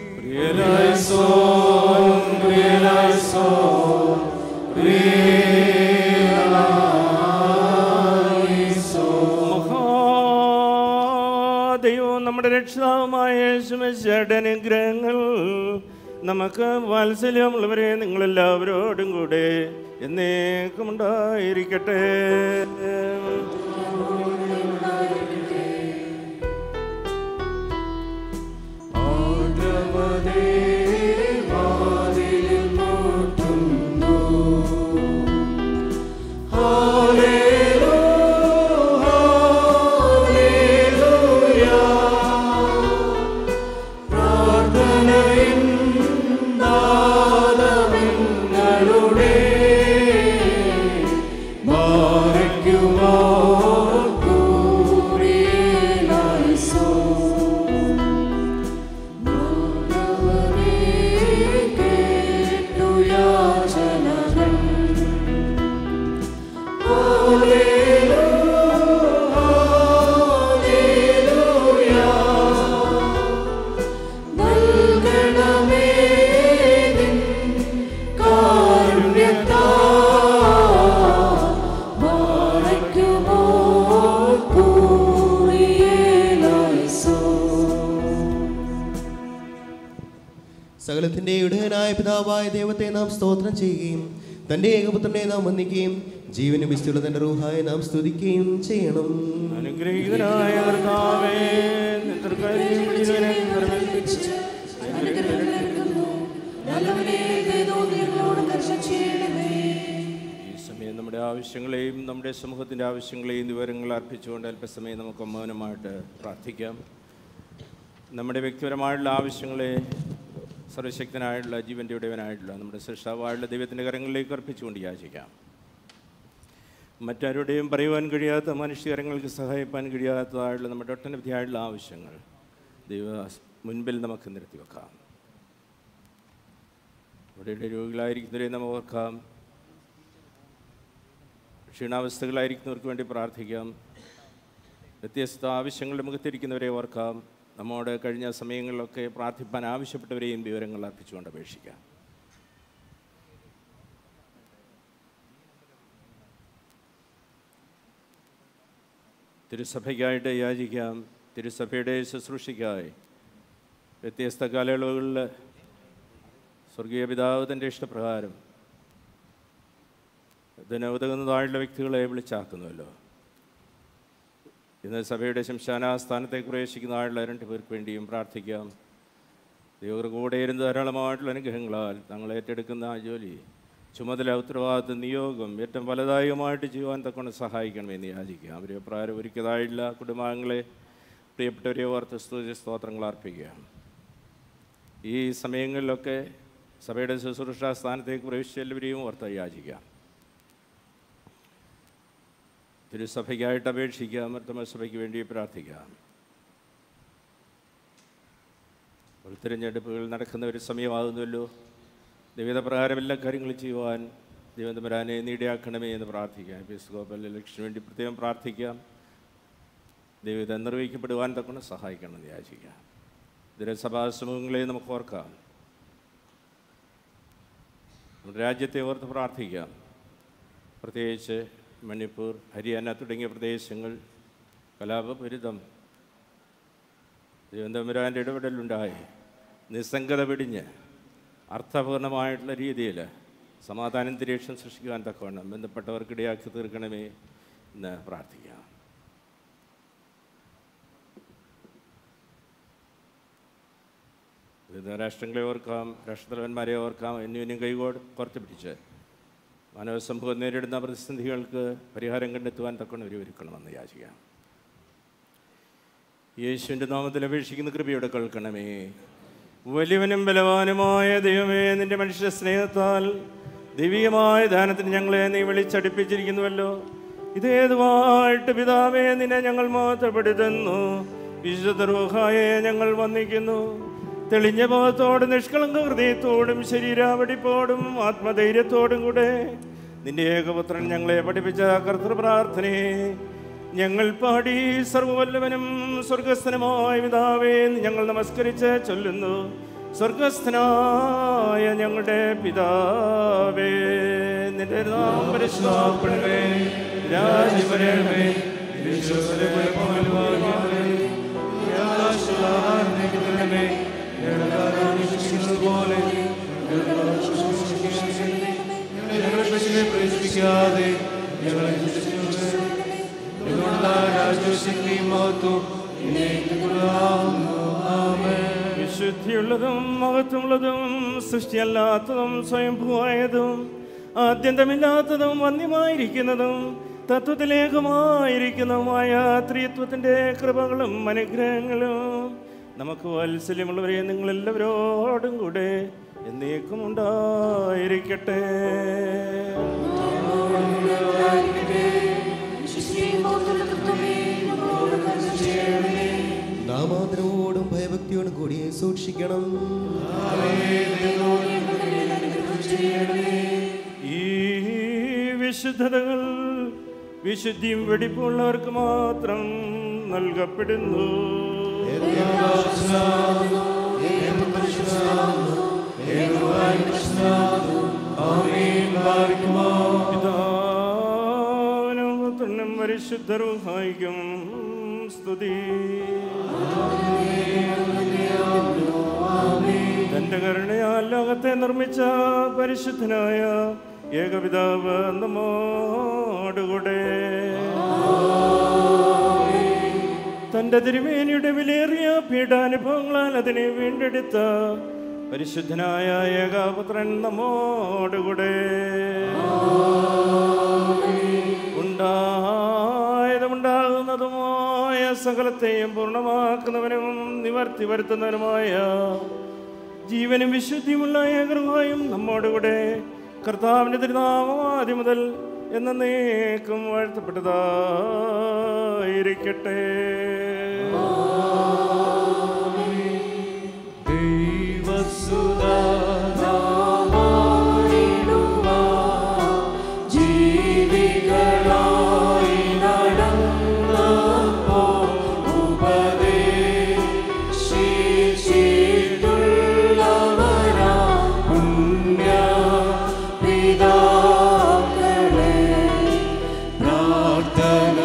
മഹാദൈവവും നമ്മുടെ രക്ഷിതാവുമായ യേശുമശിയുടെ അനുഗ്രഹങ്ങൾ നമുക്ക് വാത്സല്യമുള്ളവരെ നിങ്ങളെല്ലാവരോടും കൂടെ എന്നേക്കും ഉണ്ടായിരിക്കട്ടെ ോ പിതാവായ ദൈവത്തെ നാം സ്തോത്രം ചെയ്യുകയും തന്റെ ഏകപുത്രനെ നാം വന്ദിക്കുകയും ജീവനും വിസ്തുള്ള തന്റെ റൂഹായെ നാം സ്തുതിക്കുകയും ചെയ്യണം അനുഗ്രഹീതനായ കർത്താവേ നിത്യകാര്യം ജീവനെ നിർമ്മിച്ച് ഈ സമയം നമ്മുടെ ആവശ്യങ്ങളെയും നമ്മുടെ സമൂഹത്തിൻ്റെ ആവശ്യങ്ങളെയും വിവരങ്ങൾ അർപ്പിച്ചുകൊണ്ട് അല്പസമയം നമുക്ക് മൗനമായിട്ട് പ്രാർത്ഥിക്കാം നമ്മുടെ വ്യക്തിപരമായിട്ടുള്ള ആവശ്യങ്ങളെ സർവശക്തനായിട്ടുള്ള ജീവൻ്റെ ഉടയവനായിട്ടുള്ള നമ്മുടെ സൃഷ്ടാവായുള്ള ദൈവത്തിൻ്റെ കരങ്ങളിലേക്ക് അർപ്പിച്ചുകൊണ്ട് യാചിക്കാം മറ്റാരുടെയും പറയുവാൻ കഴിയാത്ത മനുഷ്യകരങ്ങൾക്ക് സഹായിപ്പാൻ കഴിയാത്തതായിട്ടുള്ള നമ്മുടെ ഒട്ടനവധിയായിട്ടുള്ള ആവശ്യങ്ങൾ ദൈവ മുൻപിൽ നമുക്ക് നിർത്തി വെക്കാം ഇവിടെ രോഗികളായിരിക്കുന്നവരെ നമുക്ക് ഓർക്കാം ക്ഷീണാവസ്ഥകളായിരിക്കുന്നവർക്ക് വേണ്ടി പ്രാർത്ഥിക്കാം വ്യത്യസ്ത ആവശ്യങ്ങളുടെ മുഖത്തിരിക്കുന്നവരെ ഓർക്കാം നമ്മോട് കഴിഞ്ഞ സമയങ്ങളിലൊക്കെ പ്രാർത്ഥിപ്പാൻ ആവശ്യപ്പെട്ടവരെയും വിവരങ്ങൾ അർപ്പിച്ചുകൊണ്ട് അപേക്ഷിക്കാം തിരുസഭയ്ക്കായിട്ട് യാചിക്കാം തിരുസഭയുടെ ശുശ്രൂഷയ്ക്കായി വ്യത്യസ്ത കാലയളവുകളിൽ സ്വർഗീയ പിതാവ് തൻ്റെ ഇഷ്ടപ്രകാരം ഇതിന് ഉതകുന്നതായുള്ള വ്യക്തികളെ വിളിച്ചാക്കുന്നുവല്ലോ ഇന്ന് സഭയുടെ ശംശാന സ്ഥാനത്തേക്ക് പ്രവേശിക്കുന്നതായുള്ള രണ്ട് പേർക്ക് വേണ്ടിയും പ്രാർത്ഥിക്കാം ദൈവർ കൂടെ ഇരുന്ന് ധാരാളമായിട്ടുള്ള അനുഗ്രഹങ്ങളാൽ തങ്ങൾ ഏറ്റെടുക്കുന്ന ആ ജോലി ചുമതല ഉത്തരവാദിത്വ നിയോഗം ഏറ്റവും ഫലദായകമായിട്ട് ചെയ്യുവാൻ തക്കൊണ്ട് സഹായിക്കണമെന്ന് യാചിക്കാം അവരെ പ്രാരം ഒരുക്കിയതായുള്ള കുടുംബാംഗങ്ങളെ പ്രിയപ്പെട്ടവരെ ഓർത്ത് സ്തുതി സ്തോത്രങ്ങൾ അർപ്പിക്കുക ഈ സമയങ്ങളിലൊക്കെ സഭയുടെ ശുശ്രൂഷ സ്ഥാനത്തേക്ക് പ്രവേശിച്ച എല്ലാവരെയും ഓർത്ത് യാചിക്കാം തിരുസഭയ്ക്കായിട്ട് അപേക്ഷിക്കാം മർത്തമ സഭയ്ക്ക് വേണ്ടി പ്രാർത്ഥിക്കാം ഒരു തിരഞ്ഞെടുപ്പുകൾ നടക്കുന്ന ഒരു സമയമാകുന്നുവല്ലോ ദൈവപ്രകാരം എല്ലാ കാര്യങ്ങളും ചെയ്യുവാൻ ദൈവതമ്പരാനെ നീടിയാക്കണമേ എന്ന് പ്രാർത്ഥിക്കാം എപ്പിസ്കോപ്പൽ ഇലക്ഷന് വേണ്ടി പ്രത്യേകം പ്രാർത്ഥിക്കാം ദൈവത്തെ നിർവഹിക്കപ്പെടുവാൻ തക്കൊണ്ട് സഹായിക്കണമെന്ന് യാചിക്കാം ഇതിലെ സഭാ സമൂഹങ്ങളെ നമുക്ക് ഓർക്കാം നമ്മുടെ രാജ്യത്തെ ഓർത്ത് പ്രാർത്ഥിക്കാം പ്രത്യേകിച്ച് മണിപ്പൂർ ഹരിയാന തുടങ്ങിയ പ്രദേശങ്ങൾ കലാപപരിതം തിരുവനന്തപുരാൻ്റെ ഇടപെടലുണ്ടായി നിസ്സംഗത പിടിഞ്ഞ് അർത്ഥപൂർണമായിട്ടുള്ള രീതിയിൽ സമാധാനാന്തരീക്ഷം സൃഷ്ടിക്കുവാൻ തക്കവണ്ണം ബന്ധപ്പെട്ടവർക്കിടയാക്കി തീർക്കണമേ എന്ന് പ്രാർത്ഥിക്കാം വിവിധ രാഷ്ട്രങ്ങളെ ഓർക്കാം രാഷ്ട്രതലവന്മാരെ ഓർക്കാം എന്നിവനും കൈകോട് കോർത്ത് പിടിച്ച് മാനവ സമൂഹം നേരിടുന്ന പ്രതിസന്ധികൾക്ക് പരിഹാരം കണ്ടെത്തുവാൻ തക്കൊണ്ട് ഒരു ഒരുക്കണമെന്ന് യാചിക്കാം യേശുവിൻ്റെ നാമത്തിൽ അപേക്ഷിക്കുന്ന കൃപയോടെ കേൾക്കണമേ വലിയവനും ബലവാനുമായ ദൈവമേ നിന്റെ മനുഷ്യ സ്നേഹത്താൽ ദൈവികമായ ദാനത്തിന് ഞങ്ങളെ നീ വിളിച്ചടിപ്പിച്ചിരിക്കുന്നുവല്ലോ ഇതേതുമായിട്ട് പിതാവേ നിന്നെ ഞങ്ങൾ മാത്രപ്പെടുത്തുന്നു വിശുദ്ധ റൂഹായെ ഞങ്ങൾ വന്ദിക്കുന്നു തെളിഞ്ഞ മുഖത്തോടും നിഷ്കളങ്ക ഹൃദയത്തോടും ശരീരാവടിപ്പോടും ആത്മധൈര്യത്തോടും കൂടെ നിന്റെ ഏകപുത്രൻ ഞങ്ങളെ പഠിപ്പിച്ച കർത്തൃപ്രാർത്ഥനയെ ഞങ്ങൾ പാടി സർവവല്ലവനും സ്വർഗസ്ഥനുമായ പിതാവേ എന്ന് ഞങ്ങൾ നമസ്കരിച്ച് ചൊല്ലുന്നു സ്വർഗസ്ഥനായ ഞങ്ങളുടെ പിതാവേ നിന്റെ നാം പരിശുദ്ധപ്പെടുകേ രാജ്യപരമേ പോലെ ഞങ്ങളെ പശുവിനെ പ്രവേശിപ്പിക്കാതെ ഞങ്ങളെ രാജ്യശക്തിയും മഹത്വം വിശുദ്ധിയുള്ളതും മഹത്വമുള്ളതും സൃഷ്ടിയല്ലാത്തതും സ്വയംഭൂവായതും ആദ്യന്തമില്ലാത്തതും വന്യമായിരിക്കുന്നതും തത്വത്തിലേകമായിരിക്കുന്നതുമായ ത്രിയത്വത്തിൻ്റെ കൃപകളും അനുഗ്രഹങ്ങളും നമുക്ക് വാത്സല്യമുള്ളവരെ നിങ്ങളെല്ലാവരോടും കൂടെ എന്നേക്കും ഉണ്ടായിരിക്കട്ടെ നാമാന്തരവോടും ഭയഭക്തിയോടും കൂടി സൂക്ഷിക്കണം ഈ വിശുദ്ധതകൾ വിശുദ്ധിയും വെടിപ്പുള്ളവർക്ക് മാത്രം നൽകപ്പെടുന്നു പിതാവിനും പുത്രനും പരിശുദ്ധരും സഹായിക്കും സ്തുതി തന്റെ കരുണയാൽ ലോകത്തെ നിർമ്മിച്ച പരിശുദ്ധനായ ഏകപിതാവ് നമ്മോടുകൂടെ തന്റെ തിരുമേനിയുടെ വിലയേറിയ പീഡാനുഭവങ്ങളാൽ അതിനെ വീണ്ടെടുത്ത പരിശുദ്ധനായ ഏകാപുത്രൻ നമ്മോടുകൂടെ ഉണ്ടാകുന്നതുമായ സകലത്തെയും പൂർണ്ണമാക്കുന്നവനും നിവർത്തി വരുത്തുന്നവനുമായ ജീവനും വിശുദ്ധിയുമുള്ള ഏകൃഹായും നമ്മോടുകൂടെ കർത്താവിൻ്റെ തിരുനാമം ആദ്യം മുതൽ എന്നേക്കും വാഴ്ത്തപ്പെട്ടതായിരിക്കട്ടെ ജീവികളായി നടന്നപ്പോൾ ഉപദേശിച്ചിട്ടുള്ളവരാ പുണ്യ പിതാക്കളെ പ്രാർത്ഥന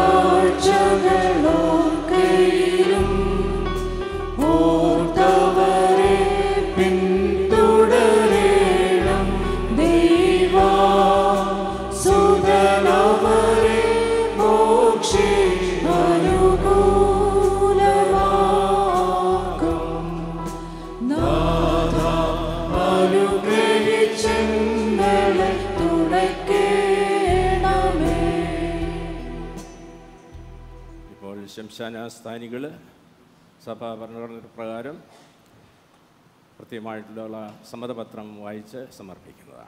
കാഴ്ചകളൊക്കെയും ഓർത്തവരെ പിന്തുടരേണം ദൈവാ സുതനവരെ മോക്ഷേ അനുകൂലമാക്കും നാഥ അനുഗ്രഹിച്ചെങ്ങളെ തുടക്കേണമേ ഇപ്പോൾ ശംശാന സ്ഥാനികൾ സഭാ ഭരണഘടനപ്രകാരം കൃത്യമായിട്ടുള്ള സമ്മതപത്രം വായിച്ച് സമർപ്പിക്കുന്നതാണ്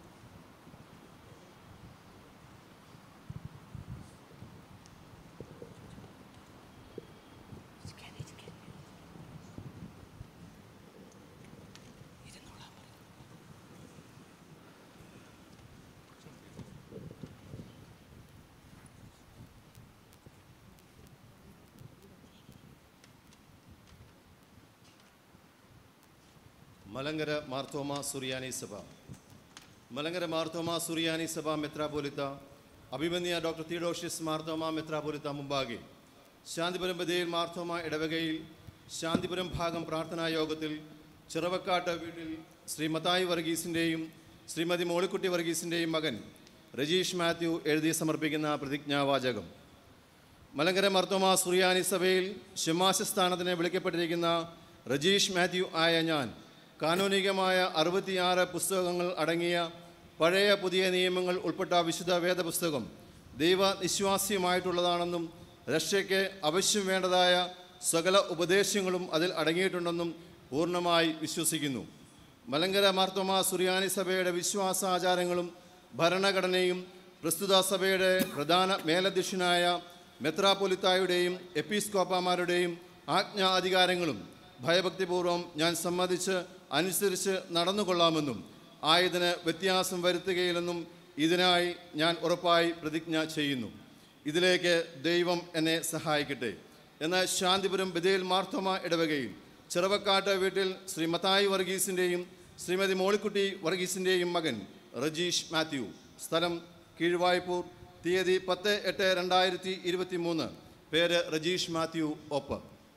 മലങ്കര മാർത്തോമ സുറിയാനി സഭ മലങ്കര മാർത്തോമ സുറിയാനി സഭ മെത്രാപോലിത്ത അഭിമന്യ ഡോക്ടർ തിയോഡോഷ്യസ് മാർത്തോമ മെത്രാപോലിത്ത മുമ്പാകെ ശാന്തിപുരം ബദയിൽ മാർത്തോമ ഇടവകയിൽ ശാന്തിപുരം ഭാഗം പ്രാർത്ഥനാ യോഗത്തിൽ ചിറവക്കാട്ട് വീട്ടിൽ ശ്രീ മത്തായി വർഗീസിൻ്റെയും ശ്രീമതി മോളിക്കുട്ടി വർഗീസിൻ്റെയും മകൻ രജീഷ് മാത്യു എഴുതി സമർപ്പിക്കുന്ന പ്രതിജ്ഞാവാചകം മലങ്കര മർത്തോമ സുറിയാനി സഭയിൽ ഷമാശസ്ഥാനത്തിന് വിളിക്കപ്പെട്ടിരിക്കുന്ന രജീഷ് മാത്യു ആയ ഞാൻ കാനൂനികമായ അറുപത്തിയാറ് പുസ്തകങ്ങൾ അടങ്ങിയ പഴയ പുതിയ നിയമങ്ങൾ ഉൾപ്പെട്ട വിശുദ്ധ വേദപുസ്തകം ദൈവ നിശ്വാസ്യമായിട്ടുള്ളതാണെന്നും രക്ഷയ്ക്ക് ആവശ്യം വേണ്ടതായ സകല ഉപദേശങ്ങളും അതിൽ അടങ്ങിയിട്ടുണ്ടെന്നും പൂർണ്ണമായി വിശ്വസിക്കുന്നു മലങ്കര മാർത്തോമ സുറിയാനി സഭയുടെ വിശ്വാസാചാരങ്ങളും ഭരണഘടനയും പ്രസ്തുത സഭയുടെ പ്രധാന മേലധ്യക്ഷനായ മെത്രാപ്പൊലിത്തായുടെയും എപ്പീസ്കോപ്പമാരുടെയും ആജ്ഞാ അധികാരങ്ങളും ഭയഭക്തിപൂർവ്വം ഞാൻ സമ്മതിച്ച് അനുസരിച്ച് നടന്നുകൊള്ളാമെന്നും ആയതിന് വ്യത്യാസം വരുത്തുകയില്ലെന്നും ഇതിനായി ഞാൻ ഉറപ്പായി പ്രതിജ്ഞ ചെയ്യുന്നു ഇതിലേക്ക് ദൈവം എന്നെ സഹായിക്കട്ടെ എന്നാൽ ശാന്തിപുരം ബദേൽ മാർത്തോമ ഇടവകയിൽ ചിറവക്കാട്ട് വീട്ടിൽ ശ്രീ മത്തായി വർഗീസിൻ്റെയും ശ്രീമതി മോളിക്കുട്ടി വർഗീസിൻ്റെയും മകൻ റജീഷ് മാത്യു സ്ഥലം കീഴ്വായ്പൂർ തീയതി പത്ത് എട്ട് രണ്ടായിരത്തി ഇരുപത്തി മൂന്ന് പേര് റജീഷ് മാത്യു ഒപ്പ്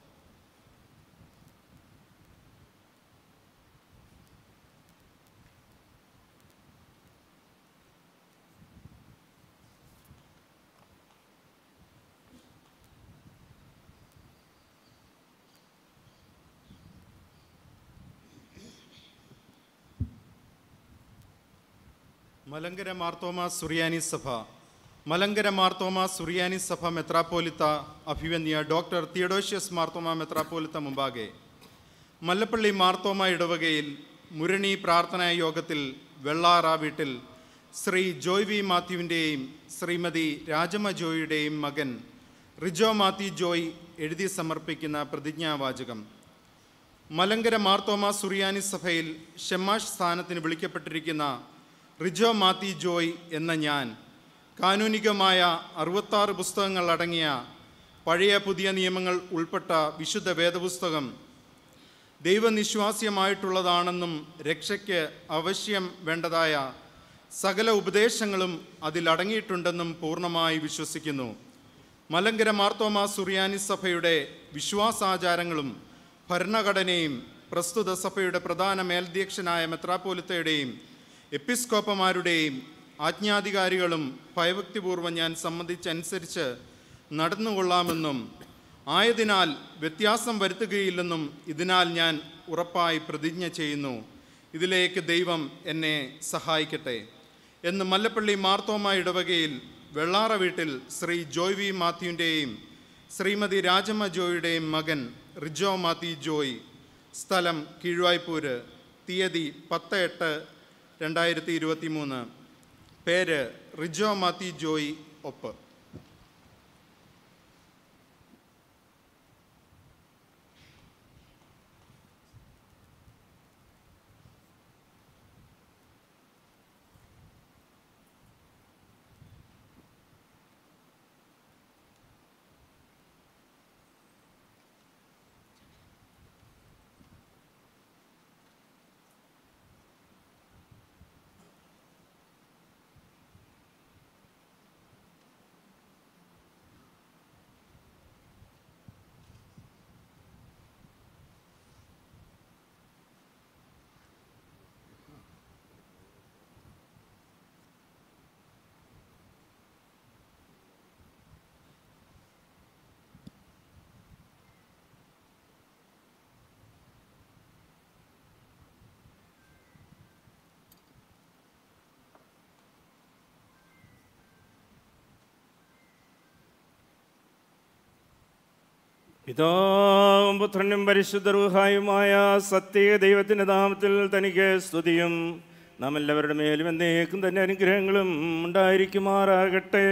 മലങ്കര മാർത്തോമ സുറിയാനി സഭ മലങ്കര മാർത്തോമ സുറിയാനി സഭ മെത്രാപ്പോലിത്ത അഭിവന്യ ഡോക്ടർ തിയഡോഷ്യസ് മാർത്തോമ മെത്രാപ്പോലിത്ത മുമ്പാകെ മല്ലപ്പള്ളി മാർത്തോമ ഇടവകയിൽ മുരണി പ്രാർത്ഥനാ യോഗത്തിൽ വെള്ളാറ വീട്ടിൽ ശ്രീ ജോയ് വി മാത്യുവിൻ്റെയും ശ്രീമതി രാജമ്മ ജോയിയുടെയും മകൻ റിജോ മാത്യു ജോയ് എഴുതി സമർപ്പിക്കുന്ന പ്രതിജ്ഞാവാചകം മലങ്കര മാർത്തോമ സുറിയാനി സഭയിൽ ഷെമാഷ് സ്ഥാനത്തിന് വിളിക്കപ്പെട്ടിരിക്കുന്ന റിജോ മാത്തി ജോയ് എന്ന ഞാൻ കാനൂനികമായ അറുപത്താറ് പുസ്തകങ്ങൾ അടങ്ങിയ പഴയ പുതിയ നിയമങ്ങൾ ഉൾപ്പെട്ട വിശുദ്ധ വേദപുസ്തകം ദൈവനിശ്വാസ്യമായിട്ടുള്ളതാണെന്നും രക്ഷയ്ക്ക് അവശ്യം വേണ്ടതായ സകല ഉപദേശങ്ങളും അതിലടങ്ങിയിട്ടുണ്ടെന്നും പൂർണ്ണമായി വിശ്വസിക്കുന്നു മലങ്കര മാർത്തോമ സുറിയാനി സഭയുടെ വിശ്വാസാചാരങ്ങളും ഭരണഘടനയും പ്രസ്തുത സഭയുടെ പ്രധാന മേൽധ്യക്ഷനായ മെത്രാപ്പോലിത്തയുടെയും എപ്പിസ്കോപ്പമാരുടെയും ആജ്ഞാധികാരികളും ഭയഭക്തിപൂർവ്വം ഞാൻ സംബന്ധിച്ചനുസരിച്ച് നടന്നുകൊള്ളാമെന്നും ആയതിനാൽ വ്യത്യാസം വരുത്തുകയില്ലെന്നും ഇതിനാൽ ഞാൻ ഉറപ്പായി പ്രതിജ്ഞ ചെയ്യുന്നു ഇതിലേക്ക് ദൈവം എന്നെ സഹായിക്കട്ടെ എന്ന് മല്ലപ്പള്ളി മാർത്തോമ ഇടവകയിൽ വെള്ളാറ വീട്ടിൽ ശ്രീ ജോയ് വി മാത്യുവിൻ്റെയും ശ്രീമതി രാജമ്മ ജോയിയുടെയും മകൻ റിജോ മാത്യു ജോയ് സ്ഥലം കീഴ്വായ്പൂര് തീയതി പത്ത് എട്ട് രണ്ടായിരത്തി ഇരുപത്തി മൂന്ന് പേര് റിജോ മാത്യു ജോയ് ഒപ്പ് പിതാവും പുത്രനും പരിശുദ്ധറുഹായുമായ സത്യ ദൈവത്തിൻ്റെ നാമത്തിൽ തനിക്ക് സ്തുതിയും നാം എല്ലാവരുടെ മേലും എന്നേക്കും തന്നെ അനുഗ്രഹങ്ങളും ഉണ്ടായിരിക്കുമാറാകട്ടെ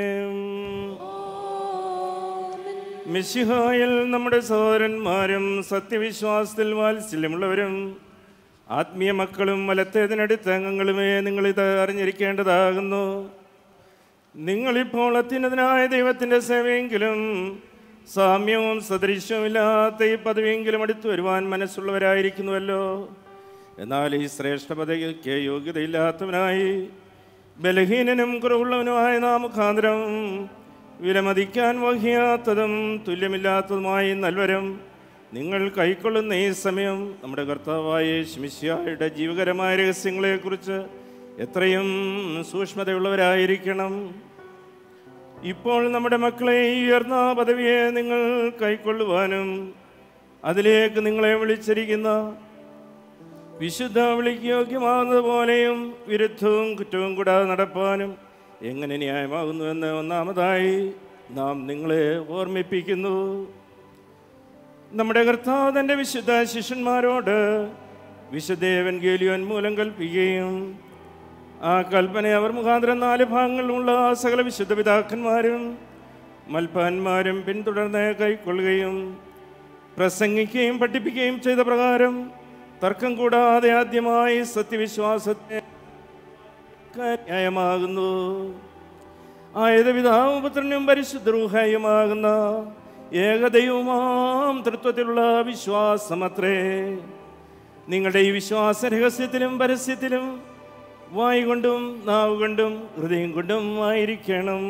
മിശിഹായിൽ നമ്മുടെ സഹോദരന്മാരും സത്യവിശ്വാസത്തിൽ വാത്സല്യമുള്ളവരും ആത്മീയ മക്കളും വലത്തേതിനടുത്ത അംഗങ്ങളുമേ നിങ്ങളിത് അറിഞ്ഞിരിക്കേണ്ടതാകുന്നു നിങ്ങളിപ്പോൾ അത്യുന്നതനായ ദൈവത്തിൻ്റെ സേവയെങ്കിലും സാമ്യവും സദൃശ്യവുമില്ലാത്ത ഈ പദവിയെങ്കിലും അടുത്തു വരുവാൻ മനസ്സുള്ളവരായിരിക്കുന്നുവല്ലോ എന്നാൽ ഈ ശ്രേഷ്ഠ പദവിക്ക് യോഗ്യതയില്ലാത്തവനായി ബലഹീനനും കുറവുള്ളവനുമായ നാം മുഖാന്തരം വിലമതിക്കാൻ വഹിയാത്തതും തുല്യമില്ലാത്തതുമായി നൽവരം നിങ്ങൾ കൈക്കൊള്ളുന്ന ഈ സമയം നമ്മുടെ കർത്താവായ ശിമിഷ്യായുടെ ജീവകരമായ രഹസ്യങ്ങളെക്കുറിച്ച് എത്രയും സൂക്ഷ്മതയുള്ളവരായിരിക്കണം ഇപ്പോൾ നമ്മുടെ മക്കളെ ഈ ഉയർന്ന പദവിയെ നിങ്ങൾ കൈക്കൊള്ളുവാനും അതിലേക്ക് നിങ്ങളെ വിളിച്ചിരിക്കുന്ന വിശുദ്ധ വിളിക്ക് യോഗ്യമാകുന്നത് പോലെയും വിരുദ്ധവും കുറ്റവും കൂടാതെ നടപ്പാനും എങ്ങനെ ന്യായമാകുന്നുവെന്ന് ഒന്നാമതായി നാം നിങ്ങളെ ഓർമ്മിപ്പിക്കുന്നു നമ്മുടെ കർത്താവ് തൻ്റെ വിശുദ്ധ ശിഷ്യന്മാരോട് വിശുദ്ധേവൻ ഗേലിയോൻ മൂലം കൽപ്പിക്കുകയും ആ കൽപ്പന അവർ മുഖാന്തരം നാല് ഭാഗങ്ങളിലുള്ള സകല വിശുദ്ധ പിതാക്കന്മാരും മൽപ്പാന്മാരും പിന്തുടർന്ന് കൈക്കൊള്ളുകയും പ്രസംഗിക്കുകയും പഠിപ്പിക്കുകയും ചെയ്ത പ്രകാരം തർക്കം കൂടാതെ ആദ്യമായി സത്യവിശ്വാസത്തെ ന്യായമാകുന്നു ആയത് പിതാവും പുത്രനും പരിശുദ്ധരൂഹായുമാകുന്ന ഏകദൈവമാം തൃത്വത്തിലുള്ള വിശ്വാസമത്രേ നിങ്ങളുടെ ഈ വിശ്വാസ രഹസ്യത്തിലും പരസ്യത്തിലും വായു കൊണ്ടും നാവ് കൊണ്ടും ഹൃദയം കൊണ്ടും ആയിരിക്കണം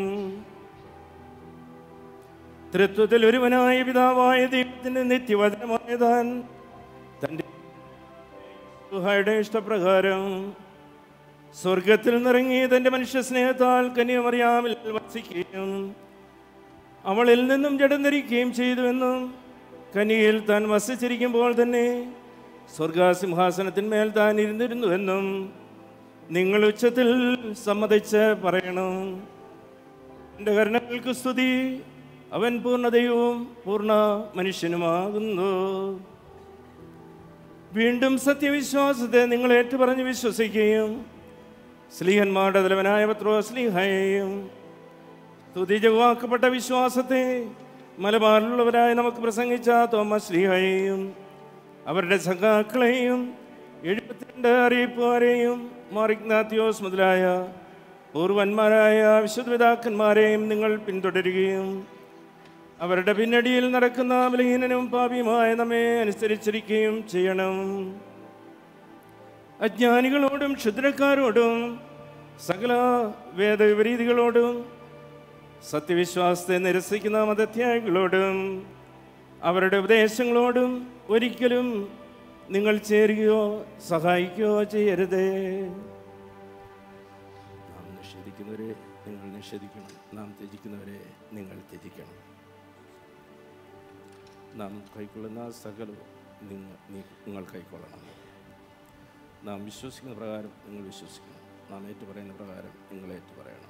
തൃത്വത്തിൽ ഒരുവനായ പിതാവായ ദൈവത്തിന്റെ നിത്യവചനമായ താൻ തൻ്റെ ഗുഹയുടെ ഇഷ്ടപ്രകാരം സ്വർഗത്തിൽ നിറങ്ങി തൻ്റെ മനുഷ്യ സ്നേഹത്താൽ കന്യമറിയാമിൽ വസിക്കുകയും അവളിൽ നിന്നും ജഡം ധരിക്കുകയും ചെയ്തുവെന്നും കനിയിൽ താൻ വസിച്ചിരിക്കുമ്പോൾ തന്നെ സ്വർഗാസിംഹാസനത്തിന്മേൽ താൻ ഇരുന്നിരുന്നുവെന്നും നിങ്ങൾ ഉച്ചത്തിൽ സമ്മതിച്ച് പറയണം എൻ്റെ കരുണകൾക്ക് സ്തുതി അവൻ പൂർണ്ണതയും പൂർണ്ണ മനുഷ്യനുമാകുന്നു വീണ്ടും സത്യവിശ്വാസത്തെ നിങ്ങൾ ഏറ്റുപറഞ്ഞ് വിശ്വസിക്കുകയും സ്ലീഹന്മാരുടെ തലവനായ പത്രോ സ്ലീഹയെയും തുതിജവാക്കപ്പെട്ട വിശ്വാസത്തെ മലബാറിലുള്ളവരായി നമുക്ക് പ്രസംഗിച്ച തോമസ് സ്ലീഹയെയും അവരുടെ സഖാക്കളെയും എഴുപത്തിരണ്ട് അറിയിപ്പുകാരെയും മാറിഗ്നാത്യോസ് മുതലായ പൂർവന്മാരായ വിശുദ്ധപിതാക്കന്മാരെയും നിങ്ങൾ പിന്തുടരുകയും അവരുടെ പിന്നടിയിൽ നടക്കുന്ന ബലഹീനനും പാപിയുമായ നമ്മെ അനുസരിച്ചിരിക്കുകയും ചെയ്യണം അജ്ഞാനികളോടും ക്ഷുദ്രക്കാരോടും സകല വേദവിപരീതികളോടും സത്യവിശ്വാസത്തെ നിരസിക്കുന്ന മതത്യാഗികളോടും അവരുടെ ഉപദേശങ്ങളോടും ഒരിക്കലും നിങ്ങൾ ചേരുകയോ സഹായിക്കുകയോ ചെയ്യരുതേ നാം നിഷേധിക്കുന്നവരെ നിങ്ങൾ നിഷേധിക്കണം നാം ത്യജിക്കുന്നവരെ നിങ്ങൾ ത്യജിക്കണം നാം കൈക്കൊള്ളുന്ന സകലവും നിങ്ങൾ നിങ്ങൾ കൈക്കൊള്ളണം നാം വിശ്വസിക്കുന്ന പ്രകാരം നിങ്ങൾ വിശ്വസിക്കണം നാം ഏറ്റു പറയുന്ന പ്രകാരം നിങ്ങൾ ഏറ്റു പറയണം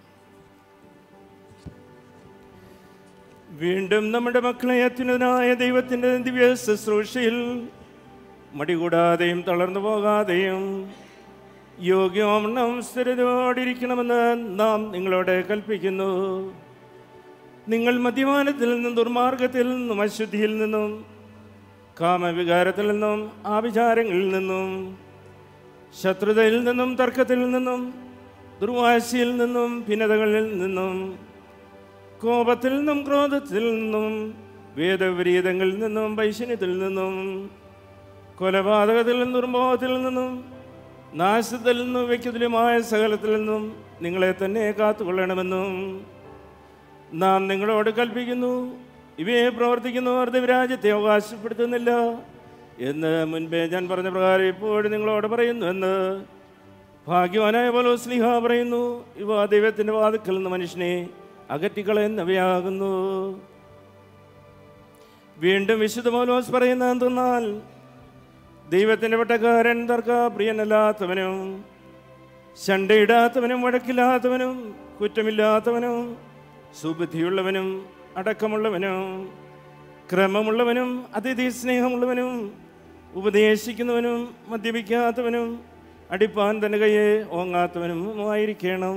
വീണ്ടും നമ്മുടെ മക്കളെ അത്യുന്നതനായ ദൈവത്തിൻ്റെ ദിവ്യ ശുശ്രൂഷയിൽ മടികൂടാതെയും തളർന്നു പോകാതെയും യോഗ്യവണ്ണം സ്ഥിരതയോടിരിക്കണമെന്ന് നാം നിങ്ങളോട് കൽപ്പിക്കുന്നു നിങ്ങൾ മദ്യപാനത്തിൽ നിന്നും ദുർമാർഗത്തിൽ നിന്നും അശുദ്ധിയിൽ നിന്നും കാമവികാരത്തിൽ നിന്നും ആഭിചാരങ്ങളിൽ നിന്നും ശത്രുതയിൽ നിന്നും തർക്കത്തിൽ നിന്നും ദുർവാശിയിൽ നിന്നും ഭിന്നതകളിൽ നിന്നും കോപത്തിൽ നിന്നും ക്രോധത്തിൽ നിന്നും വേദവിപരീതങ്ങളിൽ നിന്നും വൈശന്യത്തിൽ നിന്നും കൊലപാതകത്തിൽ നിന്നും ദുർബോധത്തിൽ നിന്നും നാശത്തിൽ നിന്നും വ്യക്തിതുല്യമായ സകലത്തിൽ നിന്നും നിങ്ങളെ തന്നെ കാത്തുകൊള്ളണമെന്നും നാം നിങ്ങളോട് കൽപ്പിക്കുന്നു ഇവയെ പ്രവർത്തിക്കുന്നവർ ദിവരാജ്യത്തെ അവകാശപ്പെടുത്തുന്നില്ല എന്ന് മുൻപേ ഞാൻ പറഞ്ഞ പ്രകാരം ഇപ്പോഴും നിങ്ങളോട് പറയുന്നു എന്ന് ഭാഗ്യവാനായ പോലോ സ്ലിഹ പറയുന്നു ഇവ ദൈവത്തിൻ്റെ വാതിക്കൽ നിന്ന് മനുഷ്യനെ അകറ്റിക്കളയുന്നവയാകുന്നു വീണ്ടും വിശുദ്ധ പൗലോസ് പറയുന്ന എന്തെന്നാൽ ദൈവത്തിൻ്റെ പട്ടക്കാരൻ തർക്ക പ്രിയനല്ലാത്തവനും ശണ്ടയിടാത്തവനും വഴക്കില്ലാത്തവനും കുറ്റമില്ലാത്തവനും സുബുദ്ധിയുള്ളവനും അടക്കമുള്ളവനും ക്രമമുള്ളവനും അതിഥി സ്നേഹമുള്ളവനും ഉപദേശിക്കുന്നവനും മദ്യപിക്കാത്തവനും അടിപ്പാൻ തൻ്റെ കയ്യെ ഓങ്ങാത്തവനും ആയിരിക്കണം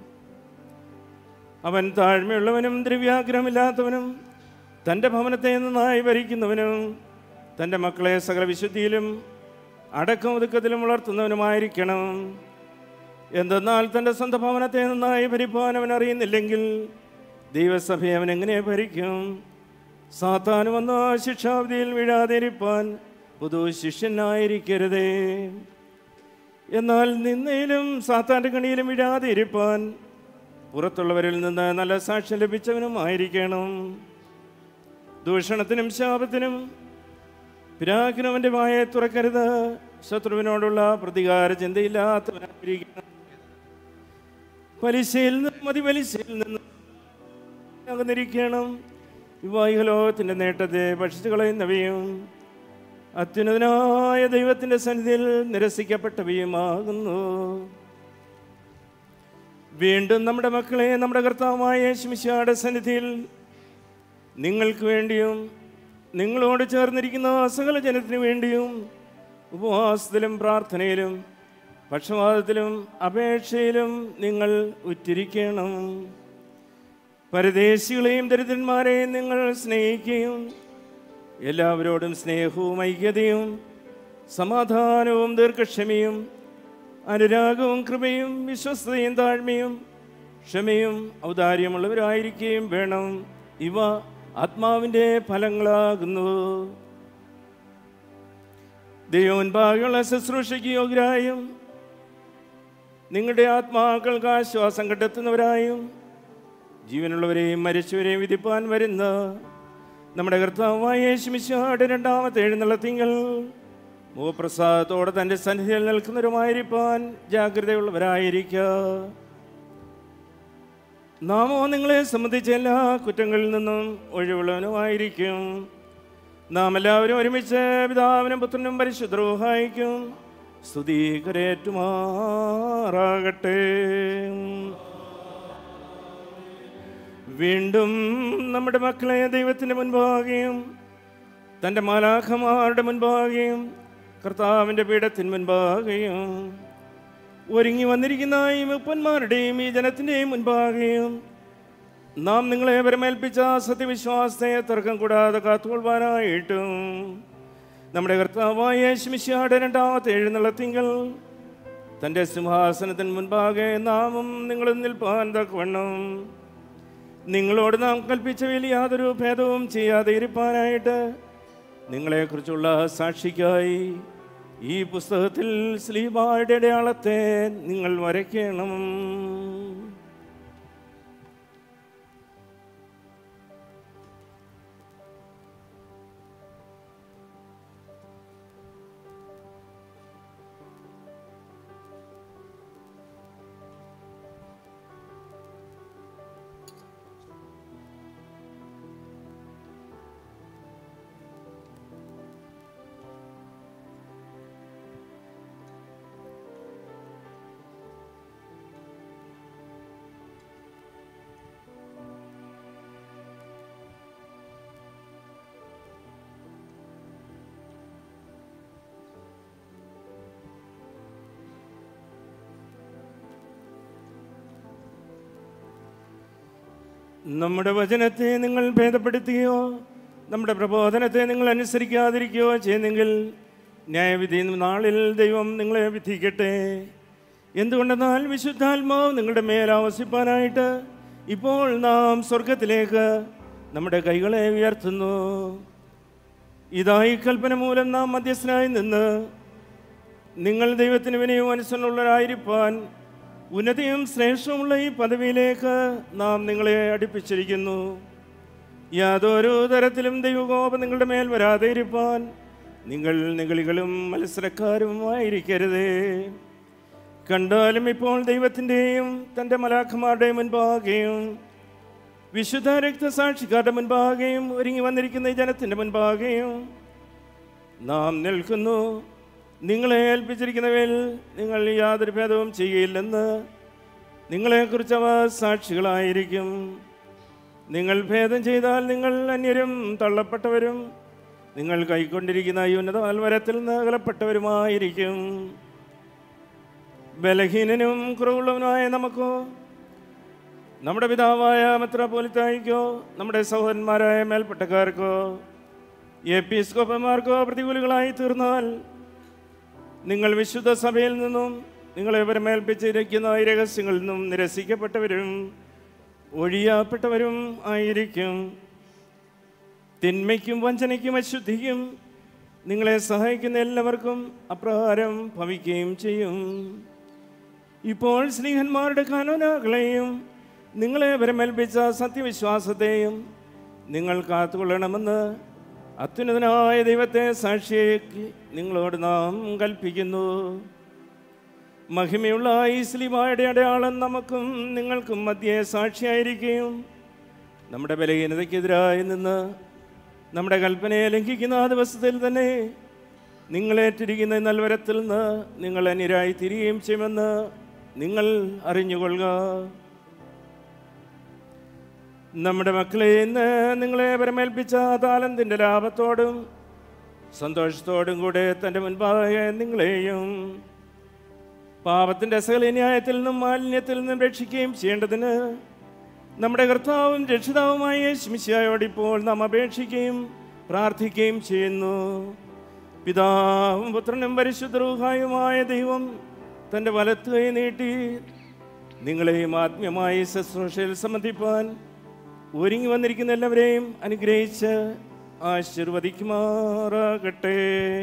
അവൻ താഴ്മയുള്ളവനും ദ്രവ്യാഗ്രഹമില്ലാത്തവനും തൻ്റെ ഭവനത്തെ നന്നായി ഭരിക്കുന്നവനും തൻ്റെ മക്കളെ സകല വിശുദ്ധിയിലും അടക്കം ഒതുക്കത്തിലും വളർത്തുന്നവനുമായിരിക്കണം എന്തെന്നാൽ തൻ്റെ സ്വന്തം ഭവനത്തെ നന്നായി ഭരിപ്പാൻ അവൻ അറിയുന്നില്ലെങ്കിൽ ദൈവസഭയെ അവൻ എങ്ങനെ ഭരിക്കും സാത്താന് വന്ന ശിക്ഷാവധിയിൽ വീഴാതിരിപ്പാൻ പുതു ശിഷ്യനായിരിക്കരുതേ എന്നാൽ നിന്നയിലും സാത്താൻ്റെ കണിയിലും വീഴാതെ ഇരിപ്പാൻ പുറത്തുള്ളവരിൽ നിന്ന് നല്ല സാക്ഷ്യം ലഭിച്ചവനും ആയിരിക്കണം ദൂഷണത്തിനും ശാപത്തിനും പിരാഗ്രഹവൻ്റെ വായെ തുറക്കരുത് ശത്രുവിനോടുള്ള പ്രതികാര ചിന്തയില്ലാത്തവനായിരിക്കണം പലിശയിൽ നിന്നും അതിപലിശയിൽ നിന്നും അകന്നിരിക്കണം വിവാഹികലോകത്തിൻ്റെ നേട്ടത്തെ ഭക്ഷിച്ചു കളയുന്നവയും അത്യുന്നതനായ ദൈവത്തിൻ്റെ സന്നിധിയിൽ നിരസിക്കപ്പെട്ടവയുമാകുന്നു വീണ്ടും നമ്മുടെ മക്കളെ നമ്മുടെ കർത്താവായ യേശുമിശിയുടെ സന്നിധിയിൽ നിങ്ങൾക്ക് വേണ്ടിയും നിങ്ങളോട് ചേർന്നിരിക്കുന്ന സകല ജനത്തിനു വേണ്ടിയും ഉപവാസത്തിലും പ്രാർത്ഥനയിലും പക്ഷപാതത്തിലും അപേക്ഷയിലും നിങ്ങൾ ഉറ്റിരിക്കണം പരദേശികളെയും ദരിദ്രന്മാരെയും നിങ്ങൾ സ്നേഹിക്കുകയും എല്ലാവരോടും സ്നേഹവും ഐക്യതയും സമാധാനവും ദീർഘക്ഷമയും അനുരാഗവും കൃപയും വിശ്വസ്തയും താഴ്മയും ക്ഷമയും ഔദാര്യമുള്ളവരായിരിക്കുകയും വേണം ഇവ ആത്മാവിൻ്റെ ഫലങ്ങളാകുന്നു ദൈവമുൻപാകെയുള്ള ശുശ്രൂഷയ്ക്ക് യോഗ്യരായും നിങ്ങളുടെ ആത്മാക്കൾക്ക് ആശ്വാസം കണ്ടെത്തുന്നവരായും ജീവനുള്ളവരെയും മരിച്ചവരെയും വിധിപ്പാൻ വരുന്ന നമ്മുടെ കർത്താവായ യേശുമിശായുടെ രണ്ടാമത്തെ എഴുന്നള്ളത്തിങ്ങൾ മുഖപ്രസാദത്തോടെ തൻ്റെ സന്നിധിയിൽ നിൽക്കുന്നവരുമായിരിക്കാൻ ജാഗ്രതയുള്ളവരായിരിക്കുക നാമോ നിങ്ങളെ സംബന്ധിച്ച എല്ലാ കുറ്റങ്ങളിൽ നിന്നും ഒഴിവുള്ളവനുമായിരിക്കും നാം എല്ലാവരും ഒരുമിച്ച് പിതാവിനും പുത്രനും പരിശുദ്രോഹായിക്കും സ്തുതീകരേറ്റുമാറാകട്ടെ വീണ്ടും നമ്മുടെ മക്കളെ ദൈവത്തിൻ്റെ മുൻപാകെയും തൻ്റെ മാലാഖമാരുടെ മുൻപാകെയും കർത്താവിൻ്റെ പീഠത്തിന് മുൻപാകെയും ഒരുങ്ങി വന്നിരിക്കുന്ന ഈ മുപ്പന്മാരുടെയും ഈ ജനത്തിൻ്റെയും മുൻപാകെയും നാം നിങ്ങളെ വരമേൽപ്പിച്ച സത്യവിശ്വാസത്തെ തർക്കം കൂടാതെ കാത്തുകൊള്ളുവാനായിട്ടും നമ്മുടെ കർത്താവായ യേശുമിശിയുടെ രണ്ടാമത്തെ എഴുന്നള്ളത്തിങ്കൽ തൻ്റെ സിംഹാസനത്തിന് മുൻപാകെ നാമും നിങ്ങളിൽ നിൽപ്പാൻ തക്കവണ്ണം നിങ്ങളോട് നാം കൽപ്പിച്ചവയിൽ യാതൊരു ഭേദവും ചെയ്യാതെ ഇരിപ്പാനായിട്ട് നിങ്ങളെക്കുറിച്ചുള്ള സാക്ഷിക്കായി ഈ പുസ്തകത്തിൽ സ്ലീബായുടെ അടയാളത്തെ നിങ്ങൾ വരയ്ക്കണം നമ്മുടെ വചനത്തെ നിങ്ങൾ ഭേദപ്പെടുത്തുകയോ നമ്മുടെ പ്രബോധനത്തെ നിങ്ങൾ അനുസരിക്കാതിരിക്കുകയോ ചെയ്യുന്നെങ്കിൽ ന്യായവിധി നാളിൽ ദൈവം നിങ്ങളെ വിധിക്കട്ടെ എന്തുകൊണ്ടെന്നാൽ വിശുദ്ധാത്മാവ് നിങ്ങളുടെ മേൽ ആവസിപ്പാനായിട്ട് ഇപ്പോൾ നാം സ്വർഗത്തിലേക്ക് നമ്മുടെ കൈകളെ ഉയർത്തുന്നു ഇതായി കൽപ്പന മൂലം നാം മധ്യസ്ഥനായി നിന്ന് നിങ്ങൾ ദൈവത്തിന് വിനയവും അനുസരണമുള്ളവരായിരിക്കാൻ ഉന്നതിയും ശ്രേഷ്ഠവുമുള്ള ഈ പദവിയിലേക്ക് നാം നിങ്ങളെ അടുപ്പിച്ചിരിക്കുന്നു യാതൊരു തരത്തിലും ദൈവകോപം നിങ്ങളുടെ മേൽ വരാതെ ഇരുപ്പാൻ നിങ്ങൾ നിഗളികളും മത്സരക്കാരുമായിരിക്കരുതേ കണ്ടാലും ഇപ്പോൾ ദൈവത്തിൻ്റെയും തൻ്റെ മലാഖമാരുടെയും മുൻപാകെയും വിശുദ്ധ രക്തസാക്ഷിക്കാരുടെ മുൻപാകെയും ഒരുങ്ങി വന്നിരിക്കുന്ന ഈ ജനത്തിൻ്റെ മുൻപാകെയും നാം നിൽക്കുന്നു നിങ്ങളെ ഏൽപ്പിച്ചിരിക്കുന്നവയിൽ നിങ്ങൾ യാതൊരു ഭേദവും ചെയ്യില്ലെന്ന് നിങ്ങളെക്കുറിച്ച് അവ സാക്ഷികളായിരിക്കും നിങ്ങൾ ഭേദം ചെയ്താൽ നിങ്ങൾ അന്യരും തള്ളപ്പെട്ടവരും നിങ്ങൾ കൈക്കൊണ്ടിരിക്കുന്ന ഈ ഉന്നത മൽവരത്തിൽ നിന്ന് അകലപ്പെട്ടവരുമായിരിക്കും ബലഹീനനും കുറവുള്ളവനുമായ നമുക്കോ നമ്മുടെ പിതാവായ മെത്രാപോലിത്തായിക്കോ നമ്മുടെ സഹോദരന്മാരായ മേൽപ്പെട്ടക്കാർക്കോ എപ്പിസ്കോപ്പന്മാർക്കോ പ്രതികൂലികളായി തീർന്നാൽ നിങ്ങൾ വിശുദ്ധ സഭയിൽ നിന്നും നിങ്ങളെ പരമേൽപ്പിച്ചിരിക്കുന്ന ഈ രഹസ്യങ്ങളിൽ നിന്നും നിരസിക്കപ്പെട്ടവരും ഒഴിയാപ്പെട്ടവരും ആയിരിക്കും തിന്മയ്ക്കും വഞ്ചനയ്ക്കും അശുദ്ധിക്കും നിങ്ങളെ സഹായിക്കുന്ന എല്ലാവർക്കും അപ്രകാരം ഭവിക്കുകയും ചെയ്യും ഇപ്പോൾ സ്നേഹന്മാരുടെ കാനോനകളെയും നിങ്ങളെ പരമേൽപ്പിച്ച സത്യവിശ്വാസത്തെയും നിങ്ങൾ കാത്തുകൊള്ളണമെന്ന് അത്യുന്നതനായ ദൈവത്തെ സാക്ഷിയാക്കി നിങ്ങളോട് നാം കൽപ്പിക്കുന്നു മഹിമയുള്ള ഈ സ്ലിമായുടെ അടയാളം നമുക്കും നിങ്ങൾക്കും മധ്യേ സാക്ഷിയായിരിക്കുകയും നമ്മുടെ ബലഹീനതയ്ക്കെതിരായി നിന്ന് നമ്മുടെ കൽപ്പനയെ ലംഘിക്കുന്ന ആ ദിവസത്തിൽ തന്നെ നിങ്ങളേറ്റിരിക്കുന്ന ഈ നൽവരത്തിൽ നിന്ന് നിങ്ങൾ അന്യരായി തിരികെയും ചെയ്യുമെന്ന് നിങ്ങൾ അറിഞ്ഞുകൊള്ളുക നമ്മുടെ മക്കളെ ഇന്ന് നിങ്ങളെ പരമേൽപ്പിച്ച താലന്തിൻ്റെ ലാഭത്തോടും സന്തോഷത്തോടും കൂടെ തൻ്റെ മുൻപാകെ നിങ്ങളെയും പാപത്തിൻ്റെ സകല ന്യായത്തിൽ നിന്നും മാലിന്യത്തിൽ നിന്നും രക്ഷിക്കുകയും ചെയ്യേണ്ടതിന് നമ്മുടെ കർത്താവും രക്ഷിതാവുമായ യേശുമിശിയായോട് ഇപ്പോൾ നാം അപേക്ഷിക്കുകയും പ്രാർത്ഥിക്കുകയും ചെയ്യുന്നു പിതാവും പുത്രനും പരിശുദ്ധരൂഹായുമായ ദൈവം തൻ്റെ വലത്ത് കൈ നീട്ടി നിങ്ങളെയും ആത്മീയമായി ശുശ്രൂഷയിൽ സംബന്ധിപ്പാൻ ഒരുങ്ങി വന്നിരിക്കുന്ന എല്ലാവരെയും അനുഗ്രഹിച്ച് ആശീർവദിക്കുമാറാകട്ടെ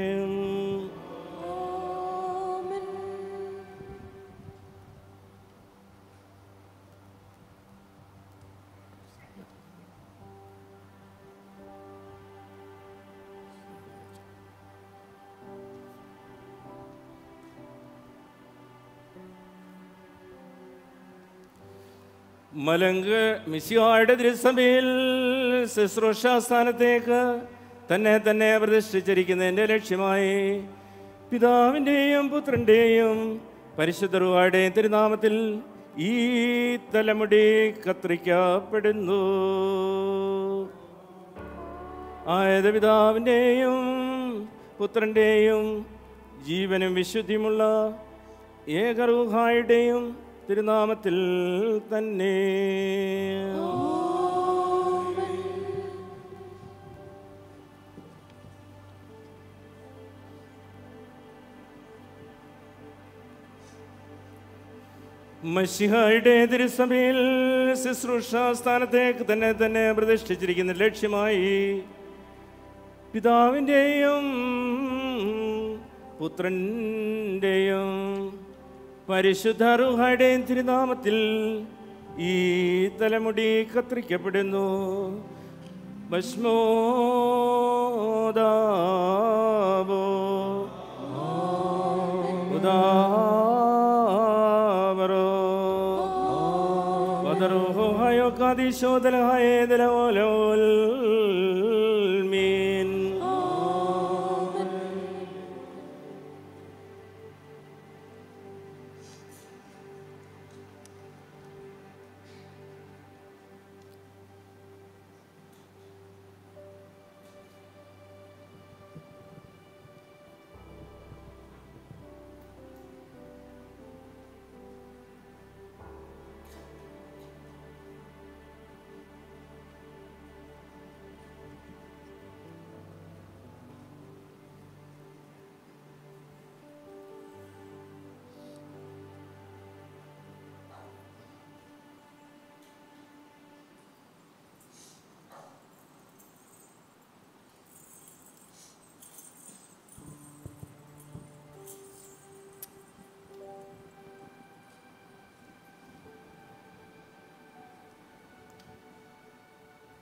മലങ്ക് മിസിയായുടെ തിരുസഭയിൽ ശുശ്രൂഷ സ്ഥാനത്തേക്ക് തന്നെ തന്നെ പ്രതിഷ്ഠിച്ചിരിക്കുന്നതിൻ്റെ ലക്ഷ്യമായി പിതാവിൻ്റെയും പുത്രൻ്റെയും പരിശുദ്ധരുവായുടെയും തിരുനാമത്തിൽ ഈ തലമുടി കത്രിക്കപ്പെടുന്നു ആയത് പിതാവിൻ്റെയും പുത്രൻ്റെയും ജീവനും വിശുദ്ധിയുമുള്ള ഏകറുഹായുടെയും തിരുനാമത്തിൽ തന്നെ മഷിഹായുടെ തിരുസഭയിൽ ശുശ്രൂഷ സ്ഥാനത്തേക്ക് തന്നെ തന്നെ പ്രതിഷ്ഠിച്ചിരിക്കുന്ന ലക്ഷ്യമായി പിതാവിൻ്റെയും പുത്രൻ്റെയും പരിശുദ്ധ റുഹയുടെയും തിരുനാമത്തിൽ ഈ തലമുടി കത്തിരിക്കപ്പെടുന്നു ഭസ്മോദാബോ ഉദാവറോ വദറുഹോ ഹയോ കാദിശോദലഹയേദലോലോൽ മീൻ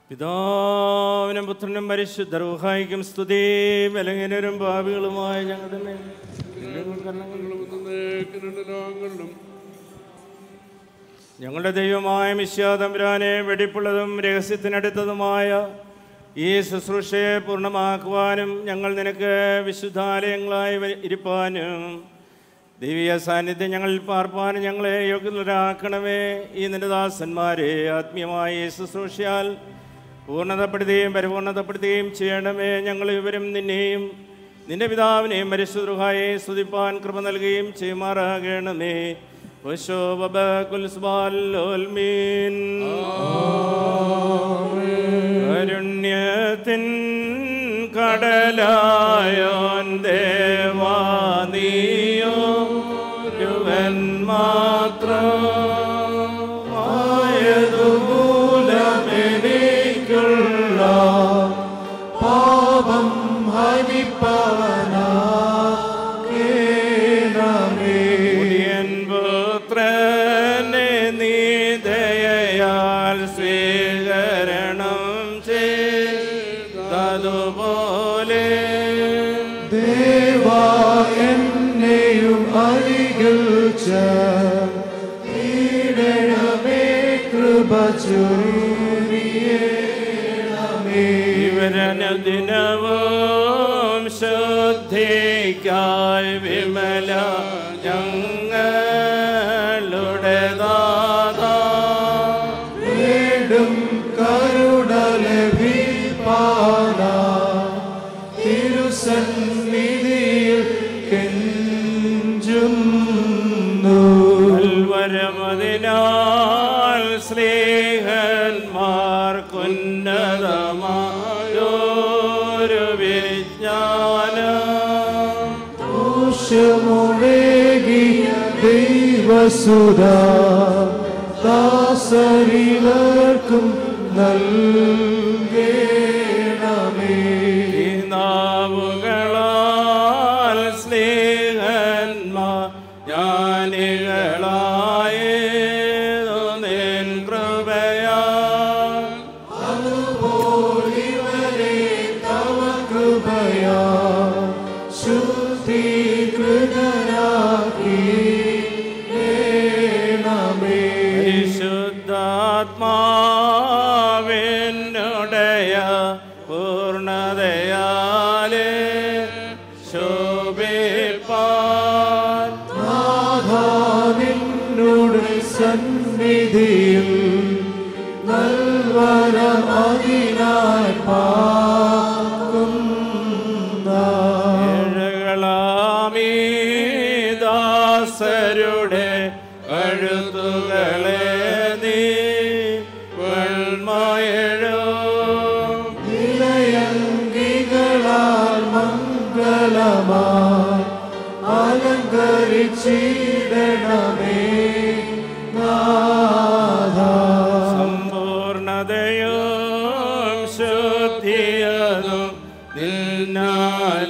പിതാവിനും പുത്രനും പരിശുദ്ധ റൂഹായിക്കും സ്തുതി ബലഹീനരും ഭാവികളുമായ ഞങ്ങളുടെ മേൽ ലോകങ്ങളിലും ഞങ്ങളുടെ ദൈവമായ മിശ്യാതമ്പുരാനെ വെടിപ്പുള്ളതും രഹസ്യത്തിനടുത്തതുമായ ഈ ശുശ്രൂഷയെ പൂർണ്ണമാക്കുവാനും ഞങ്ങൾ നിനക്ക് വിശുദ്ധാലയങ്ങളായി വ- ഇരിപ്പാനും ദൈവീയ സാന്നിധ്യം ഞങ്ങളിൽ പാർപ്പാനും ഞങ്ങളെ യോഗ്യതരാക്കണമേ ഈ നിന്റെ ദാസന്മാരെ ആത്മീയമായ ഈ ശുശ്രൂഷയാൽ പൂർണ്ണതപ്പെടുത്തുകയും പരിപൂർണതപ്പെടുത്തുകയും ചെയ്യണമേ ഞങ്ങൾ ഇവരും നിന്നെയും നിന്റെ പിതാവിനെയും പരിശുദ്ധായെ സ്തുതിപ്പാൻ കൃപ നൽകുകയും ചെയ്യുമാറാകണമേ കരുണ്യത്തിൻ കടലായോൻ ദേവാനിയോ യുവൻ മാത്രമായതുമൂലമെനിക്കുള്ള പാപം ഹരിപ്പവനാ മുടിയൻ പുത്രനെ നീ ദയയാൽ സ്വീകരണം ചെയ്തതുപോലെ ദേവാ എന്നെയും അരികിൽ ചേരണമേ കൃപ ചൊരിയണമേ ഇവരനുദിനവും ശുദ്ധിക്കായി വിമല ഞങ്ങളുടെ ദാതാ വീണ്ടും കരുണ ലഭിപ്പാന തിരുസന്നിധിയിൽ കെഞ്ചുന്നു നൽവരമതിനാൽ സ്നേഹന്മാർക്കുന്നതമായൊരു വിജ്ഞാനം ദോഷമുടേകിയ ദൈവസുധാ ദാസരിവർക്കും നൽകേണമേ ഈ നാവുകളാൽ സ്നേഹന്മാർ ജ്ഞാനികളായേതു നിൻ കൃപയാ അതുപോലിവരെ തവ കൃപയാ ശുദ്ധീകൃതരാക്കി പരിശുദ്ധാത്മാവിനുടയ പൂർണ്ണതയാലേ ശോഭിപ്പാൻ നാഥാനിന്നുടെ സന്നിധിയിൽ നൽവരം അതിനായി പാക്കുന്ന ഏഴകളാമീ ദാസരുടെ കഴുത്തുകളെ നീ വെൺമയഴോ നിലയങ്കികളാൽ മംഗളമായി അലങ്കരിച്ചിടണമേ നാഥ സമ്പൂർണതയും ശുദ്ധിയതും നിന്നാൽ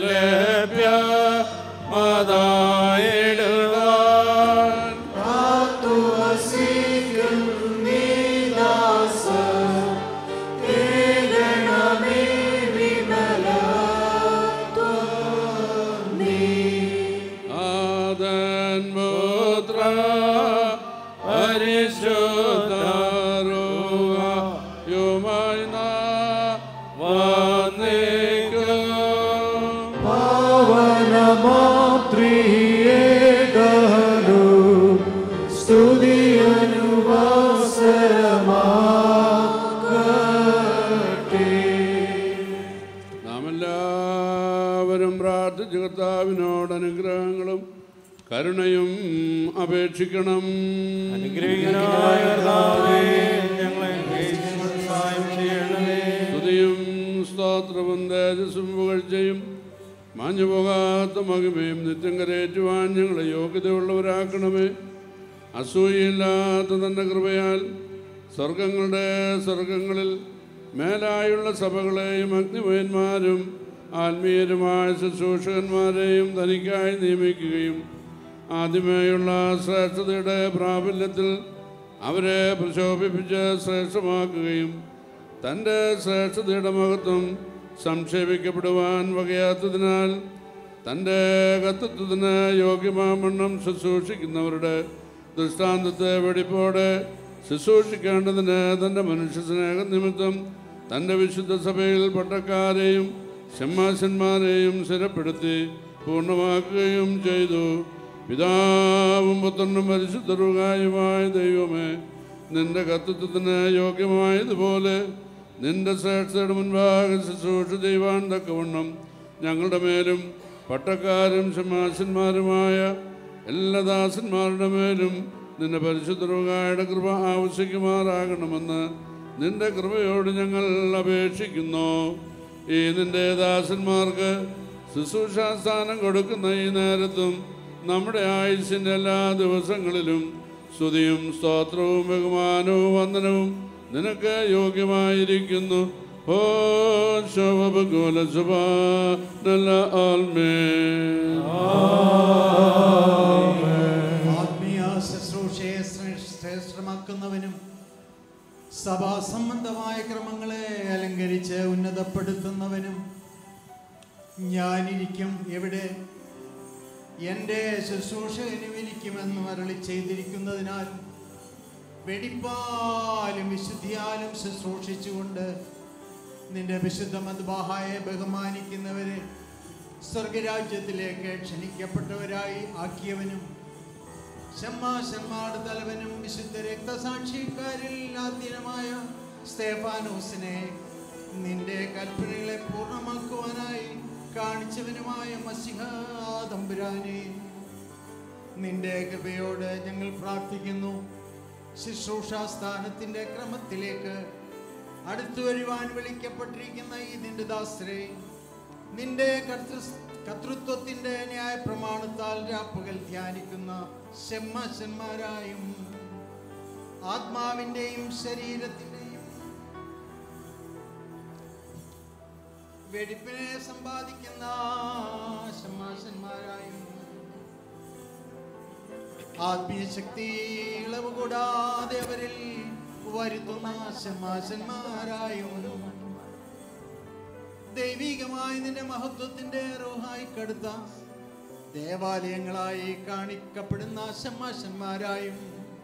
ലഭ്യമതായിടുവാൻ കാത്തുവസിക്കും നീദാസ കേകണമേ വിമല ആദൻ പുത്ര പരിശുദ്ധരുമായി പാവനമാത്രിയേകനു സ്തുതിയനുവാസരമാകട്ടെ നാം എല്ലാവരും പ്രാർത്ഥിച്ച് കർത്താവിനോട് അനുഗ്രഹങ്ങളും കരുണയും അപേക്ഷിക്കണം അനുഗ്രഹിക്കണമായ കർത്താവേ, ഞങ്ങളെ സഹായം ചെയ്യണമേ സ്തുതിയും സ്തോത്രവും തേജസ്സും പുകഴ്ചയും മാഞ്ഞു പോകാത്ത മഹിമയും നിത്യം കരയേറ്റുവാൻ ഞങ്ങളെ യോഗ്യതയുള്ളവരാക്കണമേ അസൂയയില്ലാത്ത തൻ്റെ കൃപയാൽ സ്വർഗങ്ങളുടെ സ്വർഗങ്ങളിൽ മേലായുള്ള സഭകളെയും അഗ്നിമയന്മാരും ആത്മീയരുമായ ശുശ്രൂഷകന്മാരെയും തനിക്കായി നിയമിക്കുകയും ആദ്യമേയുള്ള ശ്രേഷ്ഠതയുടെ പ്രാബല്യത്തിൽ അവരെ പ്രശോഭിപ്പിച്ച് ശ്രേഷ്ഠമാക്കുകയും തൻ്റെ ശ്രേഷ്ഠതയുടെ മഹത്വം സംക്ഷേപിക്കപ്പെടുവാൻ വകയാത്തതിനാൽ തൻ്റെ കത്തത്വത്തിന് യോഗ്യമാമണ്ണം ശുശ്രൂഷിക്കുന്നവരുടെ ദൃഷ്ടാന്തത്തെ വെടിപ്പോടെ ശുശ്രൂഷിക്കേണ്ടതിന് തൻ്റെ മനുഷ്യ സ്നേഹ നിമിത്തം തൻ്റെ വിശുദ്ധ സഭയിൽ പട്ടക്കാരെയും ഷമ്മാശന്മാരെയും സ്ഥിരപ്പെടുത്തി പൂർണ്ണമാക്കുകയും ചെയ്തു പിതാവും പുത്രനും പരിശുദ്ധരുകായുമായ ദൈവമേ നിന്റെ കത്തത്വത്തിന് യോഗ്യമായതുപോലെ നിന്റെ ശ്രേഷ്ഠയുടെ മുൻപാകെ ശുശ്രൂഷ ചെയ്യുവാൻ തക്കവണ്ണം ഞങ്ങളുടെ മേലും പട്ടക്കാരും ഷമാശന്മാരുമായ എല്ലാ ദാസന്മാരുടെ മേലും നിന്റെ പരിശുദ്ധരുകായുടെ കൃപ ആവശ്യിക്കുമാറാകണമെന്ന് നിന്റെ കൃപയോട് ഞങ്ങൾ അപേക്ഷിക്കുന്നു ഈ നിന്റെ ദാസന്മാർക്ക് ശുശ്രൂഷാസ്ഥാനം കൊടുക്കുന്ന ഈ നേരത്തും നമ്മുടെ ആയുസ്സിൻ്റെ എല്ലാ ദിവസങ്ങളിലും സ്തുതിയും സ്തോത്രവും ബഹുമാനവും വന്ദനവും നിനക്ക് യോഗ്യമായിരിക്കുന്നു ഓ ശോഭകുല ശുഭ നല്ല ആൽമേ ആത്മീയ ശുശ്രൂഷയെ ശ്രേ- ശ്രേഷ്ഠമാക്കുന്നവനും സഭാ സംബന്ധമായ ക്രമങ്ങളെ അലങ്കരിച്ച് ഉന്നതപ്പെടുത്തുന്നവനും ഞാനിരിക്കും എവിടെ എൻ്റെ ശുശ്രൂഷകനും ഇരിക്കുമെന്ന് അരളി ചെയ്തിരിക്കുന്നതിനാൽ വെടിപ്പാലും വിശുദ്ധിയാലും ശുശ്രൂഷിച്ചുകൊണ്ട് നിന്റെ വിശുദ്ധ മദ്ബാഹായെ ബഹുമാനിക്കുന്നവരെ സ്വർഗരാജ്യത്തിലേക്ക് ക്ഷണിക്കപ്പെട്ടവരായി ആക്കിയവനും ഷമ്മാശന്മാരുടെ തലവനും വിശുദ്ധ രക്തസാക്ഷിക്കാരിൽ ആദ്യമായ സ്തേഫാനോസിനെ നിന്റെ കൽപ്പനകളെ പൂർണ്ണമാക്കുവാനായി കാണിച്ചവനുമായ മസിഹ തമ്പുരാനെ നിന്റെ കൃപയോട് ഞങ്ങൾ പ്രാർത്ഥിക്കുന്നു ശുശ്രൂഷാ സ്ഥാനത്തിന്റെ ക്രമത്തിലേക്ക് അടുത്തു വരുവാൻ വിളിക്കപ്പെട്ടിരിക്കുന്ന ഈ നിന്റെ ദാസരെ നിന്റെ കർത്തൃ കർത്തൃത്വത്തിന്റെ ന്യായ പ്രമാണത്താൽ രാപ്പകൽ ധ്യാനിക്കുന്ന ഷെമ്മശന്മാരായും ആത്മാവിന്റെയും ശരീരത്തിന്റെയും വെടിപ്പിനെ സമ്പാദിക്കുന്ന ഷമ്മാശന്മാരായും ആത്മീയ ശക്തി ഇളവ് കൂടാതെ അവരിൽ വരുത്തുന്ന ഷമ്മാശന്മാരായും ദൈവികമായി നിന്റെ മഹത്വത്തിന്റെ റോഹായി കടുത്ത ദേവാലയങ്ങളായി കാണിക്കപ്പെടുന്ന ഷമ്മാശന്മാരായും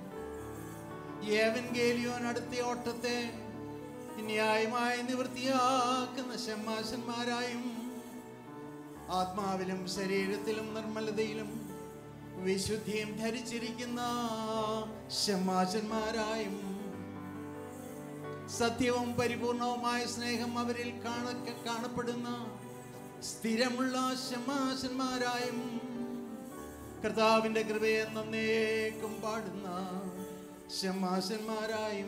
ഏവൻഗേലിയോൻ അടുത്ത ഓട്ടത്തെ ന്യായമായി നിവൃത്തിയാക്കുന്ന ഷമ്മാശന്മാരായും ആത്മാവിലും ശരീരത്തിലും നിർമ്മലതയിലും വിശുദ്ധിയും ധരിച്ചിരിക്കുന്ന ഷമ്മാശന്മാരായും സത്യവും പരിപൂർണവുമായ സ്നേഹം അവരിൽ കാണ കാണപ്പെടുന്ന സ്ഥിരമുള്ള ശമാശന്മാരായും കർത്താവിന്റെ കൃപയെ നന്നേക്കും പാടുന്ന ശമാശന്മാരായും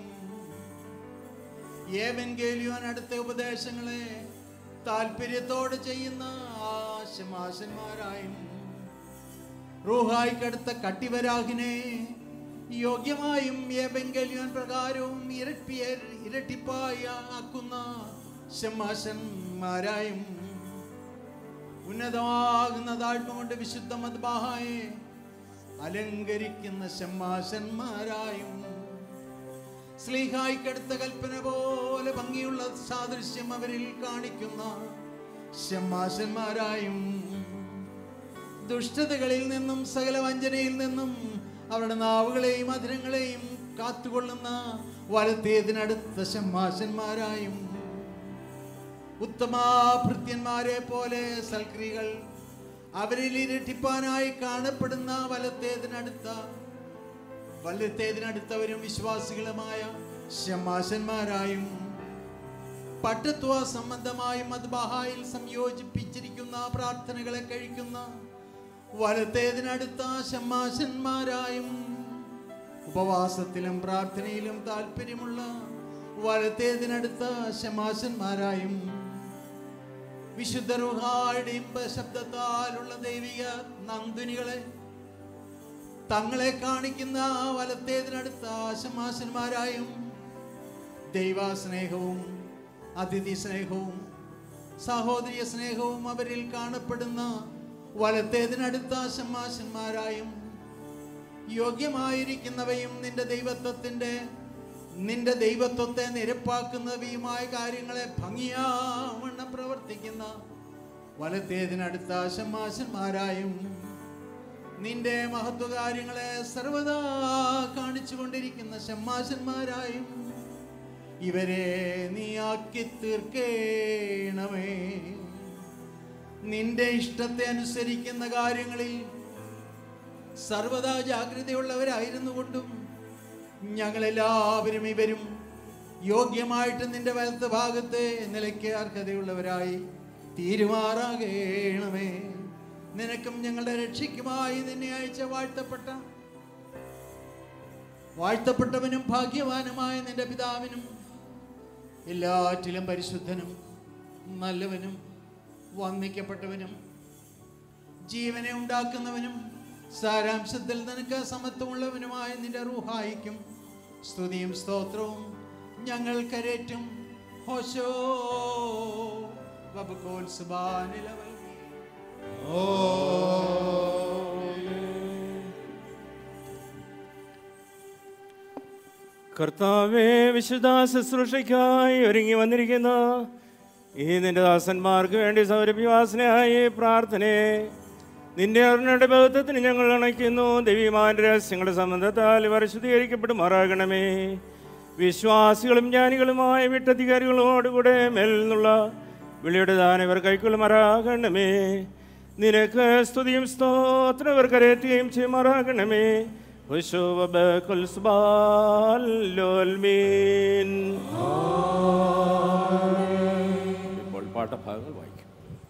ഏവൻഗേലിയോൻ അടുത്ത ഉപദേശങ്ങളെ താല്പര്യത്തോടെ ചെയ്യുന്ന ആ ശമാശന്മാരായും റൂഹായിക്കടുത്ത കട്ടിവരാഹിനെ യോഗ്യമായും ഏബെങ്കലിയോൻ പ്രകാരവും ഇരട്ടിയ ഇരട്ടിപ്പായി ആക്കുന്ന ഷമാശന്മാരായും ഉന്നതമാകുന്ന താഴ്മ കൊണ്ട് വിശുദ്ധ മദ്ബാഹായെ അലങ്കരിക്കുന്ന ഷമാശന്മാരായും സ്ലീഹായിക്കടുത്ത കൽപ്പന പോലെ ഭംഗിയുള്ള സാദൃശ്യം അവരിൽ കാണിക്കുന്ന ഷമാശന്മാരായും ദുഷ്ടതകളിൽ നിന്നും സകല വഞ്ചനയിൽ നിന്നും അവരുടെ നാവുകളെയും അതിരങ്ങളെയും കാത്തുകൊള്ളുന്ന വലത്തേതിനടുത്ത ശമ്മാശന്മാരായും ഉത്തമാഭൃത്യന്മാരെ പോലെ സൽക്രികൾ അവരിൽ ഇരട്ടിപ്പാനായി കാണപ്പെടുന്ന വലത്തേതിനടുത്ത വലത്തേതിനടുത്തവരും വിശ്വാസികളുമായ ശമാശന്മാരായും പട്ടത്വ സംബന്ധമായും മദ്ബഹായിൽ സംയോജിപ്പിച്ചിരിക്കുന്ന പ്രാർത്ഥനകളെ കഴിക്കുന്ന വലത്തേതിനടുത്ത ശമ്മാശന്മാരായും ഉപവാസത്തിലും പ്രാർത്ഥനയിലും താല്പര്യമുള്ള വലത്തേതിനടുത്ത ശമാശന്മാരായും വിശുദ്ധ റുഹായുടെയും ശബ്ദത്താലുള്ള ദൈവിക നന്ദുനികളെ തങ്ങളെ കാണിക്കുന്ന വലത്തേതിനടുത്ത ശമാശന്മാരായും ദൈവസ്നേഹവും അതിഥി സ്നേഹവും സഹോദരിയ സ്നേഹവും അവരിൽ കാണപ്പെടുന്ന വലത്തേതിനടുത്ത ശമ്മാശന്മാരായും യോഗ്യമായിരിക്കുന്നവയും നിന്റെ ദൈവത്വത്തിന്റെ നിന്റെ ദൈവത്വത്തെ നിരപ്പാക്കുന്നവയുമായ കാര്യങ്ങളെ ഭംഗിയാവണ്ണം പ്രവർത്തിക്കുന്ന വലത്തേതിനടുത്ത ശമാശന്മാരായും നിന്റെ മഹത്വകാര്യങ്ങളെ സർവദാ കാണിച്ചു കൊണ്ടിരിക്കുന്ന ശമ്മാശന്മാരായും ഇവരെ നീ ആക്കി തീർക്കേണമേ നിന്റെ ഇഷ്ടത്തെ അനുസരിക്കുന്ന കാര്യങ്ങളിൽ സർവദാ ജാഗ്രതയുള്ളവരായിരുന്നു കൊണ്ടും ഞങ്ങളെല്ലാവരും ഇവരും യോഗ്യമായിട്ട് നിന്റെ വലത്ത് ഭാഗത്ത് നിലയ്ക്ക് അർഹതയുള്ളവരായി തീരുമാറാകേണമേ നിനക്കും ഞങ്ങളുടെ രക്ഷയ്ക്കുമായി നിന്നെ അയച്ച വാഴ്ത്തപ്പെട്ട വാഴ്ത്തപ്പെട്ടവനും ഭാഗ്യവാനുമായ നിന്റെ പിതാവിനും എല്ലാറ്റിലും പരിശുദ്ധനും നല്ലവനും വന്ദിക്കപ്പെട്ടവനും ജീവനെ ഉണ്ടാക്കുന്നവനും സാരാംശത്തിൽ നിനക്ക് സമത്വമുള്ളവനുമായ നിന്റെ റൂഹായിക്കും സ്തുതിയും സ്തോത്രവും ഞങ്ങൾ കരേറ്റും ഹോശോ വബുക്കോൽ സുബാനിലവൽ കർത്താവേ വിശുദ്ധ ശുശ്രൂഷയ്ക്കായി ഒരുങ്ങി വന്നിരിക്കുന്ന ഈ നിന്റെ ദാസന്മാർക്ക് വേണ്ടി സൗരഭ്യവാസനയായി പ്രാർത്ഥനയെ നിന്റെ അരുണയുടെ ബൗദ്ധത്തിന് ഞങ്ങൾ അണയ്ക്കുന്നു ദൈവീമാന്റെ രഹസ്യങ്ങളുടെ സംബന്ധത്താൽ ഇവർ ശുദ്ധീകരിക്കപ്പെടുമാറാകണമേ വിശ്വാസികളും ജ്ഞാനികളുമായ വീട്ടധികാരികളോടുകൂടെ മേൽ നിന്നുള്ള വിളിയുടെ ദാനം ഇവർ കൈക്കൊള്ളുമാറാകണമേ നിനക്ക് സ്തുതിയും സ്തോത്രം ഇവർ കരയറ്റുകയും ചെയ്യുമാറാകണമേ ഇപ്പോൾ പാഠഭാഗങ്ങൾ വായിക്കും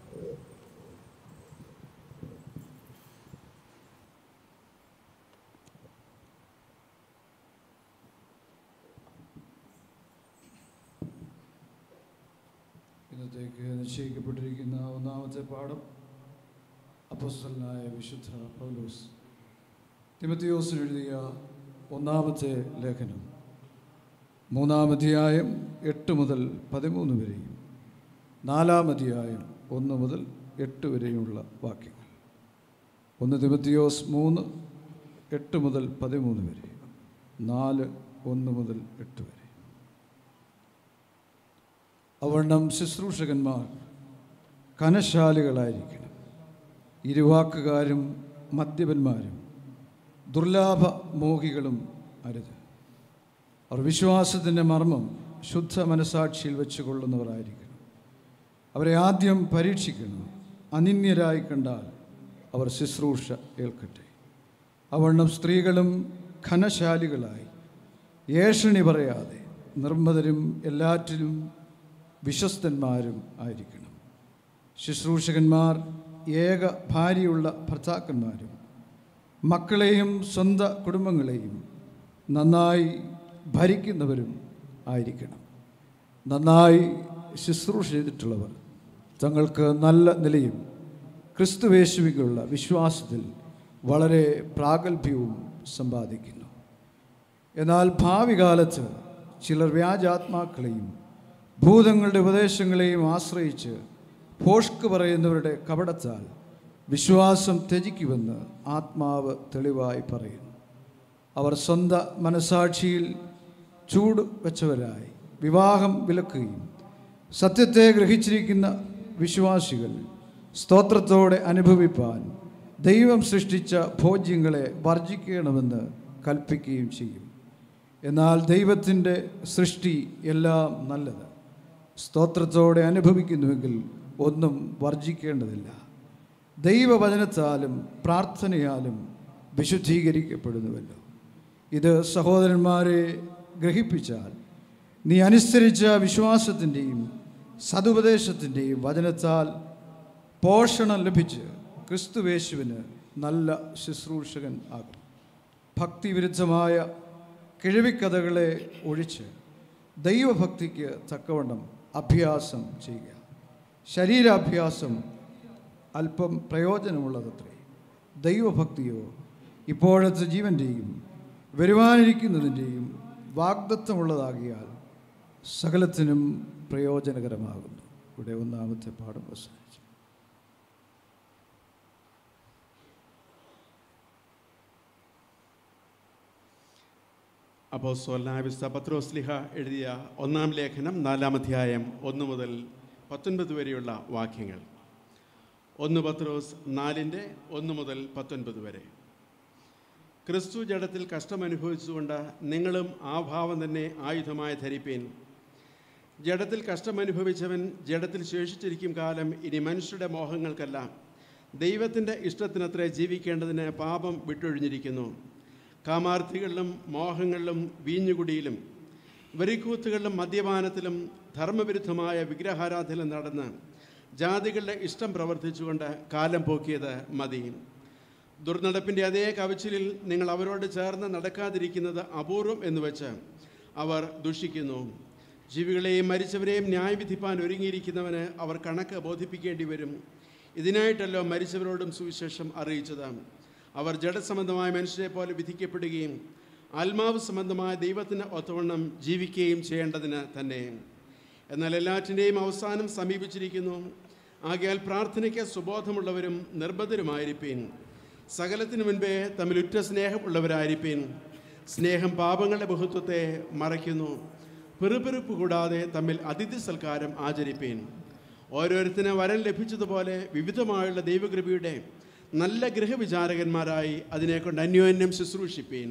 ഇന്നത്തേക്ക് നിശ്ചയിക്കപ്പെട്ടിരിക്കുന്ന ഒന്നാമത്തെ പാഠം അപ്പസ്തലനായ വിശുദ്ധ പൗലോസ് തിമത്തിയോസിന് എഴുതിയ ഒന്നാമത്തെ ലേഖനം മൂന്നാം അധ്യായം എട്ട് മുതൽ പതിമൂന്ന് വരെയും നാലാം അധ്യായം ഒന്ന് മുതൽ എട്ട് വരെയുമുള്ള വാക്യങ്ങൾ ഒന്ന് തിമത്തിയോസ് മൂന്ന് എട്ട് മുതൽ പതിമൂന്ന് വരെ നാല് ഒന്ന് മുതൽ എട്ട് വരെ അവണ്ണം ശുശ്രൂഷകന്മാർ കനശാലികളായിരിക്കണം ഇരുവാക്കുകാരും മദ്യപന്മാരും ദുർലാഭ മോഹികളും അരുത് അവർ വിശ്വാസത്തിൻ്റെ മർമ്മം ശുദ്ധ മനസാക്ഷിയിൽ വെച്ച് കൊള്ളുന്നവരായിരിക്കണം അവരെ ആദ്യം പരീക്ഷിക്കണം അനിന്യരായി കണ്ടാൽ അവർ ശുശ്രൂഷ ഏൽക്കട്ടെ അവണ്ണം സ്ത്രീകളും ഘനശാലികളായി ഏഷണി പറയാതെ നിർമ്മതരും എല്ലാറ്റിലും വിശ്വസ്തന്മാരും ആയിരിക്കണം ശുശ്രൂഷകന്മാർ ഏക ഭാര്യയുള്ള ഭർത്താക്കന്മാരും മക്കളെയും സ്വന്തം കുടുംബങ്ങളെയും നന്നായി ഭരിക്കുന്നവരും ആയിരിക്കണം നന്നായി ശുശ്രൂഷ ചെയ്തിട്ടുള്ളവർ തങ്ങൾക്ക് നല്ല നിലയും ക്രിസ്തുവേശുവിലുള്ള വിശ്വാസത്തിൽ വളരെ പ്രാഗൽഭ്യവും സമ്പാദിക്കുന്നു എന്നാൽ ഭാവി കാലത്ത് ചിലർ വ്യാജാത്മാക്കളെയും ഭൂതങ്ങളുടെ ഉപദേശങ്ങളെയും ആശ്രയിച്ച് ഭോഷ്ക്ക് പറയുന്നവരുടെ കപടത്താൽ വിശ്വാസം ത്യജിക്കുമെന്ന് ആത്മാവ് തെളിവായി പറയുന്നു അവർ സ്വന്തം മനസാക്ഷിയിൽ ചൂട് വെച്ചവരായി വിവാഹം വിലക്കുകയും സത്യത്തെ ഗ്രഹിച്ചിരിക്കുന്ന വിശ്വാസികൾ സ്തോത്രത്തോടെ അനുഭവിപ്പാൻ ദൈവം സൃഷ്ടിച്ച ഭോജ്യങ്ങളെ വർജിക്കണമെന്ന് കൽപ്പിക്കുകയും ചെയ്യും എന്നാൽ ദൈവത്തിൻ്റെ സൃഷ്ടി എല്ലാം നല്ലത് സ്തോത്രത്തോടെ അനുഭവിക്കുന്നുവെങ്കിൽ ഒന്നും വർജിക്കേണ്ടതില്ല ദൈവവചനത്താലും പ്രാർത്ഥനയാലും വിശുദ്ധീകരിക്കപ്പെടുന്നുവല്ലോ ഇത് സഹോദരന്മാരെ ഗ്രഹിപ്പിച്ചാൽ നീ അനുസരിച്ച വിശ്വാസത്തിൻ്റെയും സതുപദേശത്തിൻ്റെയും വചനത്താൽ പോഷണം ലഭിച്ച് ക്രിസ്തുവേശുവിന് നല്ല ശുശ്രൂഷകൻ ആകും ഭക്തിവിരുദ്ധമായ കിഴവിക്കഥകളെ ഒഴിച്ച് ദൈവഭക്തിക്ക് തക്കവണ്ണം അഭ്യാസം ചെയ്യുക ശരീരാഭ്യാസം അല്പം പ്രയോജനമുള്ളതത്രേ ദൈവഭക്തിയോ ഇപ്പോഴത്തെ ജീവൻ്റെയും വരുവാനിരിക്കുന്നതിൻ്റെയും വാഗ്ദത്വമുള്ളതാകിയാൽ സകലത്തിനും പ്രയോജനകരമാകുന്നു ഇവിടെ ഒന്നാമത്തെ പാഠം അവസാനിച്ചു അപ്പോസ്തലനായ വിശുദ്ധ പത്രോസ്ലിഹ എഴുതിയ ഒന്നാം ലേഖനം നാലാം അധ്യായം ഒന്ന് മുതൽ പത്തൊൻപത് വരെയുള്ള വാക്യങ്ങൾ ഒന്ന് പത്രോസ് നാലിൻ്റെ ഒന്ന് മുതൽ പത്തൊൻപത് വരെ ക്രിസ്തു ജഡത്തിൽ കഷ്ടമനുഭവിച്ചുകൊണ്ട് നിങ്ങളും ആ ഭാവം തന്നെ ആയുധമായി ധരിപ്പീൻ ജഡത്തിൽ കഷ്ടമനുഭവിച്ചവൻ ജഡത്തിൽ ശേഷിച്ചിരിക്കും കാലം ഇനി മനുഷ്യരുടെ മോഹങ്ങൾക്കല്ല ദൈവത്തിൻ്റെ ഇഷ്ടത്തിനത്രേ ജീവിക്കേണ്ടതിന് പാപം വിട്ടൊഴിഞ്ഞിരിക്കുന്നു കാമാർത്ഥികളിലും മോഹങ്ങളിലും വീഞ്ഞുകുടിയിലും വെറിക്കൂത്തുകളിലും മദ്യപാനത്തിലും ധർമ്മവിരുദ്ധമായ വിഗ്രഹാരാധന നടന്ന് ജാതികളുടെ ഇഷ്ടം പ്രവർത്തിച്ചുകൊണ്ട് കാലം പോക്കിയത് മതി ദുർനടപ്പിൻ്റെ അതേ കവച്ചിലിൽ നിങ്ങൾ അവരോട് ചേർന്ന് നടക്കാതിരിക്കുന്നത് അപൂർവം എന്ന് വെച്ച് അവർ ദുഷിക്കുന്നു ജീവികളെയും മരിച്ചവരെയും ന്യായവിധിപ്പാൻ ഒരുങ്ങിയിരിക്കുന്നവന് അവർ കണക്ക് ബോധിപ്പിക്കേണ്ടി വരും ഇതിനായിട്ടല്ലോ മരിച്ചവരോടും സുവിശേഷം അറിയിച്ചത് അവർ ജഡസംബന്ധമായ മനുഷ്യരെ പോലെ വിധിക്കപ്പെടുകയും ആത്മാവ് സംബന്ധമായ ദൈവത്തിന് ഒത്തവണ്ണം ജീവിക്കുകയും ചെയ്യേണ്ടതിന് തന്നെ എന്നാൽ എല്ലാറ്റിൻ്റെയും അവസാനം സമീപിച്ചിരിക്കുന്നു ആകയാൽ പ്രാർത്ഥനയ്ക്ക് സുബോധമുള്ളവരും നിർബന്ധരുമായിരിപ്പീൻ സകലത്തിനു മുൻപേ തമ്മിൽ ഉറ്റ സ്നേഹമുള്ളവരായിരിപ്പീൻ സ്നേഹം പാപങ്ങളുടെ ബഹുത്വത്തെ മറയ്ക്കുന്നു പെറുപെറുപ്പ് കൂടാതെ തമ്മിൽ അതിഥി സൽക്കാരം ആചരിപ്പീൻ ഓരോരുത്തന് വരൻ ലഭിച്ചതുപോലെ വിവിധമായുള്ള ദൈവകൃപയുടെ നല്ല ഗൃഹവിചാരകന്മാരായി അതിനെക്കൊണ്ട് അന്യോന്യം ശുശ്രൂഷിപ്പീൻ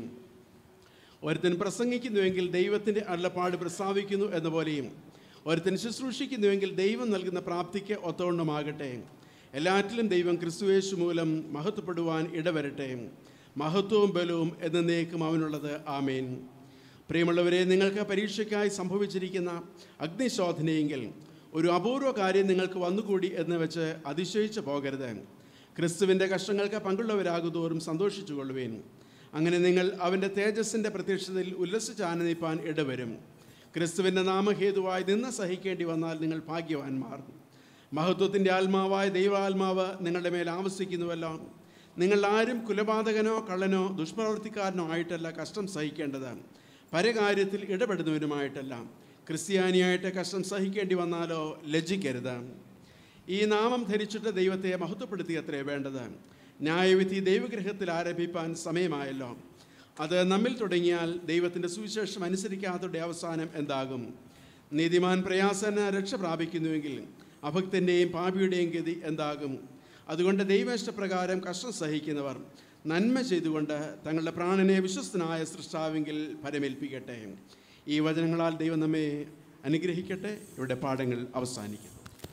ഒരുത്തൻ പ്രസംഗിക്കുന്നുവെങ്കിൽ ദൈവത്തിൻ്റെ അള്ളപ്പാട് പ്രസ്താവിക്കുന്നു എന്ന പോലെയും ഒരുത്തൻ ശുശ്രൂഷിക്കുന്നുവെങ്കിൽ ദൈവം നൽകുന്ന പ്രാപ്തിക്ക് ഒത്തവണ്ണമാകട്ടെ എല്ലാറ്റിലും ദൈവം ക്രിസ്തുവേശു മൂലം മഹത്വപ്പെടുവാൻ ഇടവരട്ടെ മഹത്വവും ബലവും എന്നേക്കും അവനുള്ളത് ആമേൻ പ്രിയമുള്ളവരെ നിങ്ങൾക്ക് പരീക്ഷയ്ക്കായി സംഭവിച്ചിരിക്കുന്ന അഗ്നിശോധനയെങ്കിൽ ഒരു അപൂർവ കാര്യം നിങ്ങൾക്ക് വന്നുകൂടി എന്ന് വെച്ച് അതിശയിച്ചു പോകരുത് ക്രിസ്തുവിൻ്റെ കഷ്ടങ്ങൾക്ക് പങ്കുള്ളവരാകുതോറും സന്തോഷിച്ചു കൊള്ളുവേൻ അങ്ങനെ നിങ്ങൾ അവൻ്റെ തേജസ്സിൻ്റെ പ്രത്യക്ഷതയിൽ ഉല്ലസിച്ച് ആനന്ദിപ്പാൻ ഇടവരും ക്രിസ്തുവിൻ്റെ നാമഹേതുവായി നിന്ന് സഹിക്കേണ്ടി വന്നാൽ നിങ്ങൾ ഭാഗ്യവാന്മാർ മഹത്വത്തിൻ്റെ ആത്മാവായ ദൈവാത്മാവ് നിങ്ങളുടെ മേൽ ആവസിക്കുന്നുവല്ലോ നിങ്ങൾ ആരും കുലപാതകനോ കള്ളനോ ദുഷ്പ്രവർത്തിക്കാരനോ ആയിട്ടല്ല കഷ്ടം സഹിക്കേണ്ടത് പരകാര്യത്തിൽ ഇടപെടുന്നവരുമായിട്ടല്ല ക്രിസ്ത്യാനിയായിട്ട് കഷ്ടം സഹിക്കേണ്ടി വന്നാലോ ലജ്ജിക്കരുത് ഈ നാമം ധരിച്ചിട്ട് ദൈവത്തെ മഹത്വപ്പെടുത്തിയത്രേ വേണ്ടത് ന്യായവിധി ദൈവഗ്രഹത്തിൽ ആരംഭിപ്പാൻ സമയമായല്ലോ അത് നമ്മിൽ തുടങ്ങിയാൽ ദൈവത്തിൻ്റെ സുവിശേഷം അനുസരിക്കാത്തയുടെ അവസാനം എന്താകും നീതിമാൻ പ്രയാസന രക്ഷ പ്രാപിക്കുന്നുവെങ്കിൽ അഭക്തൻ്റെയും പാപിയുടെയും ഗതി എന്താകും അതുകൊണ്ട് ദൈവേഷ്ടപ്രകാരം കഷ്ടം സഹിക്കുന്നവർ നന്മ ചെയ്തുകൊണ്ട് തങ്ങളുടെ പ്രാണനെ വിശ്വസ്തനായ സൃഷ്ടാവെങ്കിൽ ഫലമേൽപ്പിക്കട്ടെ ഈ വചനങ്ങളാൽ ദൈവം നമ്മെ അനുഗ്രഹിക്കട്ടെ ഇവിടെ പാഠങ്ങൾ അവസാനിക്കും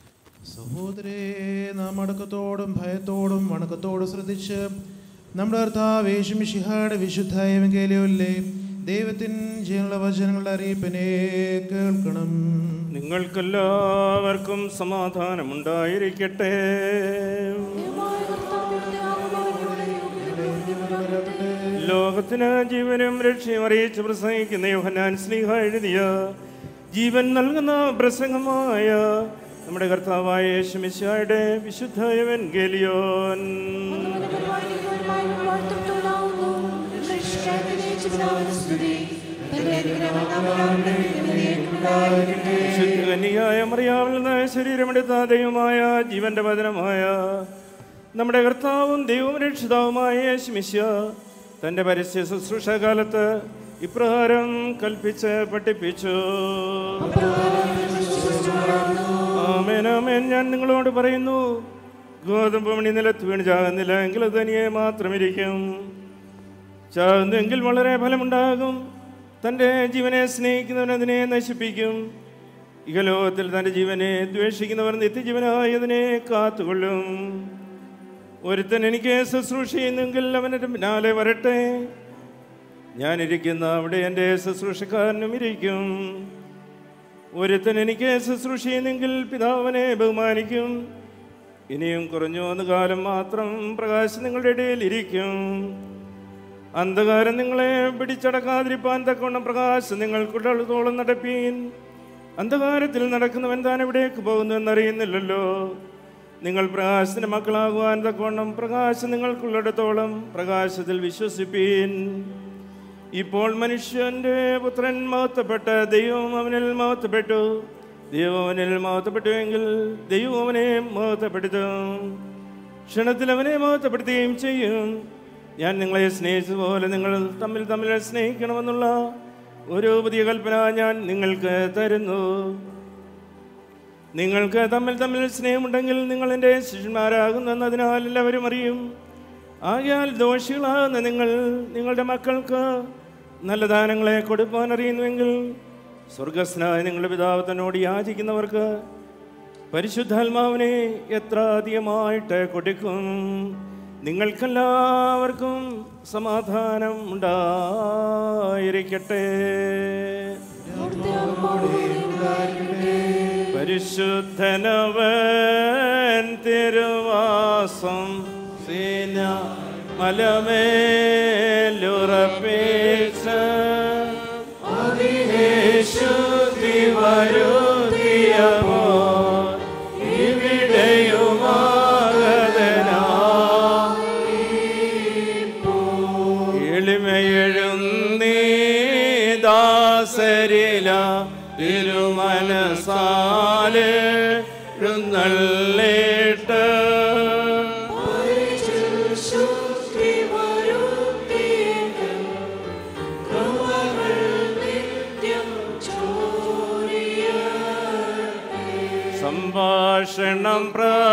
സഹോദരേ നാം അടക്കത്തോടും ഭയത്തോടും വണക്കത്തോടും ശ്രദ്ധിച്ച് നമ്മുടെ കർത്താവേശുമിഷിഹായുടെ വിശുദ്ധ എവങ്കേലിയോല്ലേ ദൈവത്തിൻ ജീവനുള്ള വചനങ്ങളുടെ അറിയിപ്പിനെ കേൾക്കണം നിങ്ങൾക്കെല്ലാവർക്കും സമാധാനമുണ്ടായിരിക്കട്ടെ ലോകത്തിന് ജീവനും രക്ഷയും അറിയിച്ച് പ്രസംഗിക്കുന്ന യോഹനാൻ സ്നേഹ എഴുതിയ ജീവൻ നൽകുന്ന പ്രസംഗമായ നമ്മുടെ കർത്താവായ യേശുമിശായുടെ വിശുദ്ധ എവൻഗേലിയോൻ കന്യകായ മറിയാവിൽ നിന്ന് ശരീരമെടുത്ത ദൈവമായ ജീവന്റെ വചനമായ നമ്മുടെ കർത്താവും ദൈവവും രക്ഷിതാവുമായ യേശുമിശ തൻ്റെ പരസ്യ ശുശ്രൂഷ കാലത്ത് ഇപ്രകാരം കൽപ്പിച്ച് പഠിപ്പിച്ചു ആമേൻ ആമേൻ ഞാൻ നിങ്ങളോട് പറയുന്നു ഗോതമ്പ് മണി നിലത്ത് വീണ് ചാകുന്നില്ല എങ്കിൽ അത് തനിയെ മാത്രമിരിക്കും ചാകുന്നെങ്കിൽ വളരെ ഫലമുണ്ടാകും തൻ്റെ ജീവനെ സ്നേഹിക്കുന്നവൻ അതിനെ നശിപ്പിക്കും ഇഹലോകത്തിൽ തൻ്റെ ജീവനെ ദ്വേഷിക്കുന്നവർ നിത്യജീവനായി അതിനെ കാത്തുകൊള്ളും ഒരുത്തൻ എനിക്ക് ശുശ്രൂഷ ചെയ്യുന്നെങ്കിൽ അവൻ്റെ പിന്നാലെ വരട്ടെ ഞാനിരിക്കുന്ന അവിടെ എൻ്റെ ശുശ്രൂഷക്കാരനും ഇരിക്കും ഒരുത്തൻ എനിക്ക് ശുശ്രൂഷ ചെയ്യുന്നെങ്കിൽ പിതാവിനെ ബഹുമാനിക്കും ഇനിയും കുറഞ്ഞു വന്ന കാലം മാത്രം പ്രകാശം നിങ്ങളുടെ ഇടയിൽ ഇരിക്കും അന്ധകാരം നിങ്ങളെ പിടിച്ചടക്കാതിരിപ്പാൻ തക്കവണ്ണം പ്രകാശം നിങ്ങൾക്കുള്ളത്തോളം നടപ്പീൻ അന്ധകാരത്തിൽ നടക്കുന്നവൻ താൻ എവിടേക്ക് പോകുന്നു എന്നറിയുന്നില്ലല്ലോ നിങ്ങൾ പ്രകാശത്തിന്റെ മക്കളാകുവാൻ തക്കവണ്ണം പ്രകാശം നിങ്ങൾക്കുള്ളിടത്തോളം പ്രകാശത്തിൽ വിശ്വസിപ്പീൻ ഇപ്പോൾ മനുഷ്യന്റെ പുത്രൻ മഹത്വപ്പെട്ട ദൈവം അവനിൽ മഹത്വപ്പെട്ടു ദൈവം അവനിൽ മഹത്വപ്പെട്ടുവെങ്കിൽ ദൈവം അവനെ മഹത്വപ്പെടുത്തും ക്ഷണത്തിൽ അവനെ മഹത്വപ്പെടുത്തുകയും ചെയ്യും ഞാൻ നിങ്ങളെ സ്നേഹിച്ചതുപോലെ നിങ്ങൾ തമ്മിൽ തമ്മിൽ സ്നേഹിക്കണമെന്നുള്ള ഒരു പുതിയ കൽപ്പന ഞാൻ നിങ്ങൾക്ക് തരുന്നു നിങ്ങൾക്ക് തമ്മിൽ തമ്മിൽ സ്നേഹമുണ്ടെങ്കിൽ നിങ്ങൾ എൻ്റെ ശിഷ്യന്മാരാകുന്നതിനാൽ എല്ലാവരും അറിയും ആകയാൽ ദോഷികളാകുന്ന നിങ്ങൾ നിങ്ങളുടെ മക്കൾക്ക് നല്ല ദാനങ്ങളെ കൊടുപ്പാൻ അറിയുന്നുവെങ്കിൽ സ്വർഗസ്നായ നിങ്ങളുടെ പിതാവ് തന്നോട് യാചിക്കുന്നവർക്ക് പരിശുദ്ധാത്മാവിനെ എത്ര അധികമായിട്ട് കൊടുക്കും നിങ്ങൾക്കെല്ലാവർക്കും സമാധാനം ഉണ്ടായിരിക്കട്ടെ പരിശുദ്ധനവൻ തിരുവാസം സീന മലമേലുറപ്പിച്ച യേശുദ്ധി വരുത്തിയമോ ഇവിടെയുമാകതനാ എളിമയെഴുന്നീ ദാസരില തിരുമനസാല് എഴുന്നള്ളിട്ട് സംഭാഷണം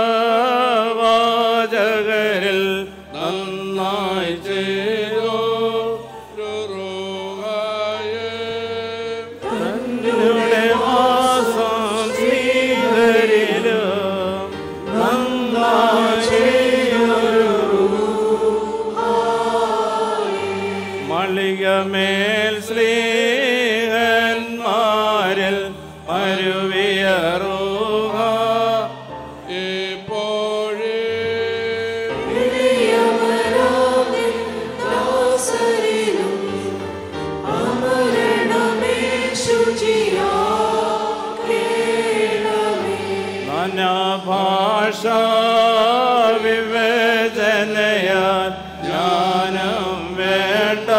പ്രവാചകരിൽ നന്നായി ചെയ്തോ തന്നുടെ വാസം ശ്രീഹരിലും നന്നായി ചെയ്തൊരു മളികമേൽ ശ്രീഹന്മാരിൽ മരുവിയറുക ഭാഷ വിവേചനയാൽ ജ്ഞാനം വേണ്ട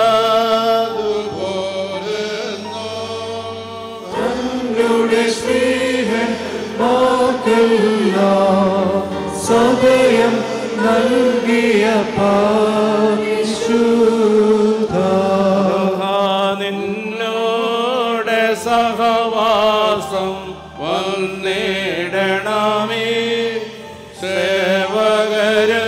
തന്നുടെ സ്നേഹൻ മാക്കല്ല സദയം നൽകിയ പരിശുദ്ധ നിന്നോടെ സഹവാസം വന്നിടണമേ സേവകര്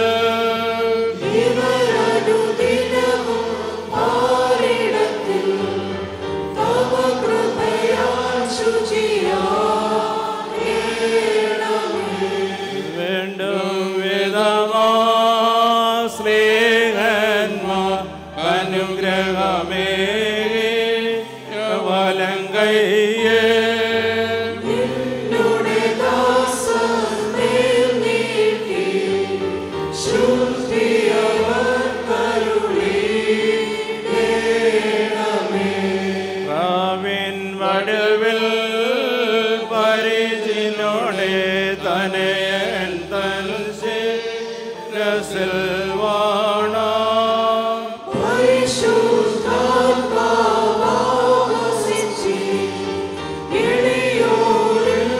ഇവരനുദിനവും ആരിടത്തിൽ തവ കൃപയാൽ ശുചിയാകേണമേ. വേണ്ടും വിധമാ സ്നേഹന്മാർ അനുഗ്രഹമേ വലങ്കയ്യേ നിന്നുടെ ദാസൻ മേൽ നീട്ടി ശുദ്ധിയവർ കരുളീടേണമേ. റാവിൻ വടുവിൽ പരിചിനോടെ തനയൻ തൻ ശിരസിൽ വാണ പരിശുദ്ധാത്മാവാസിച്ച് എളിയോരിൽ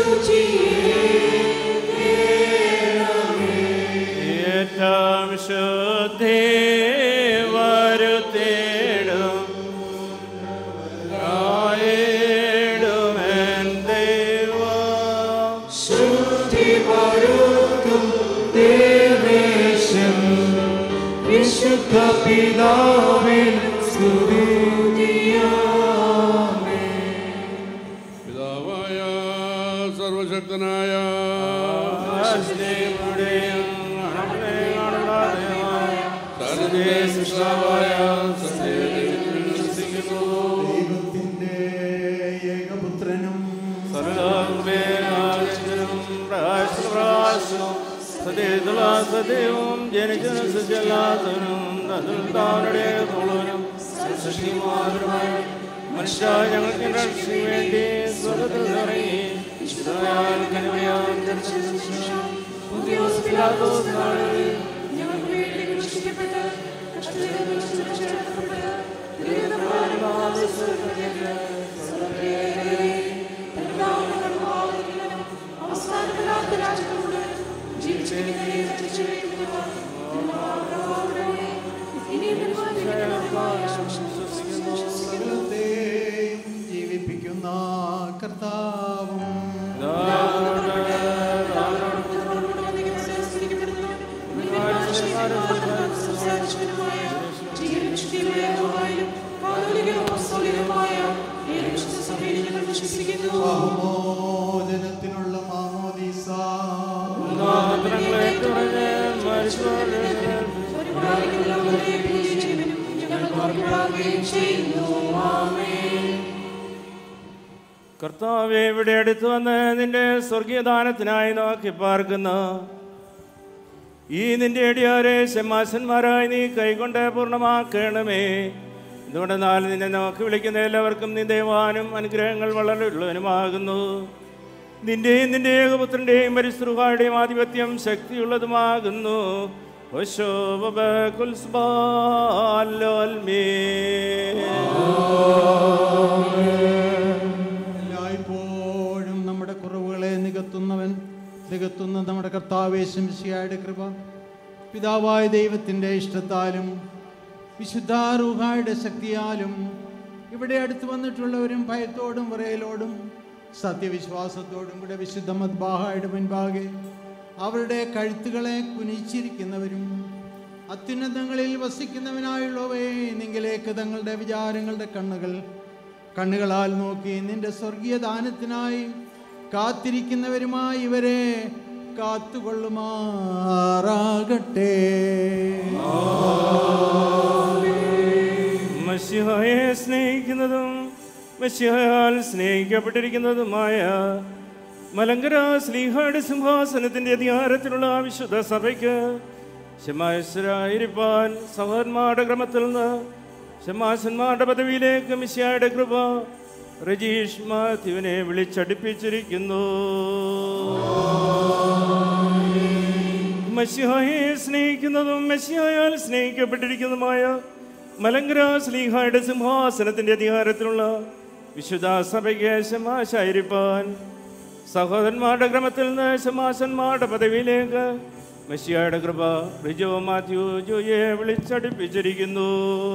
ശുചിയേകേണമേ. ഏറ്റം ശുദ്ധി വരുത്തിടും ആയിടുമെൻ ദൈവം ശുദ്ധി വരുത്തും ദേവേശം വിശുദ്ധ പിതാവിൻ സ്തുതിയാമേ പിതാവായ സർവശക്തനായ ദൈവത്തിന്റെ ഏകപുത്രനും സദൈവം ജനിച്ചനും സുജലാതനും തതുൽത്താനുടെ തോളനും സൃഷ്ടിമാതൃമായ മനുഷ്യ ഞങ്ങൾക്ക് രക്ഷയ്ക്ക് വേണ്ടി സ്വർഗത്തിൽ ഇറങ്ങി വിശുദ്ധയാൽ കനിമയാൽ പുതിയോസ് പിലാത്തോസ് നാളിൽ ഞങ്ങൾക്ക് വേണ്ടി ക്രൂശിക്കപ്പെട്ട് കഷ്ടതയിൽ രക്ഷപ്പെട്ട് ദുരിതപ്രകാരം ആദർശത്തിലേക്ക് സർവ്വപ്രിയരെ പരിപാലനം ആദരിക്കുന്നതിനും അവസാനമില്ലാത്ത രാജ്യത്തോട് ജീവിച്ചിരിക്കുകയും മരിച്ചുകയും ചെയ്യുവാൻ ഇനിയും വിശ്വസിക്കുന്നു കർത്താവും ബഹുമോചനത്തിനുള്ള മാമോദീസ കർത്താവെ ഇവിടെ അടുത്ത് വന്ന് നിന്റെ സ്വർഗീയദാനത്തിനായി നോക്കി പാർക്കുന്ന ഈ നിന്റെ അടിയാരെ ശമാശന്മാരായി നീ കൈകൊണ്ട് പൂർണ്ണമാക്കണമേ എന്തുകൊണ്ടെന്നാൽ നിന്നെ നോക്കി വിളിക്കുന്ന എല്ലാവർക്കും നീ ദൈവാനും അനുഗ്രഹങ്ങൾ വളരെ ഉള്ളവനുമാകുന്നു നിന്റെയും നിന്റെ ഏകപുത്രന്റെയും പരിശ്രുഹായുടെയും ആധിപത്യം ശക്തിയുള്ളതുമാകുന്നു എല്ലായ്പ്പോഴും നമ്മുടെ കുറവുകളെ നികത്തുന്നവൻ നികത്തുന്ന നമ്മുടെ കർത്താവേശംശിയായുടെ കൃപ പിതാവായ ദൈവത്തിൻ്റെ ഇഷ്ടത്താലും വിശുദ്ധാരൂഹായുടെ ശക്തിയാലും ഇവിടെ അടുത്ത് വന്നിട്ടുള്ളവരും ഭയത്തോടും വിറയലോടും സത്യവിശ്വാസത്തോടും കൂടെ വിശുദ്ധ മദ്ബാഹയുടെ മുൻപാകെ അവരുടെ കഴുത്തുകളെ കുനിച്ചിരിക്കുന്നവരും അത്യുന്നതങ്ങളിൽ വസിക്കുന്നവനായുള്ളവയെ നിങ്കിലേക്ക് തങ്ങളുടെ വിചാരങ്ങളുടെ കണ്ണുകൾ കണ്ണുകളാൽ നോക്കി നിന്റെ സ്വർഗീയ ദാനത്തിനായി കാത്തിരിക്കുന്നവരുമായി ഇവരെ കാത്തുകൊള്ളുമാറാകട്ടെ മഷിഹായെ സ്നേഹിക്കുന്നതും മഷിഹായാൽ സ്നേഹിക്കപ്പെട്ടിരിക്കുന്നതുമായ മലങ്കര ശ്ലീഹയുടെ സിംഹാസനത്തിന്റെ അധികാരത്തിലുള്ള വിശുദ്ധ സഭയ്ക്ക് ശമാശ്വരായിരിക്കാൻ സഹോദന്മാരുടെ ക്രമത്തിൽ നിന്ന് ശമാശന്മാരുടെ പദവിയിലേക്ക് മിശിയായുടെ കൃപ രജീഷ് മാത്യുവിനെ വിളിച്ചടിപ്പിച്ചിരിക്കുന്നു മഷിഹായെ സ്നേഹിക്കുന്നതും മെസ്സിയായാൽ സ്നേഹിക്കപ്പെട്ടിരിക്കുന്നതുമായ മലങ്കര ശ്ലീഹായുടെ സിംഹാസനത്തിന്റെ അധികാരത്തിലുള്ള വിശുദ്ധ സഭയ്ക്ക് ശമാശായിരിക്കാൻ സഹോദരന്മാരുടെ ക്രമത്തിൽ നിന്ന് ശമാശന്മാരുടെ പദവിയിലേക്ക് മെസ്സിയായുടെ കൃപ റിജോ മാത്യു ജോയെ വിളിച്ചടിപ്പിച്ചിരിക്കുന്നു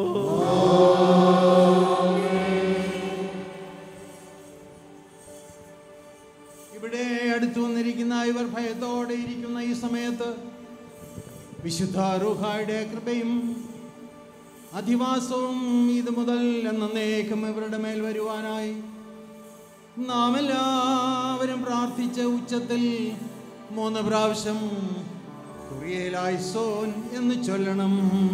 ഇവിടെ അടുത്തു വന്നിരിക്കുന്ന ഇവർ ഭയത്തോടെ ഇരിക്കുന്ന ഈ സമയത്ത് വിശുദ്ധ റൂഹായുടെ കൃപയും അധിവാസവും ഇത് മുതൽ എന്നേക്കും ഇവരുടെ മേൽ വരുവാനായി നാം എല്ലാവരും പ്രാർത്ഥിച്ച ഉച്ചത്തിൽ മൂന്ന് പ്രാവശ്യം കുറിയേലായിസോൻ എന്ന് ചൊല്ലണം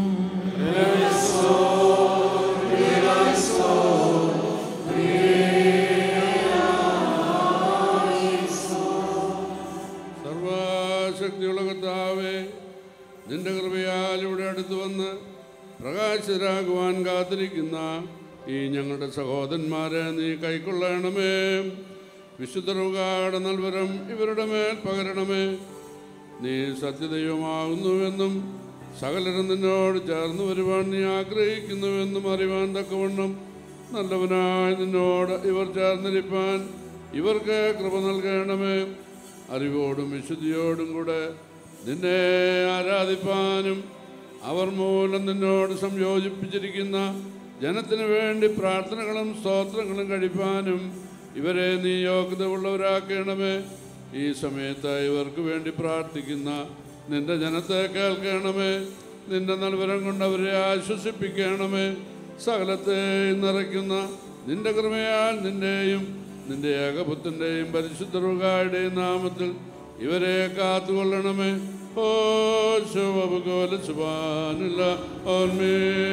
സർവശക്തിയുള്ള കർത്താവേ നിന്റെ കൃപയാൽ ഇവിടെ അടുത്ത് വന്ന് പ്രകാശരാകുവാൻ കാത്തിരിക്കുന്ന ഈ ഞങ്ങളുടെ സഹോദരന്മാരെ നീ കൈക്കൊള്ളണമേ വിശുദ്ധരുകാട് നൽവരം ഇവരുടെ മേൽ പകരണമേ നീ സത്യദൈവമാകുന്നുവെന്നും സകലരും നിന്നോട് ചേർന്ന് വരുവാൻ നീ ആഗ്രഹിക്കുന്നുവെന്നും അറിവാൻ തക്കവണ്ണം നല്ലവനായ നിന്നോട് ഇവർ ചേർന്നിരിപ്പാൻ ഇവർക്ക് കൃപ നൽകണമേ അറിവോടും വിശുദ്ധിയോടും കൂടെ നിന്നെ ആരാധിപ്പാനും അവർ മൂലം നിന്നോട് സംയോജിപ്പിച്ചിരിക്കുന്ന ജനത്തിന് വേണ്ടി പ്രാർത്ഥനകളും സ്തോത്രങ്ങളും കഴിപ്പാനും ഇവരെ നീ യോഗ്യത ഉള്ളവരാക്കണമേ ഈ സമയത്ത് ഇവർക്ക് വേണ്ടി പ്രാർത്ഥിക്കുന്ന നിന്റെ ജനത്തെ കേൾക്കണമേ നിന്റെ നൽവരം കൊണ്ട് അവരെ ആശ്വസിപ്പിക്കണമേ സകലത്തെ നിറയ്ക്കുന്ന നിന്റെ കൃപയാൽ നിന്റെയും നിന്റെ ഏകപുത്രൻ്റെയും പരിശുദ്ധ റുകായുടെയും നാമത്തിൽ ഇവരെ കാത്തുകൊള്ളണമേ ഓ ശുഭകോല സുബാനില്ല ഓർമ്മേ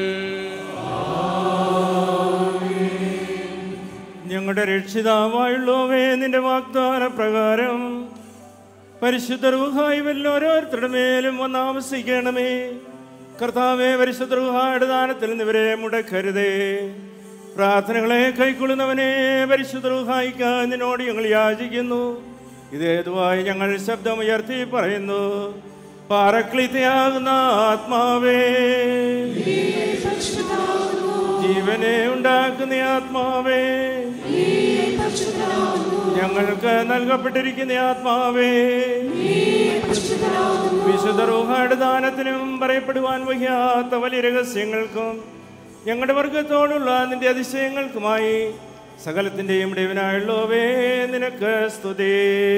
ഞങ്ങളുടെ രക്ഷിതാവായുള്ളവേ നിന്റെ വാഗ്ദാന പ്രകാരം പരിശുദ്ധ റൂഹായി വല്ലോരോരുത്തരുടെ മേലും വന്ന് ആവസിക്കണമേ കർത്താവെ പരിശുദ്ധ റൂഹായുടെ ദാനത്തിൽ നിന്ന് ഇവരെ മുടക്കരുതേ പ്രാർത്ഥനകളെ കൈക്കൊള്ളുന്നവനെ പരിശുദ്ധ റൂഹായിക്കാൻ നിന്നോട് ഞങ്ങൾ യാചിക്കുന്നു ഇതേതുവായി ഞങ്ങൾ ശബ്ദമുയർത്തി പറയുന്നു പാറക്ലിത്തയാകുന്ന ആത്മാവേ ജീവനെ ഉണ്ടാക്കുന്ന ആത്മാവേ ഞങ്ങൾക്ക് നൽകപ്പെട്ടിരിക്കുന്ന ആത്മാവേ വിശുദ്ധ റൂഹായുടെ ദാനത്തിനും പറയപ്പെടുവാൻ വയ്യാത്ത വലിയ രഹസ്യങ്ങൾക്കും ഞങ്ങളുടെ വർഗത്തോടുള്ള നിന്റെ അതിശയങ്ങൾക്കുമായി സകലത്തിൻ്റെയും ഇടവനായുള്ളവേ നിനക്ക് സ്തുതി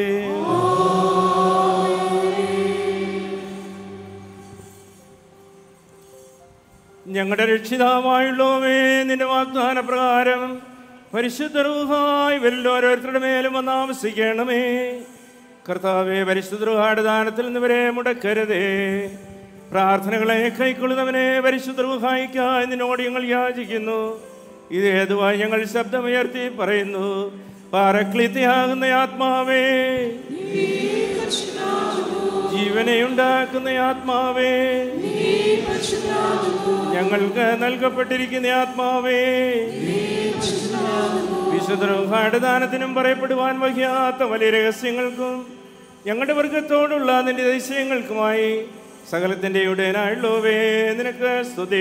ഞങ്ങളുടെ രക്ഷിതാവായുള്ളവേ നിന്റെ വാഗ്ദാന പ്രകാരം പരിശുദ്ധ റൂഹായി വരില്ല ഓരോരുത്തരുടെ മേലും വന്ന് താമസിക്കണമേ കർത്താവെ പരിശുദ്ധ റൂഹായുടെ ദാനത്തിൽ നിന്നവരെ മുടക്കരുതേ പ്രാർത്ഥനകളെ കൈക്കൊള്ളുന്നവനെ പരിശുദ്ധ റൂഹായിക്കായി നിന്നോട് ഞങ്ങൾ യാചിക്കുന്നു ഇത് ഏതുവായി ഞങ്ങൾ ശബ്ദമുയർത്തി പറയുന്നു പാരക്ലിത്തയാകുന്ന ആത്മാവേ ജീവനെ ഉണ്ടാക്കുന്ന ആത്മാവേ ഞങ്ങൾക്ക് നൽകപ്പെട്ടിരിക്കുന്ന ആത്മാവേ വിശുദ്ധ ദാനത്തിനും പറയപ്പെടുവാൻ വഹിയാത്ത വലിയ രഹസ്യങ്ങൾക്കും ഞങ്ങളുടെ വർഗത്തോടുള്ള നിന്റെ അതിശയങ്ങൾക്കുമായി സകലത്തിന്റെ ഉടനായുള്ളവേ നിനക്ക് സ്തുതി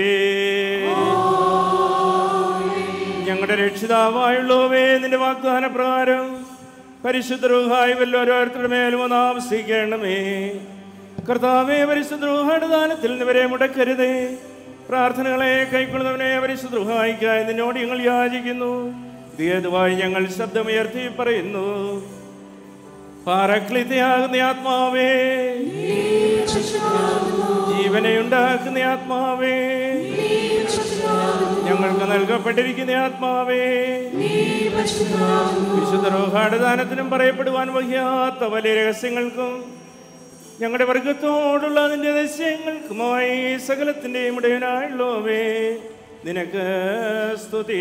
ഞങ്ങളുടെ രക്ഷിതാവായുള്ളവേ നിന്റെ വാഗ്ദാന പ്രകാരം പരിശുദ്ധ റൂഹായി വല്ലോരോരുത്തരുടെ മേലും ഒന്ന് ആവശ്യിക്കണമേ കർത്താവേ പരിശുദ്ധ റൂഹായുടെ ദാനത്തിൽ നിവരെ മുടക്കരുതേ പ്രാർത്ഥനകളെ കൈക്കൊള്ളുന്നവനെ പരിശുദ്ധ റൂഹായിക്കായി നിന്നോട് ഞങ്ങൾ യാചിക്കുന്നു തീയതുവായി ഞങ്ങൾ ശബ്ദമുയർത്തി പറയുന്നു പാറക്ലിത്തയാകുന്ന ആത്മാവേ ജീവനെ ഉണ്ടാക്കുന്ന ആത്മാവേ ഞങ്ങൾക്ക് നൽകപ്പെട്ടിരിക്കുന്ന ആത്മാവേ വിശുദ്ധ റോഹാട് ദാനത്തിനും പറയപ്പെടുവാൻ വഹിയാത്ത വലിയ രഹസ്യങ്ങൾക്കും ഞങ്ങളുടെ വർഗത്തോടുള്ള അതിൻ്റെ രഹസ്യങ്ങൾക്കുമായി സകലത്തിൻ്റെയും ഇടയനായുള്ളവേ നിനക്ക് സ്തുതി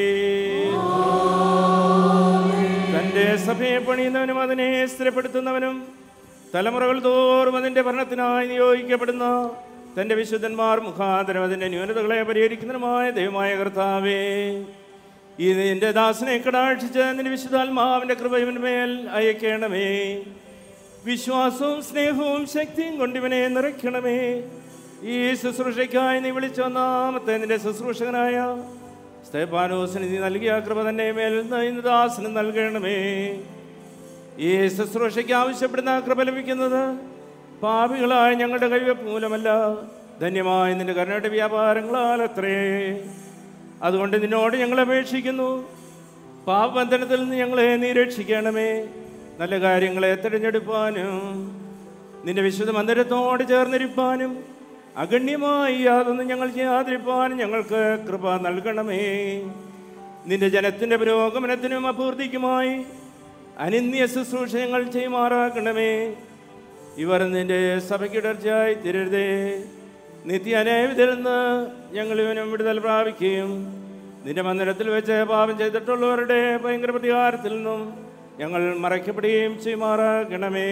തൻ്റെ സഭയെ പണിയുന്നവനും അതിനെ സ്ഥിരപ്പെടുത്തുന്നവനും തലമുറകൾ തോറും അതിൻ്റെ ഭരണത്തിനായി നിയോഗിക്കപ്പെടുന്ന തൻ്റെ വിശുദ്ധന്മാർ മുഖാന്തരം അതിൻ്റെ ന്യൂനതകളെ പരിഹരിക്കുന്നതിനുമായ ദൈവമായ കർത്താവേ ഈ നിന്റെ ദാസനെ കടാക്ഷിച്ച് നിന്റെ വിശുദ്ധാത്മാവിൻ്റെ കൃപ ഇവന് മേൽ അയക്കണമേ വിശ്വാസവും സ്നേഹവും ശക്തിയും കൊണ്ട് ഇവനെ നിറയ്ക്കണമേ ഈ ശുശ്രൂഷയ്ക്കായി നീ വിളിച്ച ഒന്നാമത്തെ നിന്റെ ശുശ്രൂഷകനായ സ്തേപാനോസിന് നീ നൽകിയ കൃപ തന്നെ മേൽ ഇന്ന് ദാസന് നൽകണമേ ഈ ശുശ്രൂഷയ്ക്ക് ആവശ്യപ്പെടുന്ന കൃപ ലഭിക്കുന്നത് പാപികളായ ഞങ്ങളുടെ കൈവപ്പ് മൂലമല്ല ധന്യമായ നിന്റെ കരുണയുടെ വ്യാപാരങ്ങളാൽ അത്രേ അതുകൊണ്ട് നിന്നോട് ഞങ്ങൾ അപേക്ഷിക്കുന്നു പാപബന്ധനത്തിൽ നിന്ന് ഞങ്ങളെ നീ രക്ഷിക്കണമേ നല്ല കാര്യങ്ങളെ തിരഞ്ഞെടുപ്പാനും നിന്റെ വിശുദ്ധ മന്ദിരത്തോട് ചേർന്നിരിപ്പാനും അഗണ്യമായി യാതൊന്നും ഞങ്ങൾ ചെയ്യാതിരിപ്പാനും ഞങ്ങൾക്ക് കൃപ നൽകണമേ നിന്റെ ജനത്തിൻ്റെ പുരോഗമനത്തിനും അപൂർത്തിക്കുമായി അനിന്യ ശുശ്രൂഷ ഞങ്ങൾ ചെയ്യുമാറാക്കണമേ ഇവർ നിന്റെ സഭയ്ക്കിടർച്ചയായി തിരരുതേ നിത്യ അനേവിതിൽ നിന്ന് ഞങ്ങൾ ഇവനും വിടുതൽ പ്രാപിക്കുകയും നിന്റെ മന്ദിരത്തിൽ വെച്ച് പാപം ചെയ്തിട്ടുള്ളവരുടെ ഭയങ്കര പ്രതികാരത്തിൽ നിന്നും ഞങ്ങൾ മറയ്ക്കപ്പെടുകയും ചെയ്യുമാറാകണമേ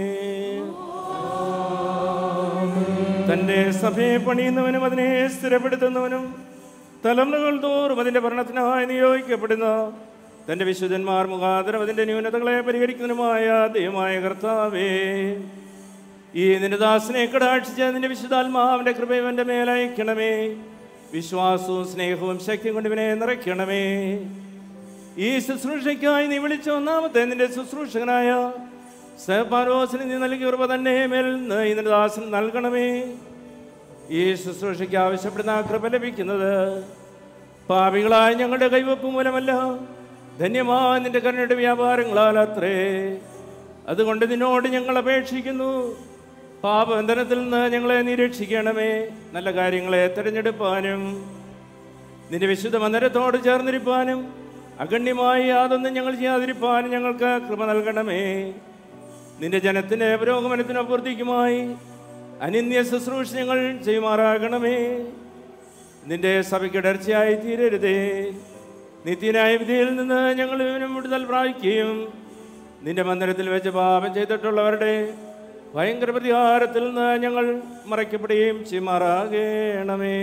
തൻ്റെ സഭയെ പണിയുന്നവനും അതിനെ സ്ഥിരപ്പെടുത്തുന്നവനും തലമുറകൾ തോറും അതിൻ്റെ ഭരണത്തിനായി നിയോഗിക്കപ്പെടുന്ന തൻ്റെ വിശുദ്ധന്മാർ മുഖാന്തരം അതിൻ്റെ ന്യൂനതകളെ പരിഹരിക്കുന്നതിനുമായ ദൈവമായ കർത്താവേ ഈ നിന്റെ ദാസനെ കടാക്ഷിച്ച് നിന്റെ വിശുദ്ധാത്മാവിൻ്റെ കൃപയവൻ്റെ മേലയക്കണമേ വിശ്വാസവും സ്നേഹവും ശക്തിയും കൊണ്ട് ഇവനെ നിറയ്ക്കണമേ ഈ ശുശ്രൂഷയ്ക്കായി നീ വിളിച്ച ഒന്നാമത്തെ നിന്റെ ശുശ്രൂഷകനായ സഹപാരോസിന് നീ നൽകിയ കൃപ തന്നെ മേൽ നിന്ന് ഈ നിന്റെ ദാസന് നൽകണമേ ഈ ശുശ്രൂഷയ്ക്ക് ആവശ്യപ്പെടുന്ന ആ കൃപ ലഭിക്കുന്നത് പാപികളായ ഞങ്ങളുടെ കൈവപ്പ് മൂലമല്ല ധന്യമായ നിന്റെ കരുണയുടെ വ്യാപാരങ്ങളാൽ അത്രേ അതുകൊണ്ട് നിന്നോട് ഞങ്ങൾ അപേക്ഷിക്കുന്നു പാപബന്ധനത്തിൽ നിന്ന് ഞങ്ങളെ നിരീക്ഷിക്കണമേ നല്ല കാര്യങ്ങളെ തിരഞ്ഞെടുപ്പാനും നിന്റെ വിശുദ്ധ മന്ദിരത്തോട് ചേർന്നിരിപ്പാനും അഗണ്യമായി യാതൊന്നും ഞങ്ങൾ ചെയ്യാതിരിപ്പാനും ഞങ്ങൾക്ക് കൃപ നൽകണമേ നിന്റെ ജനത്തിൻ്റെ പുരോഗമനത്തിന് അഭ്യർത്ഥിക്കുമായി അനിന്യ ശുശ്രൂഷ ഞങ്ങൾ ചെയ്യുമാറാകണമേ നിന്റെ സഭയ്ക്കിടർച്ചയായി തീരരുതേ നിത്യനായ വിധിയിൽ നിന്ന് ഞങ്ങൾ ഇവനും വിടുതൽ പ്രാപിക്കുകയും നിന്റെ മന്ദിരത്തിൽ വെച്ച് പാപം ചെയ്തിട്ടുള്ളവരുടെ ഭയങ്കര പ്രതികാരത്തിൽ നിന്ന് ഞങ്ങൾ മറയ്ക്കപ്പെടുകയും ചെയ്യുമാറാകണമേ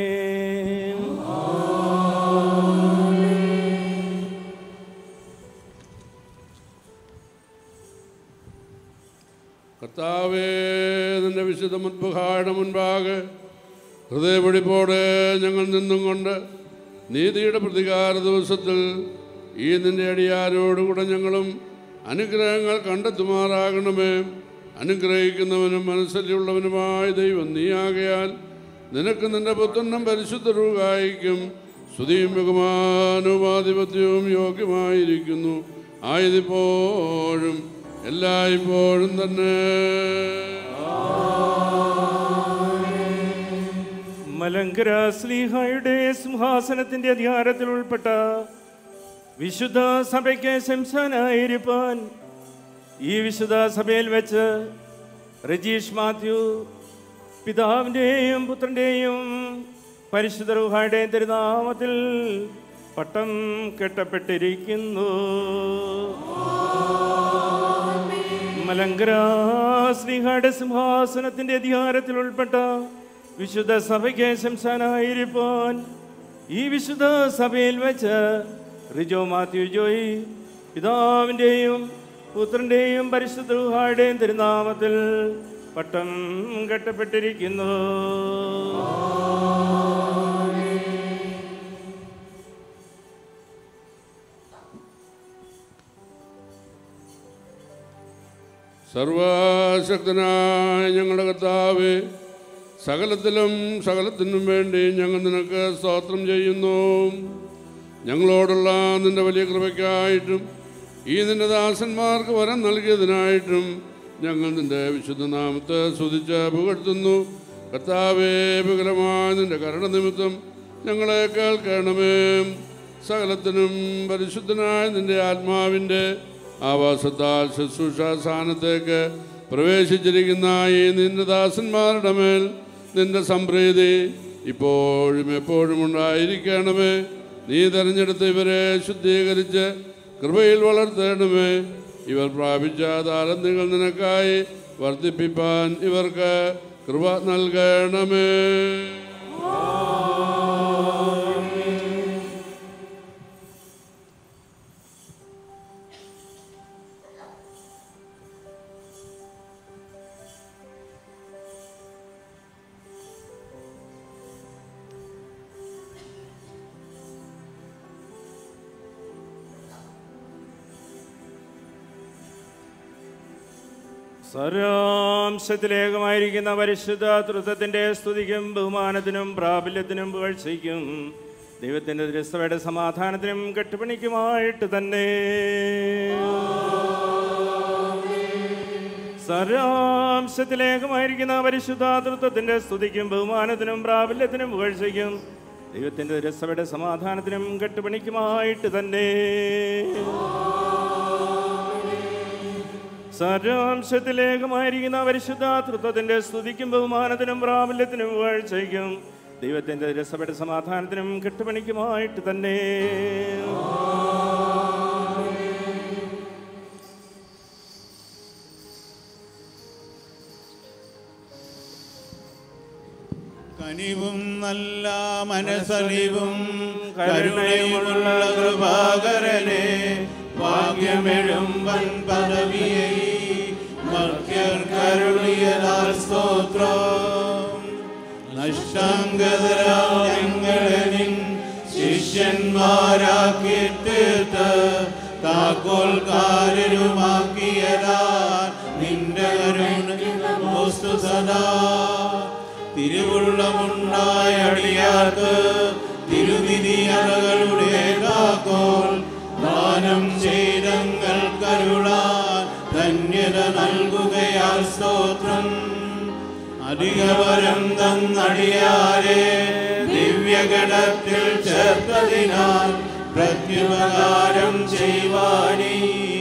കർത്താവേ നിന്റെ വിശുദ്ധ മുൻപുഹായുടെ മുൻപാകെ ഹൃദയപിടിപ്പോടെ ഞങ്ങൾ നിന്നും കൊണ്ട് നീതിയുടെ പ്രതികാര ദിവസത്തിൽ ഈ നിന്റെ അടിയാരോടുകൂടെ ഞങ്ങളും അനുഗ്രഹങ്ങൾ കണ്ടെത്തുമാറാകണമേ അനുഗ്രഹിക്കുന്നവനും മനസ്സല്യുള്ളവനുമായ ദൈവം നീയാകയാൽ നിനക്ക് നിന്റെ പുത്രനും പരിശുദ്ധ രൂപായിക്കും സ്തുതിയും ബഹുമാനവും ആധിപത്യവും യോഗ്യമായിരിക്കുന്നു ആയതിപ്പോഴും എല്ലായ്പ്പോഴും തന്നെ മലങ്കര സ്ലീഹായുടെ സിംഹാസനത്തിന്റെ അധികാരത്തിൽ ഉൾപ്പെട്ട വിശുദ്ധ സഭയ്ക്ക് ശംസാനായിരിക്കാൻ ഈ വിശുദ്ധ സഭയിൽ വെച്ച് രജീഷ് മാത്യു പിതാവിൻ്റെയും പുത്രൻ്റെയും പരിശുദ്ധ റുഹായുടെയും തിരുനാമത്തിൽ പട്ടം കെട്ടപ്പെട്ടിരിക്കുന്നു മലങ്കര ശ്രീഹായുടെ സിംഹാസനത്തിന്റെ അധികാരത്തിൽ ഉൾപ്പെട്ട വിശുദ്ധ സഭയ്ക്ക് ശംസാനായിരിക്കാൻ ഈ വിശുദ്ധ സഭയിൽ വെച്ച് റിജോ മാത്യു ജോയി പിതാവിൻ്റെയും പുത്രൻ്റെയും പരിശുദ്ധ റുഹായുടെയും തിരുനാമത്തിൽ പട്ടം കെട്ടപ്പെട്ടിരിക്കുന്നു സർവശക്തനായ ഞങ്ങളുടെ കർത്താവേ സകലത്തിലും സകലത്തിനും വേണ്ടി ഞങ്ങൾ നിനക്ക് സ്തോത്രം ചെയ്യുന്നു ഞങ്ങളോടുള്ള നിന്റെ വലിയ കൃപയ്ക്കായിട്ടും ഈ നിന്റെ ദാസന്മാർക്ക് വരം നൽകിയതിനായിട്ടും ഞങ്ങൾ നിന്റെ വിശുദ്ധ നാമത്തെ സ്തുതിച്ച് പുകഴ്ത്തുന്നു കർത്താവേ വികലമായ നിന്റെ കരുണ നിമിത്തം ഞങ്ങളെ കേൾക്കണമേ സകലത്തിനും പരിശുദ്ധനായ നിന്റെ ആത്മാവിൻ്റെ ആവാസത്താൽ ശുശ്രൂഷ സ്ഥാനത്തേക്ക് പ്രവേശിച്ചിരിക്കുന്ന ഈ നിന്റെ ദാസന്മാരുടെ മേൽ നിന്റെ സംപ്രീതി ഇപ്പോഴും എപ്പോഴും ഉണ്ടായിരിക്കണമേ നീ തെരഞ്ഞെടുത്ത് ഇവരെ ശുദ്ധീകരിച്ച് കൃപയിൽ വളർത്തേണമേ ഇവർ പ്രാപിച്ച താരന്യങ്ങൾ നിനക്കായി വർദ്ധിപ്പിപ്പാൻ ഇവർക്ക് കൃപ നൽകണമേ സാരാംശത്തിലേകമായിരിക്കുന്ന പരിശുദ്ധ തൃത്വത്തിന്റെ സ്തുതിക്കും ബഹുമാനത്തിനും പ്രാബല്യത്തിനും പുകഴ്ചയ്ക്കും ദൈവത്തിന്റെ ദൃശ്യയുടെ സമാധാനത്തിനും കെട്ടുപണിക്കുമായിട്ട് തന്നെ സാരാംശത്തിലേകമായിരിക്കുന്ന പരിശുദ്ധ തൃത്വത്തിന്റെ സ്തുതിക്കും ബഹുമാനത്തിനും പ്രാബല്യത്തിനും പുകഴ്ചയ്ക്കും ദൈവത്തിന്റെ രസയുടെ സമാധാനത്തിനും കെട്ടുപണിക്കുമായിട്ട് തന്നെ സാരാംശത്തിലേകമായിരിക്കുന്ന പരിശുദ്ധ തൃത്വത്തിന്റെ സ്തുതിക്കും ബഹുമാനത്തിനും പ്രാബല്യത്തിനും വാഴ്ചയ്ക്കും ദൈവത്തിന്റെ രസപ്പെട്ട സമാധാനത്തിനും കെട്ടുപണിക്കുമായിട്ട് തന്നെ കനിവും നല്ല മനസ്സലിവും കരുണയുമുള്ള കൃപാകരനെ ഭാഗ്യമെഴും വൻ പദവിയെ മർത്യർ കരുളിയതാൽ സ്തോത്രം നഷ്ടാംഗതരാം ഞങ്ങളെ നിൻ ശിഷ്യന്മാരാക്കി തീർത്ത് താക്കോൽക്കാരരുമാക്കിയതാ നിന്റെ കരുണ സദാ തിരുവുള്ളമുണ്ടായ അടിയാർക്ക് തിരുവിധി അറകളുടെ താക്കോൽ ദാനം ചെയ്തങ്ങൾ കരുളാൻ ധന്യത നൽകുകയാൽ സ്തോത്രം അധികവരം തന്നടിയാരെ ദിവ്യഗണത്തിൽ ചേർത്തതിനാൽ പ്രത്യുപകാരം ചെയ്യുവാനീ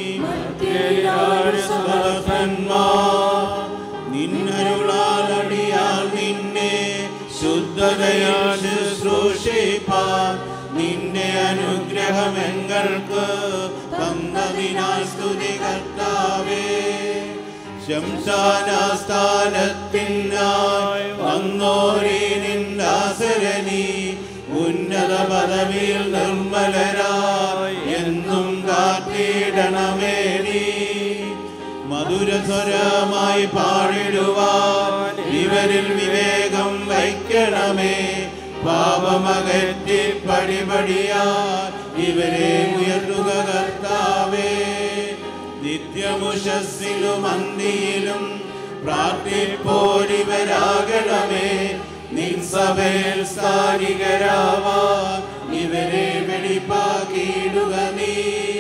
സമർത്ഥന്മാർ നിന്നരുളാലടിയാൽ നിന്നെ ശുദ്ധതയാൽ ശുശ്രൂഷിപ്പാൻ നിന്റെ അനുഗ്രഹമെങ്ങൾക്ക് തന്നതിനാൽ സ്തുതി കർത്താവേ ശംസാനാസ്ഥാനത്തിനായി വന്നോരി നിന്ദാസരനി ഉന്നത പദവിയിൽ നിർമ്മലരായി എന്നും കാത്തിടണമേ നീ മധുരസ്വരമായി പാടിടുവാൻ ഇവരിൽ വിവേകം വയ്ക്കണമേ പാപമകറ്റി പടിപടിയാൻ ഇവരെ ഉയർത്തുക കർത്താവേ നിത്യമുഷസ്സിലും അന്തിയിലും പ്രാർത്ഥിപ്പോരിവരാകണമേ നിൻ സഭയിൽ സ്ഥാനികരാവാൻ ഇവ ഇവരെ വെടിപ്പാക്കിയിടുക നീ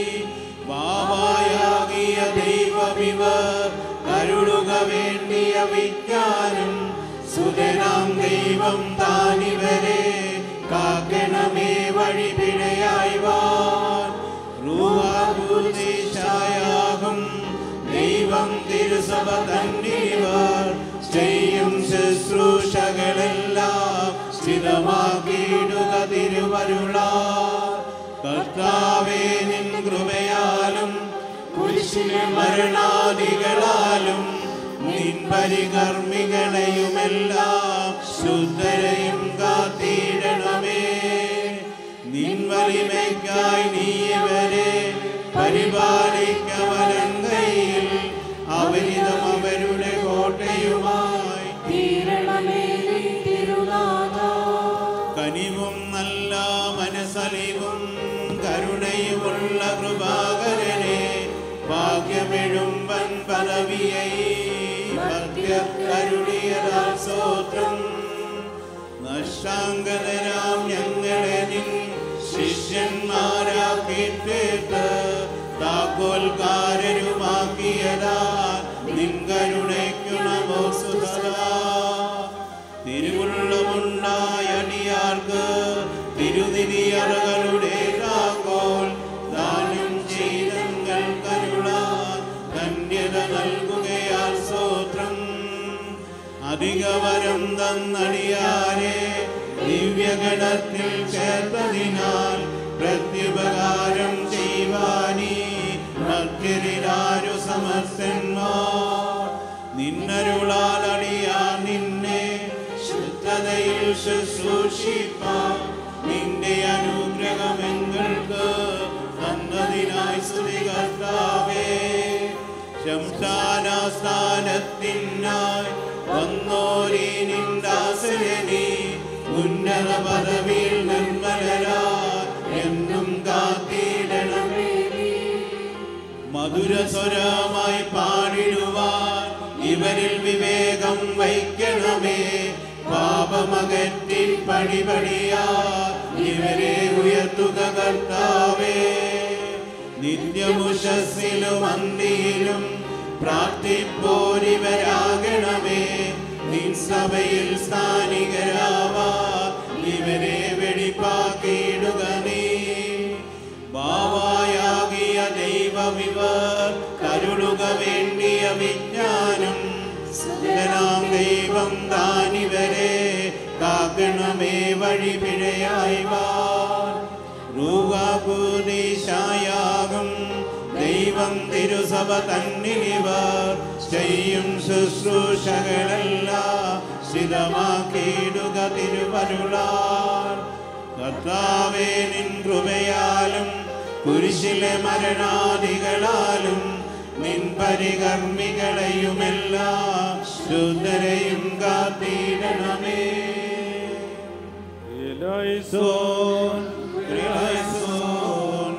വാവായാകിയ ദൈവമിവർ കരുളുക വേണ്ടിയ വിജ്ഞാനം സുതരാം ദൈവം താനിവരെ കാക്കണമേ വഴി പിഴയായി വാൻ റൂഹാഭൂതേശായാകും ദൈവം തിരുസഭ തന്നിവർ ചെയ്യും ശുശ്രൂഷകളെല്ലാം സ്ഥിരമാക്കിയിടുക തിരുവരുളാ കർത്താവേ നിൻ കൃപയാലും കുരിശിലെ മരണാദികളാലും നിൻ പരികർമ്മികളെയുമെല്ലാം ശുദ്ധരെയും കാത്തിടണമേ നിൻ വലിമയ്ക്കായി നീ ഇവരെ പരിപാലിക്കവലങ്കയിൽ അവരിതം അവരുടെ കോട്ടയുമായി തീരണമേ നിൻ തിരുനാഥ കനിവും നല്ല മനസ്സലിവും കരുണയുമുള്ള കൃപാകരനെ ഭാഗ്യമെഴുമ്പൻ പദവിയെ ഭക്തരുളിയതാ സ്വോത്രം നഷ്ടാംഗതരാം ഞങ്ങളെ നിൻ ശിഷ്യന്മാരാക്കിയിട്ട് താക്കോൽക്കാരരുമാക്കിയതാ നിൻ കരുണയ്ക്കു നമോ സുതരാ തിരുവുള്ളമുണ്ടായ അടിയാർക്ക് തിരുതിരിയറകളുടെ താക്കോൽ ദാനം ചെയ്തങ്ങൾ കരുളാൻ ധന്യത നൽകുകയാൽ സ്തോത്രം അധികവരം തന്നടിയാരെ ദിവ്യഗണത്തിൽ ചേർത്തതിനാൽ പ്രത്യുപകാരം ചെയ്യുവാനീ മധ്യരിലാരു സമസ്തന്മാർ നിന്നരുളാലടിയാ നിന്നെ ശുദ്ധതയിൽ ശുശ്രൂഷിപ്പാൻ നിന്റെ അനുഗ്രഹം എങ്ങൾക്ക് തന്നതിനായി സ്തുതി കർത്താവേ ശംസാനസ്ഥാനത്തിനായി വന്നോരീ നിന്ദാസരനി ഉന്നത പദവിയിൽ നിർമ്മലരാ എന്നും കാത്തിടണമേ മധുരസ്വരമായി പാടിടുവാൻ ഇവരിൽ വിവേകം വയ്ക്കണമേ പാപമകറ്റി പടിപടിയാ ഇവരെ ഉയർത്തുക കർത്താവേ നിത്യമുഷസ്സിലും അന്തിയിലും പ്രാർത്ഥിപ്പോരിവരാകണമേ നിൻ സഭയിൽ സ്ഥാനികരാവാ ഇവരെ വെടിപ്പാക്കിയിടുക നീ ബാവായാകിയ ദൈവമിവർ കരുളുക വേണ്ടിയ വിജ്ഞാനം സുതനാം ദൈവം താനിവരെ കാക്കണമേ വഴി പിഴയായി വാൻ റൂഹാഭൂതീശായാകും ദൈവം തിരുസഭ തന്നിലിവർ ചെയ്യും ശുശ്രൂഷകളെല്ലാം സ്ഥിരമാക്കിയിടുക തിരുവരുളാൻ കർത്താവേ നിൻ കൃപയാലും കുരിശിലെ മരണാദികളാലും നിൻ പരികർമ്മികളെയുമെല്ലാം ശുദ്ധരെയും കാത്തിടണമേ Eleison, Eleison,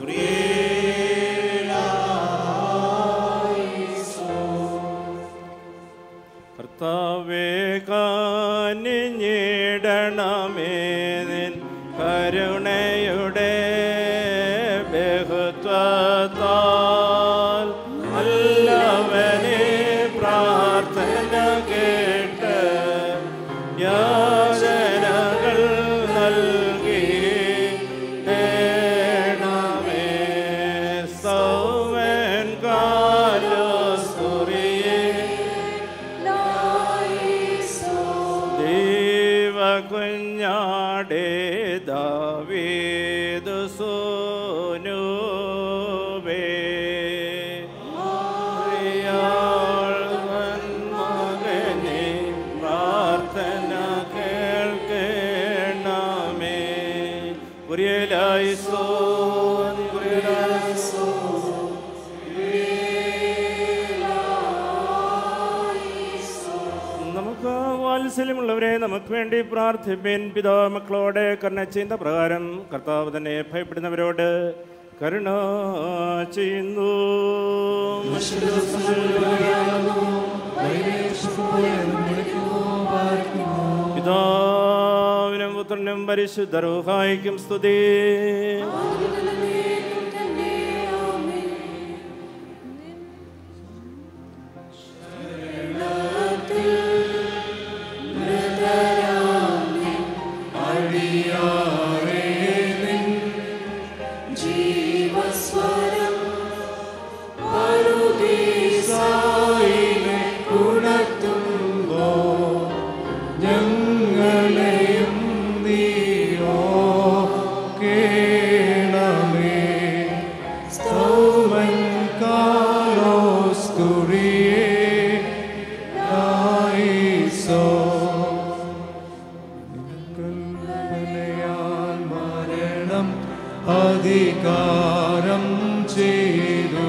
കർത്താവേ കാനിഞ്ഞിടണമേ നിൻ കരുണയുടെ ബഹുത്വത്താൽ നല്ലവനെ പ്രാർത്ഥന കേട്ട് യാചനകൾ നൽകി ണമേ സൗവൻ കാലോസ്തുറിയേ ദൈവ കുഞ്ഞാടേ ദാവീദ് സോനുവേ പ്രിയാൾ മകനെ പ്രാർത്ഥന കേൾക്കണമേ കുരിയലായി സോൻ കുരിയലായി നമുക്ക് വാത്സല്യമുള്ളവരെ നമുക്ക് വേണ്ടി പ്രാർത്ഥിപ്പിൻ പിതാ മക്കളോട് കരുണ ചെയ്യുന്ന പ്രകാരം കർത്താവ് തന്നെ ഭയപ്പെടുന്നവരോട് കരുണ ചെയ്യുന്നു പിതാവിനും പുത്രനും പുത്രനും പരിശുദ്ധ റൂഹായിക്കും സ്തുതി ജീവസ്വരം പറുദീസായിലെ ഉണർത്തുമ്പോ ഞങ്ങളെയും നീയോ കേണമേ സ്തോമൻ കാലോസ് കുറിയേ ലായിസോ കൽപ്പനയാൽ മരണം അധികാരം ചെയ്തു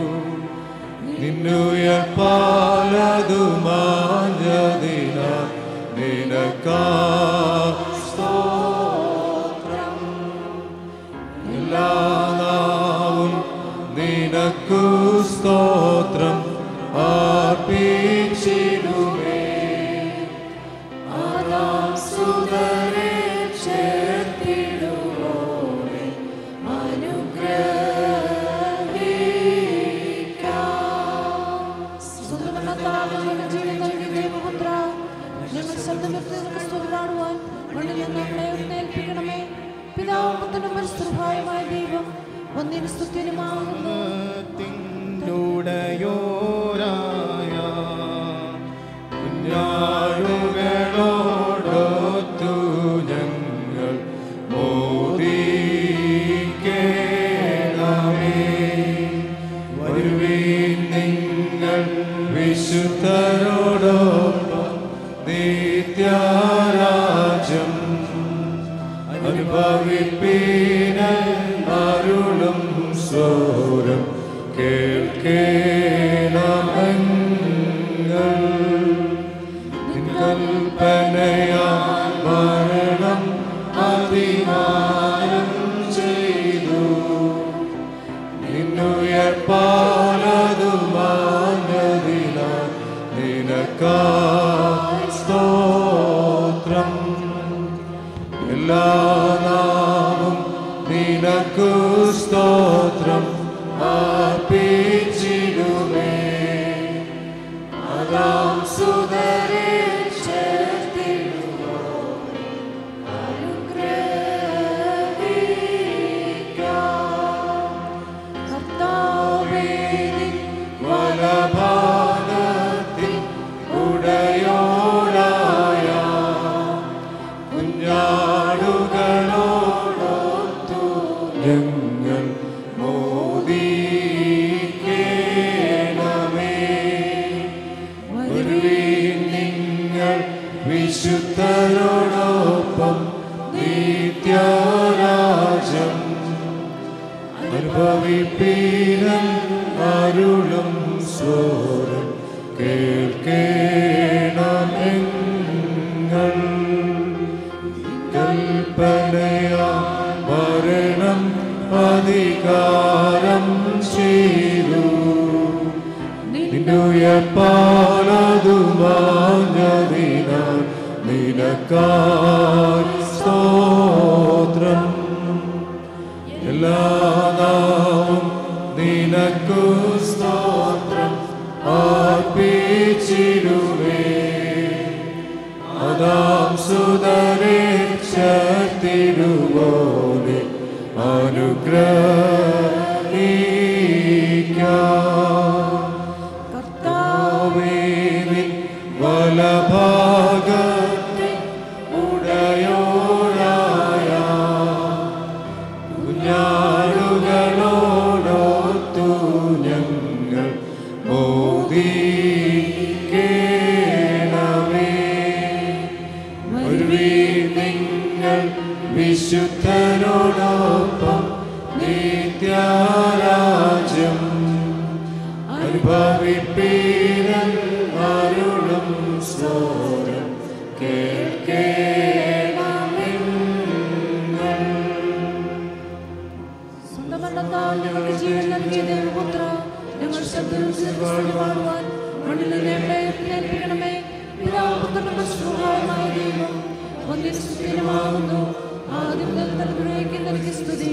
നിന്നുയർപ്പാലതു മാഞ്ഞതിന നിനക്കാ സ്തോത്രം എല്ലാ നാവും നിനക്കു സ്തോത്രം അർപ്പിച്ചിടുമേ ആദാം സുതരെ ചേർത്തിടുവോനെ പിതാവുമായ ദൈവം ഒന്നിന് സ്തുത്യനുമാകുന്നു ുടയോരായ കുഞ്ഞാടുകളോടൊത്തു ഞങ്ങൾ മോദിക്കേണമേ വരുവീൻ നിങ്ങൾ വിശുദ്ധരോടൊപ്പം നിത്യാരാജ്യം അനുഭവിപ്പീന അരുളും സ്വരം കേൾക്കേണമങ്ങൾ കൽപ്പനയാ മരണം അധികാരം ചെയ്തു നിന്നുയർപ്പാലതു മാഞ്ഞതിന നിനക്കാ സ്തോത്രം എല്ലാ നാമം നിനക്കു സ്തോത്രം അർപ്പിച്ചിടുമേ ആദാം സുതരെ ചേർത്തിടുവോനെ അനുഗ്രഹിക്കാം. കർത്താവേ, നിൻ വലഭാഗത്തിൽ ഉടയോടായ കുഞ്ഞാടുകളോടൊത്തു ഞങ്ങൾ മോദിക്കേണമേ വരുവീൻ നിങ്ങൾ വിശുദ്ധരോടൊപ്പം നിത്യാരാജ്യം അനുഭവിപ്പീനം അരുളും സ്വരം കേൾക്കേണമെങ്ങൾ കൽപ്പനയാ മരണം അധികാരം ചെയ്തു നിന്നുയപ്പാലതു മാഞ്ഞതിനാൽ നിനക്കാൽ സ്തോത്രം എല്ലാ നാവും നിനക്കു സ്തോത്രം അർപ്പിച്ചിടുവേ അതാം സുതരെ ചേർത്തിടുവോനെ അനുഗ്രഹിക്കാം കർത്താവേ നിൻ വലഭാഗത്തെ ഉടയോടായ കുഞ്ഞാടുകളോടൊത്തു ഞങ്ങൾ മോദിക്കേണമേ വരുവീൻ നിങ്ങൾ വിശുദ്ധരോടൊപ്പം നിത്യാരാജ്യം അനുഭവിപ്പീരൻ അരുളും സ്വരം കേൾക്കേണമെങ്ങൾ സ്വന്തം മരണത്താൽ ഞങ്ങൾക്ക് ജീവൻ നൽകിയ ദൈവപുത്ര ഞങ്ങൾ ശബ്ദം പാടുവാൻ മണ്ണിലെ ഏൽപ്പിക്കണമേ പിതാവ് പുത്രനും പരിശുദ്ധനുമായ ദൈവം വന്യസ്തുതിരമാകുന്നു ആദ്യം മുതൽ തലമുറയ്ക്ക് നിനക്ക് സ്തുതി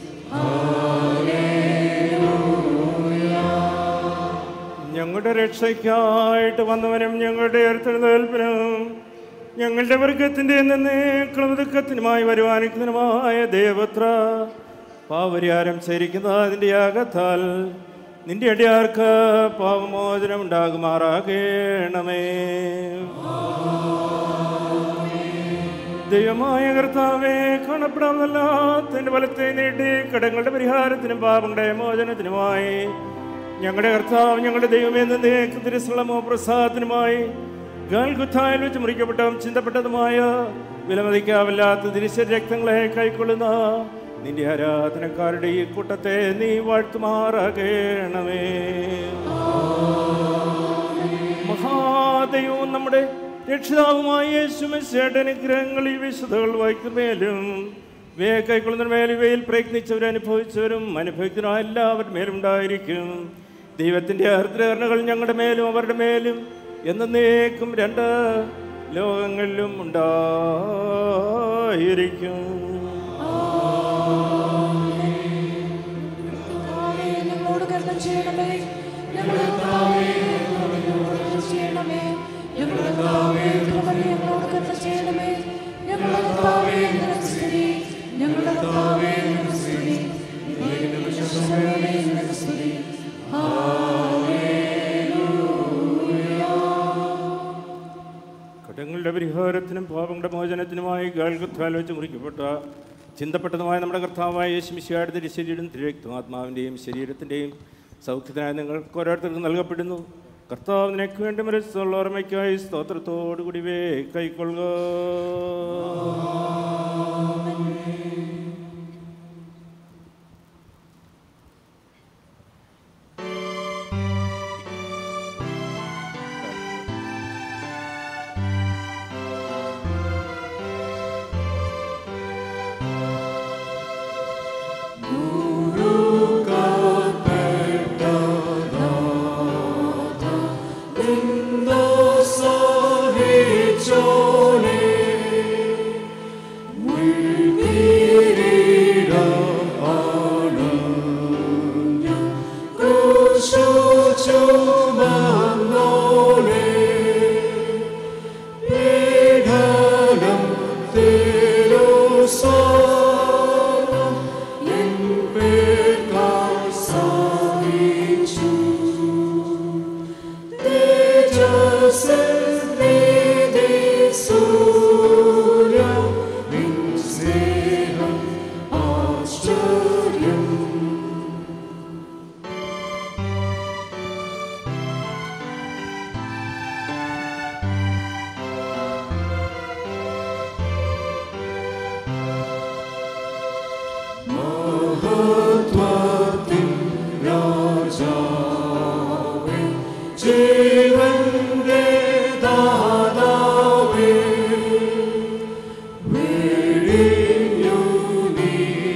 ഞങ്ങളുടെ രക്ഷയ്ക്കായിട്ട് വന്നവനും ഞങ്ങളുടെ ഉയർത്തെഴുന്നേൽപ്പിനും ഞങ്ങളുടെ വർഗത്തിൻ്റെ എന്നേക്കുള്ള ദുഃഖത്തിനുമായി വരുവാനിക്കുന്നതിനുമായ ദേവത്ര പാവരിയാരം ചരിക്കുന്ന അതിൻ്റെ യാഗത്താൽ നിന്റെ അടിയാർക്ക് പാവമോചനം ഉണ്ടാകുമാറാകണമേ ദൈവമായ കർത്താവെ കാണപ്പെടാമല്ലാത്തതിൻ്റെ ഫലത്തെ നീട്ടി കടങ്ങളുടെ പരിഹാരത്തിനും പാപങ്ങളുടെ മോചനത്തിനുമായി ഞങ്ങളുടെ കർത്താവ് ഞങ്ങളുടെ ദൈവമേ എന്നേക്ക് തിരുസളമോ പ്രസാദത്തിനുമായി ഗാൽഗുത്തായിൽ വെച്ച് മുറിക്കപ്പെട്ടതും ചിന്തപ്പെട്ടതുമായ വിലമതിക്കാവില്ലാത്ത തിരിച്ച രക്തങ്ങളെ കൈക്കൊള്ളുന്ന നിന്റെ ആരാധനക്കാരുടെ ഈ കൂട്ടത്തെ നീ വാഴ്ത്തുമാറാകണമേ മഹാദൈവവും നമ്മുടെ രക്ഷിതാവുമായ യേശുമിശയുടെ അനുഗ്രഹങ്ങൾ ഈ വിശുദ്ധകൾ വായിക്കുന്നമേലും ഇവയെ കൈക്കൊള്ളുന്നതിന് ഇവയിൽ പ്രയത്നിച്ചവരും അനുഭവിച്ചവരും അനുഭവിക്കുന്ന എല്ലാവരുടെ മേലും ഉണ്ടായിരിക്കും ദൈവത്തിൻ്റെ ഹൃദയകരണകൾ ഞങ്ങളുടെ മേലും അവരുടെ മേലും എന്നേക്കും രണ്ട് ലോകങ്ങളിലും ഉണ്ടായിരിക്കും കർത്താവേ, ഞങ്ങളോട് കരുണ ചെയ്യണമേ ഞങ്ങളുടെ കർത്താവേ, ഞങ്ങളോട് കരുണ ചെയ്യണമേ ഞങ്ങളുടെ കർത്താവേ, കൃപണി ഞങ്ങളോട് കരുണ ചെയ്യണമേ ഞങ്ങളുടെ കർത്താവേ, നിനക്ക് സ്തുതി ഞങ്ങളുടെ കർത്താവേ, നിനക്ക് സ്തുതി നിനക്ക് സ്തുതി കടങ്ങളുടെ പരിഹാരത്തിനും പാപങ്ങളുടെ മോചനത്തിനുമായി ഗാൽഗത്താൽ വെച്ച് മുറിക്കപ്പെട്ട ചിന്തപ്പെട്ടതുമായ നമ്മുടെ കർത്താവായ യേശുമിശിയായുടെ തിരുശരീരം തിരുരക്തം ആത്മാവിൻ്റെയും ശരീരത്തിൻ്റെയും സൗഖ്യത്തിനായി നിങ്ങൾക്ക് ഓരോരുത്തർക്കും നൽകപ്പെടുന്നു കർത്താവ് നിനക്ക് വേണ്ടി മരിച്ചുള്ള ഓർമ്മയ്ക്കായി സ്തോത്രത്തോടുകൂടി വേ കൈക്കൊള്ളുക ജീവന്റെ ദാതാവേ വെടിഞ്ഞു നീ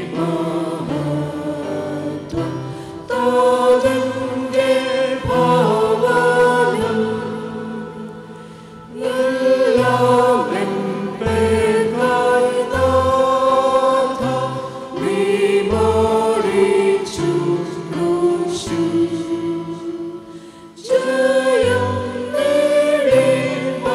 മഹത്വം താതന്റെ ഭാവനം എല്ലാം എൻ പേർക്കായി നാഥ നീ മരിച്ചു ക്രൂശിൽ ജയം നേടി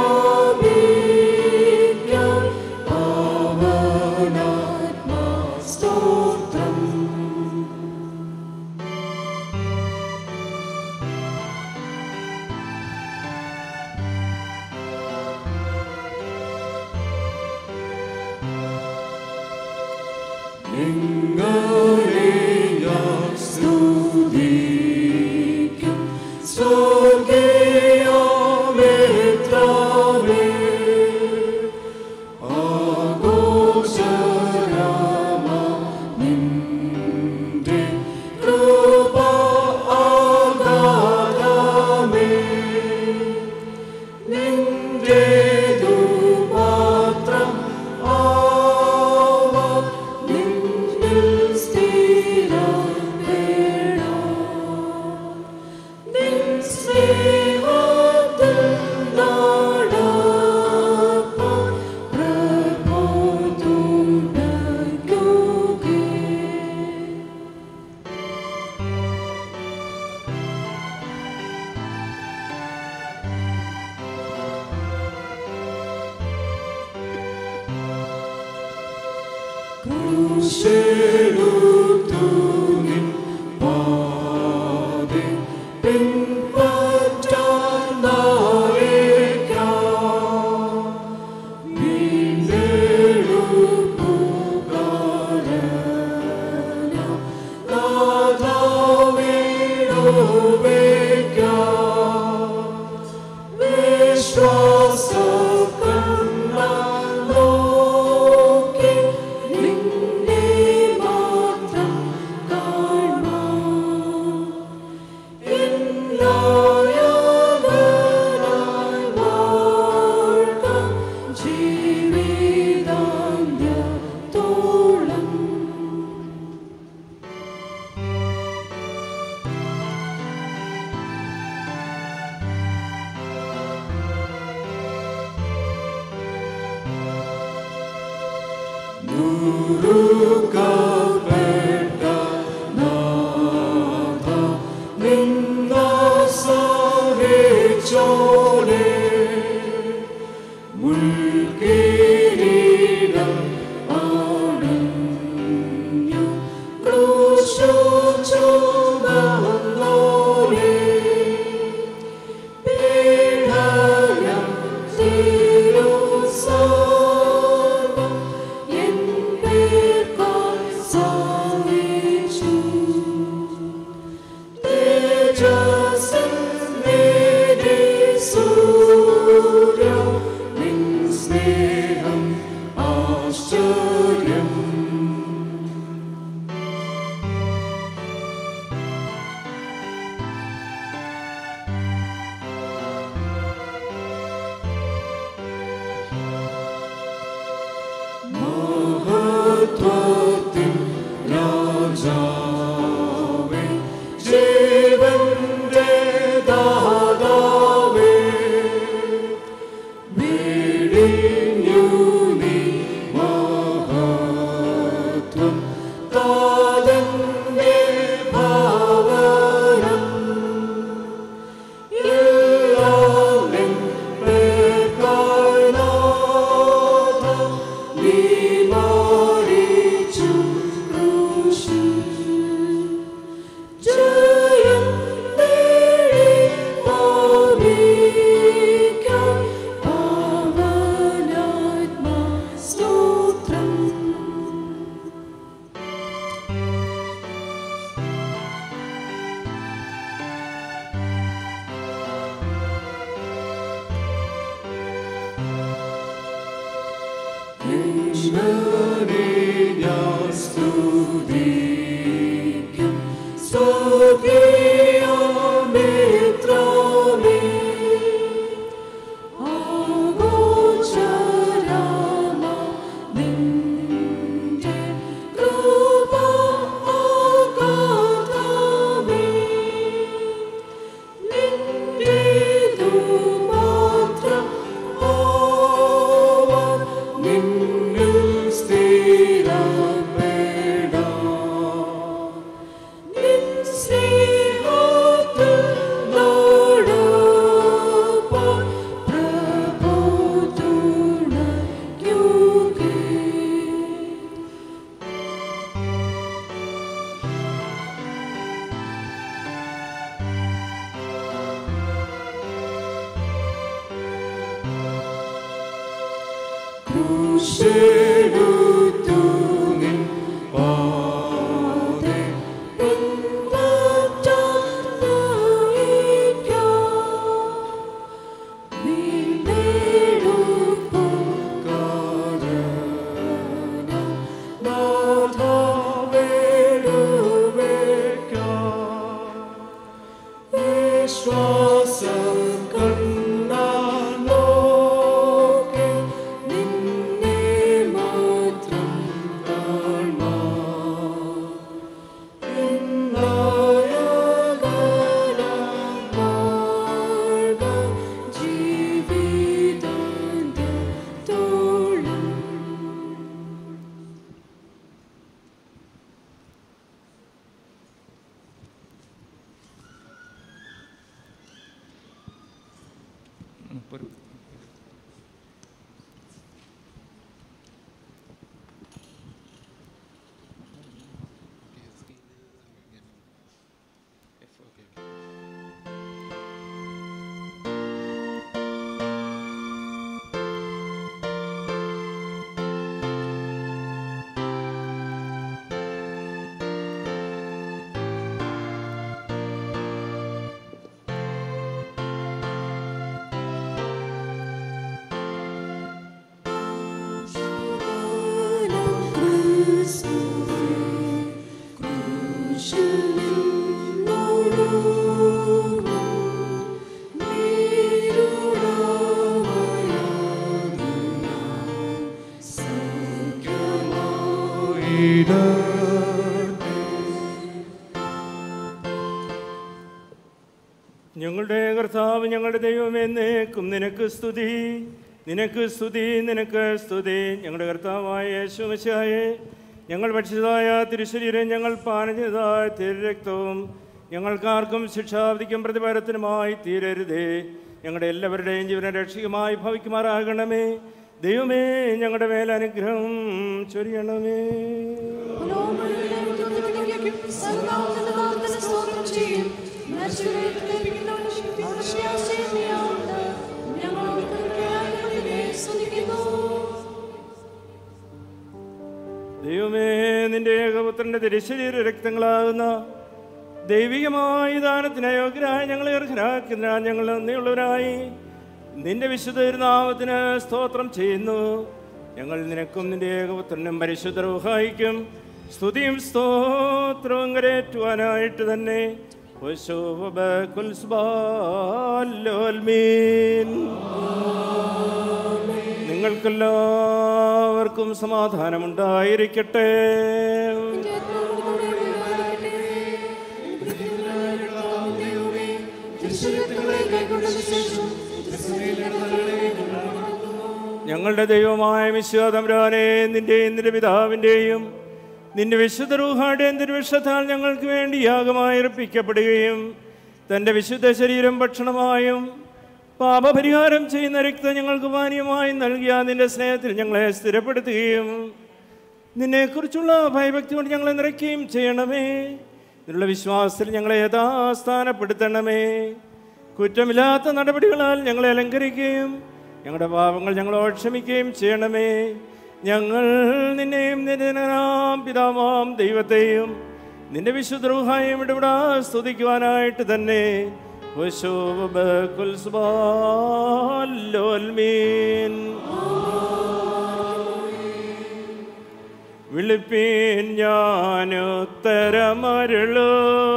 ഞങ്ങളുടെ കർത്താവ് ഞങ്ങളുടെ ദൈവം എന്നേക്കും നിനക്ക് സ്തുതി നിനക്ക് സ്തുതി നിനക്ക് സ്തുതി ഞങ്ങളുടെ കർത്താവായ യേശുമശായെ ഞങ്ങൾ ഭക്ഷിതമായ തിരുശരീരം ഞങ്ങൾ പാനം ചെയ്തതായ തിരുരക്തവും ഞങ്ങൾക്കാർക്കും ശിക്ഷാവിധിക്കും പ്രതിഫലത്തിനുമായി തീരരുതേ ഞങ്ങളുടെ എല്ലാവരുടെയും ജീവന രക്ഷികമായി ഭവിക്കുമാറാകണമേ ദൈവമേ ഞങ്ങളുടെ മേൽ അനുഗ്രഹം ചൊരിയണമേ ദൈവമേ നിന്റെ ഏകപുത്രന്റെ തിരുശരീര രക്തങ്ങളാകുന്ന ദൈവികമായ ദാനത്തിന് അയോഗ്യരായ ഞങ്ങളെ അർഹരാക്കുന്നതിനാൽ ഞങ്ങൾ നന്ദിയുള്ളവരായി നിന്റെ വിശുദ്ധ നാമത്തിന് സ്തോത്രം ചെയ്യുന്നു ഞങ്ങൾ നിനക്കും നിന്റെ ഏകപുത്രനും പരിശുദ്ധ റൂഹായിക്കും സ്തുതിയും സ്തോത്രവും കരേറ്റുവാനായിട്ട് തന്നെ നിങ്ങൾക്കെല്ലാവർക്കും സമാധാനമുണ്ടായിരിക്കട്ടെ ഞങ്ങളുടെ ദൈവമായ വിശ്വാതംരാനെ നിന്റെയും നിന്റെ പിതാവിൻ്റെയും നിന്റെ വിശുദ്ധ റൂഹാടെയും തിരുവിഷത്താൽ ഞങ്ങൾക്ക് വേണ്ടി യാഗമായി അർപ്പിക്കപ്പെടുകയും തൻ്റെ വിശുദ്ധ ശരീരം ഭക്ഷണമായും പാപപരിഹാരം ചെയ്യുന്ന രക്തം ഞങ്ങൾക്ക് പാനീയമായി നൽകിയ നിന്റെ സ്നേഹത്തിൽ ഞങ്ങളെ സ്ഥിരപ്പെടുത്തുകയും നിന്നെക്കുറിച്ചുള്ള ഭയഭക്തി കൊണ്ട് ഞങ്ങളെ നിറയ്ക്കുകയും ചെയ്യണമേ ഇതിനുള്ള വിശ്വാസത്തിൽ ഞങ്ങളെ യഥാസ്ഥാനപ്പെടുത്തണമേ കുറ്റമില്ലാത്ത നടപടികളാൽ ഞങ്ങളെ അലങ്കരിക്കുകയും ഞങ്ങളുടെ പാപങ്ങൾ ഞങ്ങളോട് ക്ഷമിക്കുകയും ചെയ്യണമേ ഞങ്ങൾ നിന്നെയും നിന്റെ ജനനാം പിതാവാം ദൈവത്തെയും നിന്റെ വിശുദ്രൂഹായും ഇടപെടാ സ്തുതിക്കുവാനായിട്ട് തന്നെ വിളിപ്പീൻ ഞാനുത്തരമരുളൂ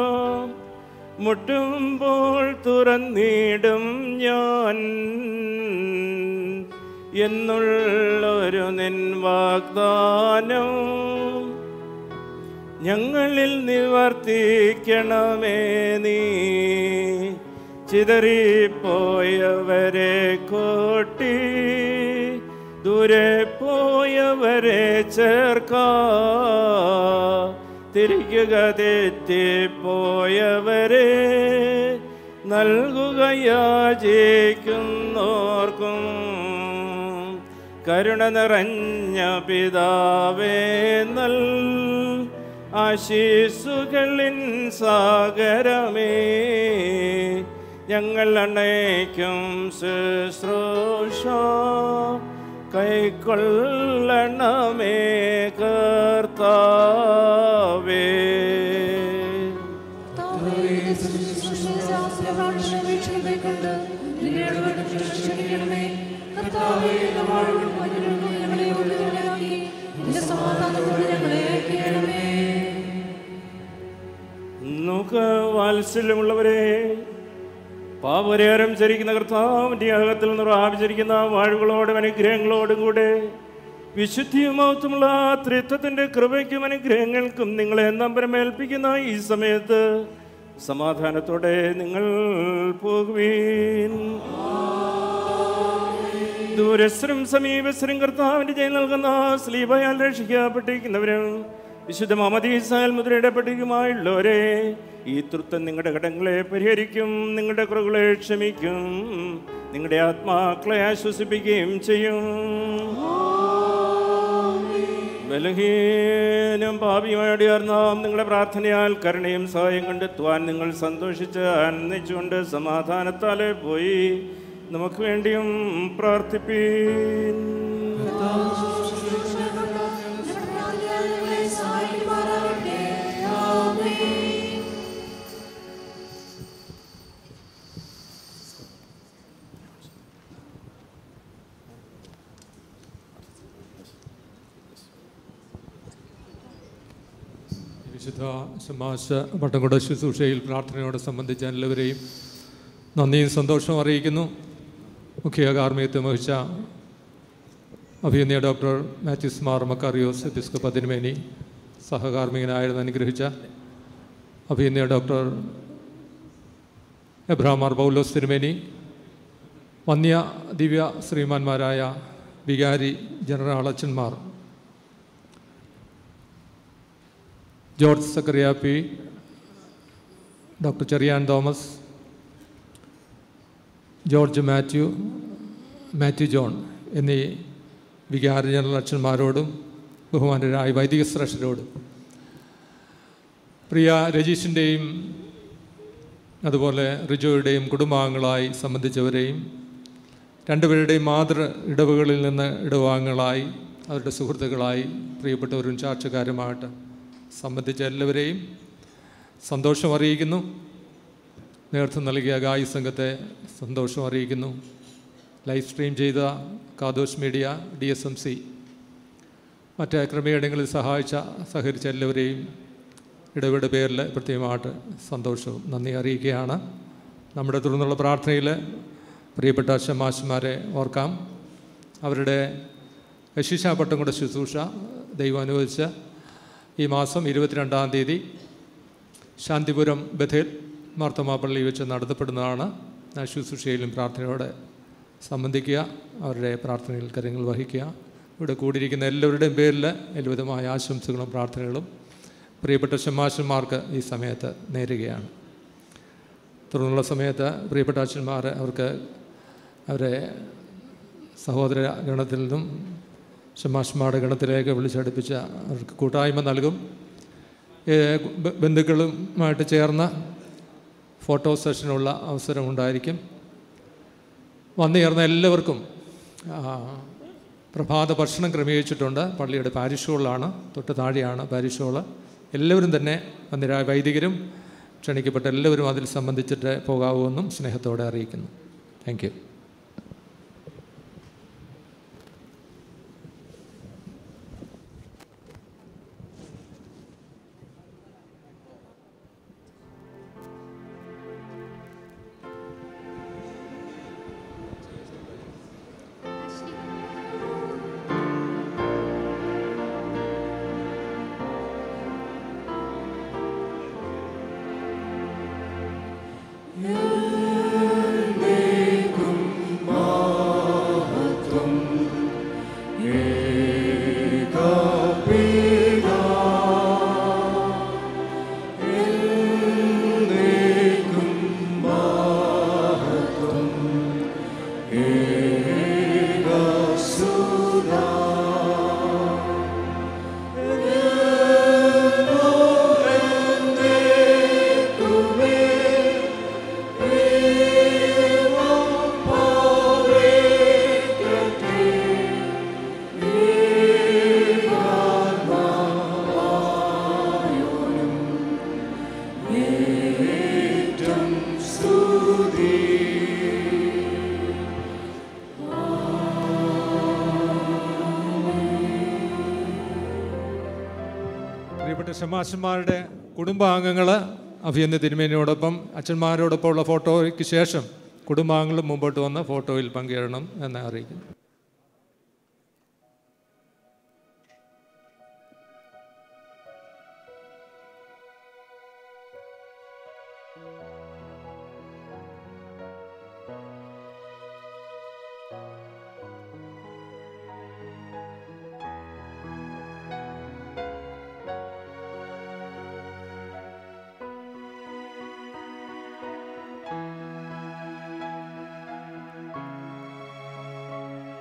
മുട്ടുമ്പോൾ തുറന്നിടും ഞാൻ എന്നുള്ളൊരു നിൻ വാഗ്ദാനം ഞങ്ങളിൽ നിവർത്തിക്കണമേ നീ ചിതറിപ്പോയവരെ കോട്ടി ദൂരെ പോയവരെ ചേർക്ക തിരിക്കുക തെറ്റിപ്പോയവരെ നൽകുക യാചിക്കുന്നോർക്കും കരുണ നിറഞ്ഞ പിതാവേ നൽ ആശീസുകളിൻ സാഗരമേ ഞങ്ങൾ അണയ്ക്കും ശുശ്രൂഷ കൈക്കൊള്ളണമേ കർത്താവേ നമുക്ക് വാത്സല്യമുള്ളവരെ പാപരിഹാരം ചരിക്കുന്ന കർത്താവിൻ്റെ യാഗത്തിൽ നിന്ന് പ്രാപിച്ചിരിക്കുന്ന വാഴുകളോടും അനുഗ്രഹങ്ങളോടും കൂടെ വിശുദ്ധിയും മഹത്വമുള്ള ത്രിത്വത്തിൻ്റെ കൃപയ്ക്കും അനുഗ്രഹങ്ങൾക്കും നിങ്ങളെ നമ്പരമേൽപ്പിക്കുന്ന ഈ സമയത്ത് സമാധാനത്തോടെ നിങ്ങൾ പോകുവീൻ ദൂരസ്ഥരും സമീപസ്ഥരും കർത്താവിൻ്റെ ജയം നൽകുന്ന സ്ലീബയാൽ രക്ഷിക്കപ്പെട്ടിരിക്കുന്നവരും വിശുദ്ധ മമദീസാൽ മുദ്രയിടപ്പെട്ടിരിക്കുമായുള്ളവരെ ഈ തൃത്വം നിങ്ങളുടെ കടങ്ങളെ പരിഹരിക്കും നിങ്ങളുടെ കുറവുകളെ ക്ഷമിക്കും നിങ്ങളുടെ ആത്മാക്കളെ ആശ്വസിപ്പിക്കുകയും ചെയ്യും ബലഹീനം പാപിയുമായിട്ട് നാം നിങ്ങളുടെ പ്രാർത്ഥനയാൽ കരുണയും സഹായം കണ്ടെത്തുവാൻ നിങ്ങൾ സന്തോഷിച്ച് ആനന്ദിച്ചുകൊണ്ട് സമാധാനത്താലെ പോയി നമുക്ക് വേണ്ടിയും പ്രാർത്ഥിപ്പീൻ വിശുദ്ധ ശമാശ വട്ടംകുട ശുശ്രൂഷയിൽ പ്രാർത്ഥനയോടെ സംബന്ധിച്ച എല്ലാവരെയും നന്ദിയും സന്തോഷവും അറിയിക്കുന്നു മുഖ്യ കാർമ്മികത്വം വഹിച്ച അഭിനന്ദ ഡോക്ടർ മാത്യൂസ് മാർ മക്കാറിയോസ് എപ്പിസ്കോപ്പ് അതിനുമേനി സഹകാർമ്മികനായിരുന്നു അനുഗ്രഹിച്ച അഭിനന്ദ ഡോക്ടർ എബ്രഹാമാർ പൗലോസ് തിരുമേനി വന്യ ദിവ്യ ശ്രീമാന്മാരായ വികാരി ജനറൽ അച്ഛന്മാർ ജോർജ് സക്കറിയാപ്പി ഡോക്ടർ ചെറിയാൻ തോമസ് ജോർജ് മാത്യു മാത്യു ജോൺ എന്നീ വികാരി ജനറൽ അച്ഛന്മാരോടും ബഹുമാനരായ വൈദിക ശ്രേഷ്ഠരോടും പ്രിയ രജീഷിൻ്റെയും അതുപോലെ റിജോയുടെയും കുടുംബാംഗങ്ങളായി സംബന്ധിച്ചവരെയും രണ്ടുപേരുടെയും മാതൃ ഇടവുകളിൽ നിന്ന് ഇടവാംഗങ്ങളായി അവരുടെ സുഹൃത്തുക്കളായി പ്രിയപ്പെട്ടവരും ചാർച്ചക്കാരുമായിട്ട് സംബന്ധിച്ച എല്ലാവരെയും സന്തോഷം അറിയിക്കുന്നു നേതൃത്വം നൽകിയ ഗായി സംഘത്തെ സന്തോഷം അറിയിക്കുന്നു ലൈവ് സ്ട്രീം ചെയ്ത Kadosh media D S M C മറ്റ് ക്രമീകരണങ്ങളിൽ സഹായിച്ച സഹകരിച്ച എല്ലാവരെയും ഇടപെട പേരിൽ പ്രത്യേകമായിട്ട് സന്തോഷവും നന്ദി അറിയിക്കുകയാണ് നമ്മുടെ തുടർന്നുള്ള പ്രാർത്ഥനയിൽ പ്രിയപ്പെട്ട ശമാശന്മാരെ ഓർക്കാം അവരുടെ യശിഷാപട്ടം കൂടെ ശുശ്രൂഷ ദൈവം അനുവദിച്ച് ഈ മാസം ഇരുപത്തിരണ്ടാം തീയതി ശാന്തിപുരം ബഥേൽ മാർത്തമാ പള്ളി വെച്ച് നടത്തപ്പെടുന്നതാണ് ആ ശുശ്രൂഷയിലും പ്രാർത്ഥനയോടെ സംബന്ധിക്കുക അവരുടെ പ്രാർത്ഥനയിൽ കാര്യങ്ങൾ വഹിക്കുക ഇവിടെ കൂടിയിരിക്കുന്ന എല്ലാവരുടെയും പേരിൽ എല്ലാവിധമായ ആശംസകളും പ്രാർത്ഥനകളും പ്രിയപ്പെട്ട ഷമാശന്മാർക്ക് ഈ സമയത്ത് നേരുകയാണ് തുടർന്നുള്ള സമയത്ത് പ്രിയപ്പെട്ട അച്ഛന്മാർ അവർക്ക് അവരെ സഹോദര ഗണത്തിൽ നിന്നും ഷമാഷ്മാരുടെ ഗണത്തിലേക്ക് വിളിച്ചടുപ്പിച്ച അവർക്ക് കൂട്ടായ്മ നൽകും ഏ, ബ- ബന്ധുക്കളുമായിട്ട് ചേർന്ന് ഫോട്ടോ സെഷനുള്ള അവസരം ഉണ്ടായിരിക്കും വന്നു ചേർന്ന എല്ലാവർക്കും ആ, പ്രഭാത ഭക്ഷണം ക്രമീകരിച്ചിട്ടുണ്ട് പള്ളിയുടെ പാരിഷ് ഹോളിലാണ് തൊട്ട് താഴെയാണ് പാരിഷ് ഹോള് എല്ലാവരും തന്നെ വന്നിരായ വൈദികരും ക്ഷണിക്കപ്പെട്ട എല്ലാവരും അതിൽ സംബന്ധിച്ചിട്ട് പോകാവുമെന്നും സ്നേഹത്തോടെ അറിയിക്കുന്നു താങ്ക് യു പ്രിയപ്പെട്ട ഷമാശന്മാരുടെ കുടുംബാംഗങ്ങൾ അഭിയന്യ തിരുമേനിയോടൊപ്പം അച്ഛന്മാരോടൊപ്പം ഉള്ള ഫോട്ടോയ്ക്ക് ശേഷം കുടുംബാംഗങ്ങളും മുമ്പോട്ട് വന്ന് ഫോട്ടോയിൽ പങ്കുചേരണം എന്ന് അറിയിക്കുന്നു ും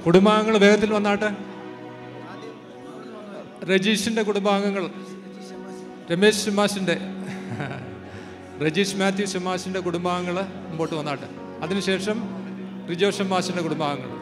കുടുംബാംഗങ്ങൾ വേഗത്തിൽ വന്നാട്ടെ രജീഷിൻ്റെ കുടുംബാംഗങ്ങൾ രമേശ് ഷിമാഷിൻ്റെ രജീഷ് മാത്യു ഷിമാഷിൻ്റെ കുടുംബാംഗങ്ങൾ മുമ്പോട്ട് വന്നാട്ടെ അതിനുശേഷം റിജോ ഷിമാഷിൻ്റെ കുടുംബാംഗങ്ങൾ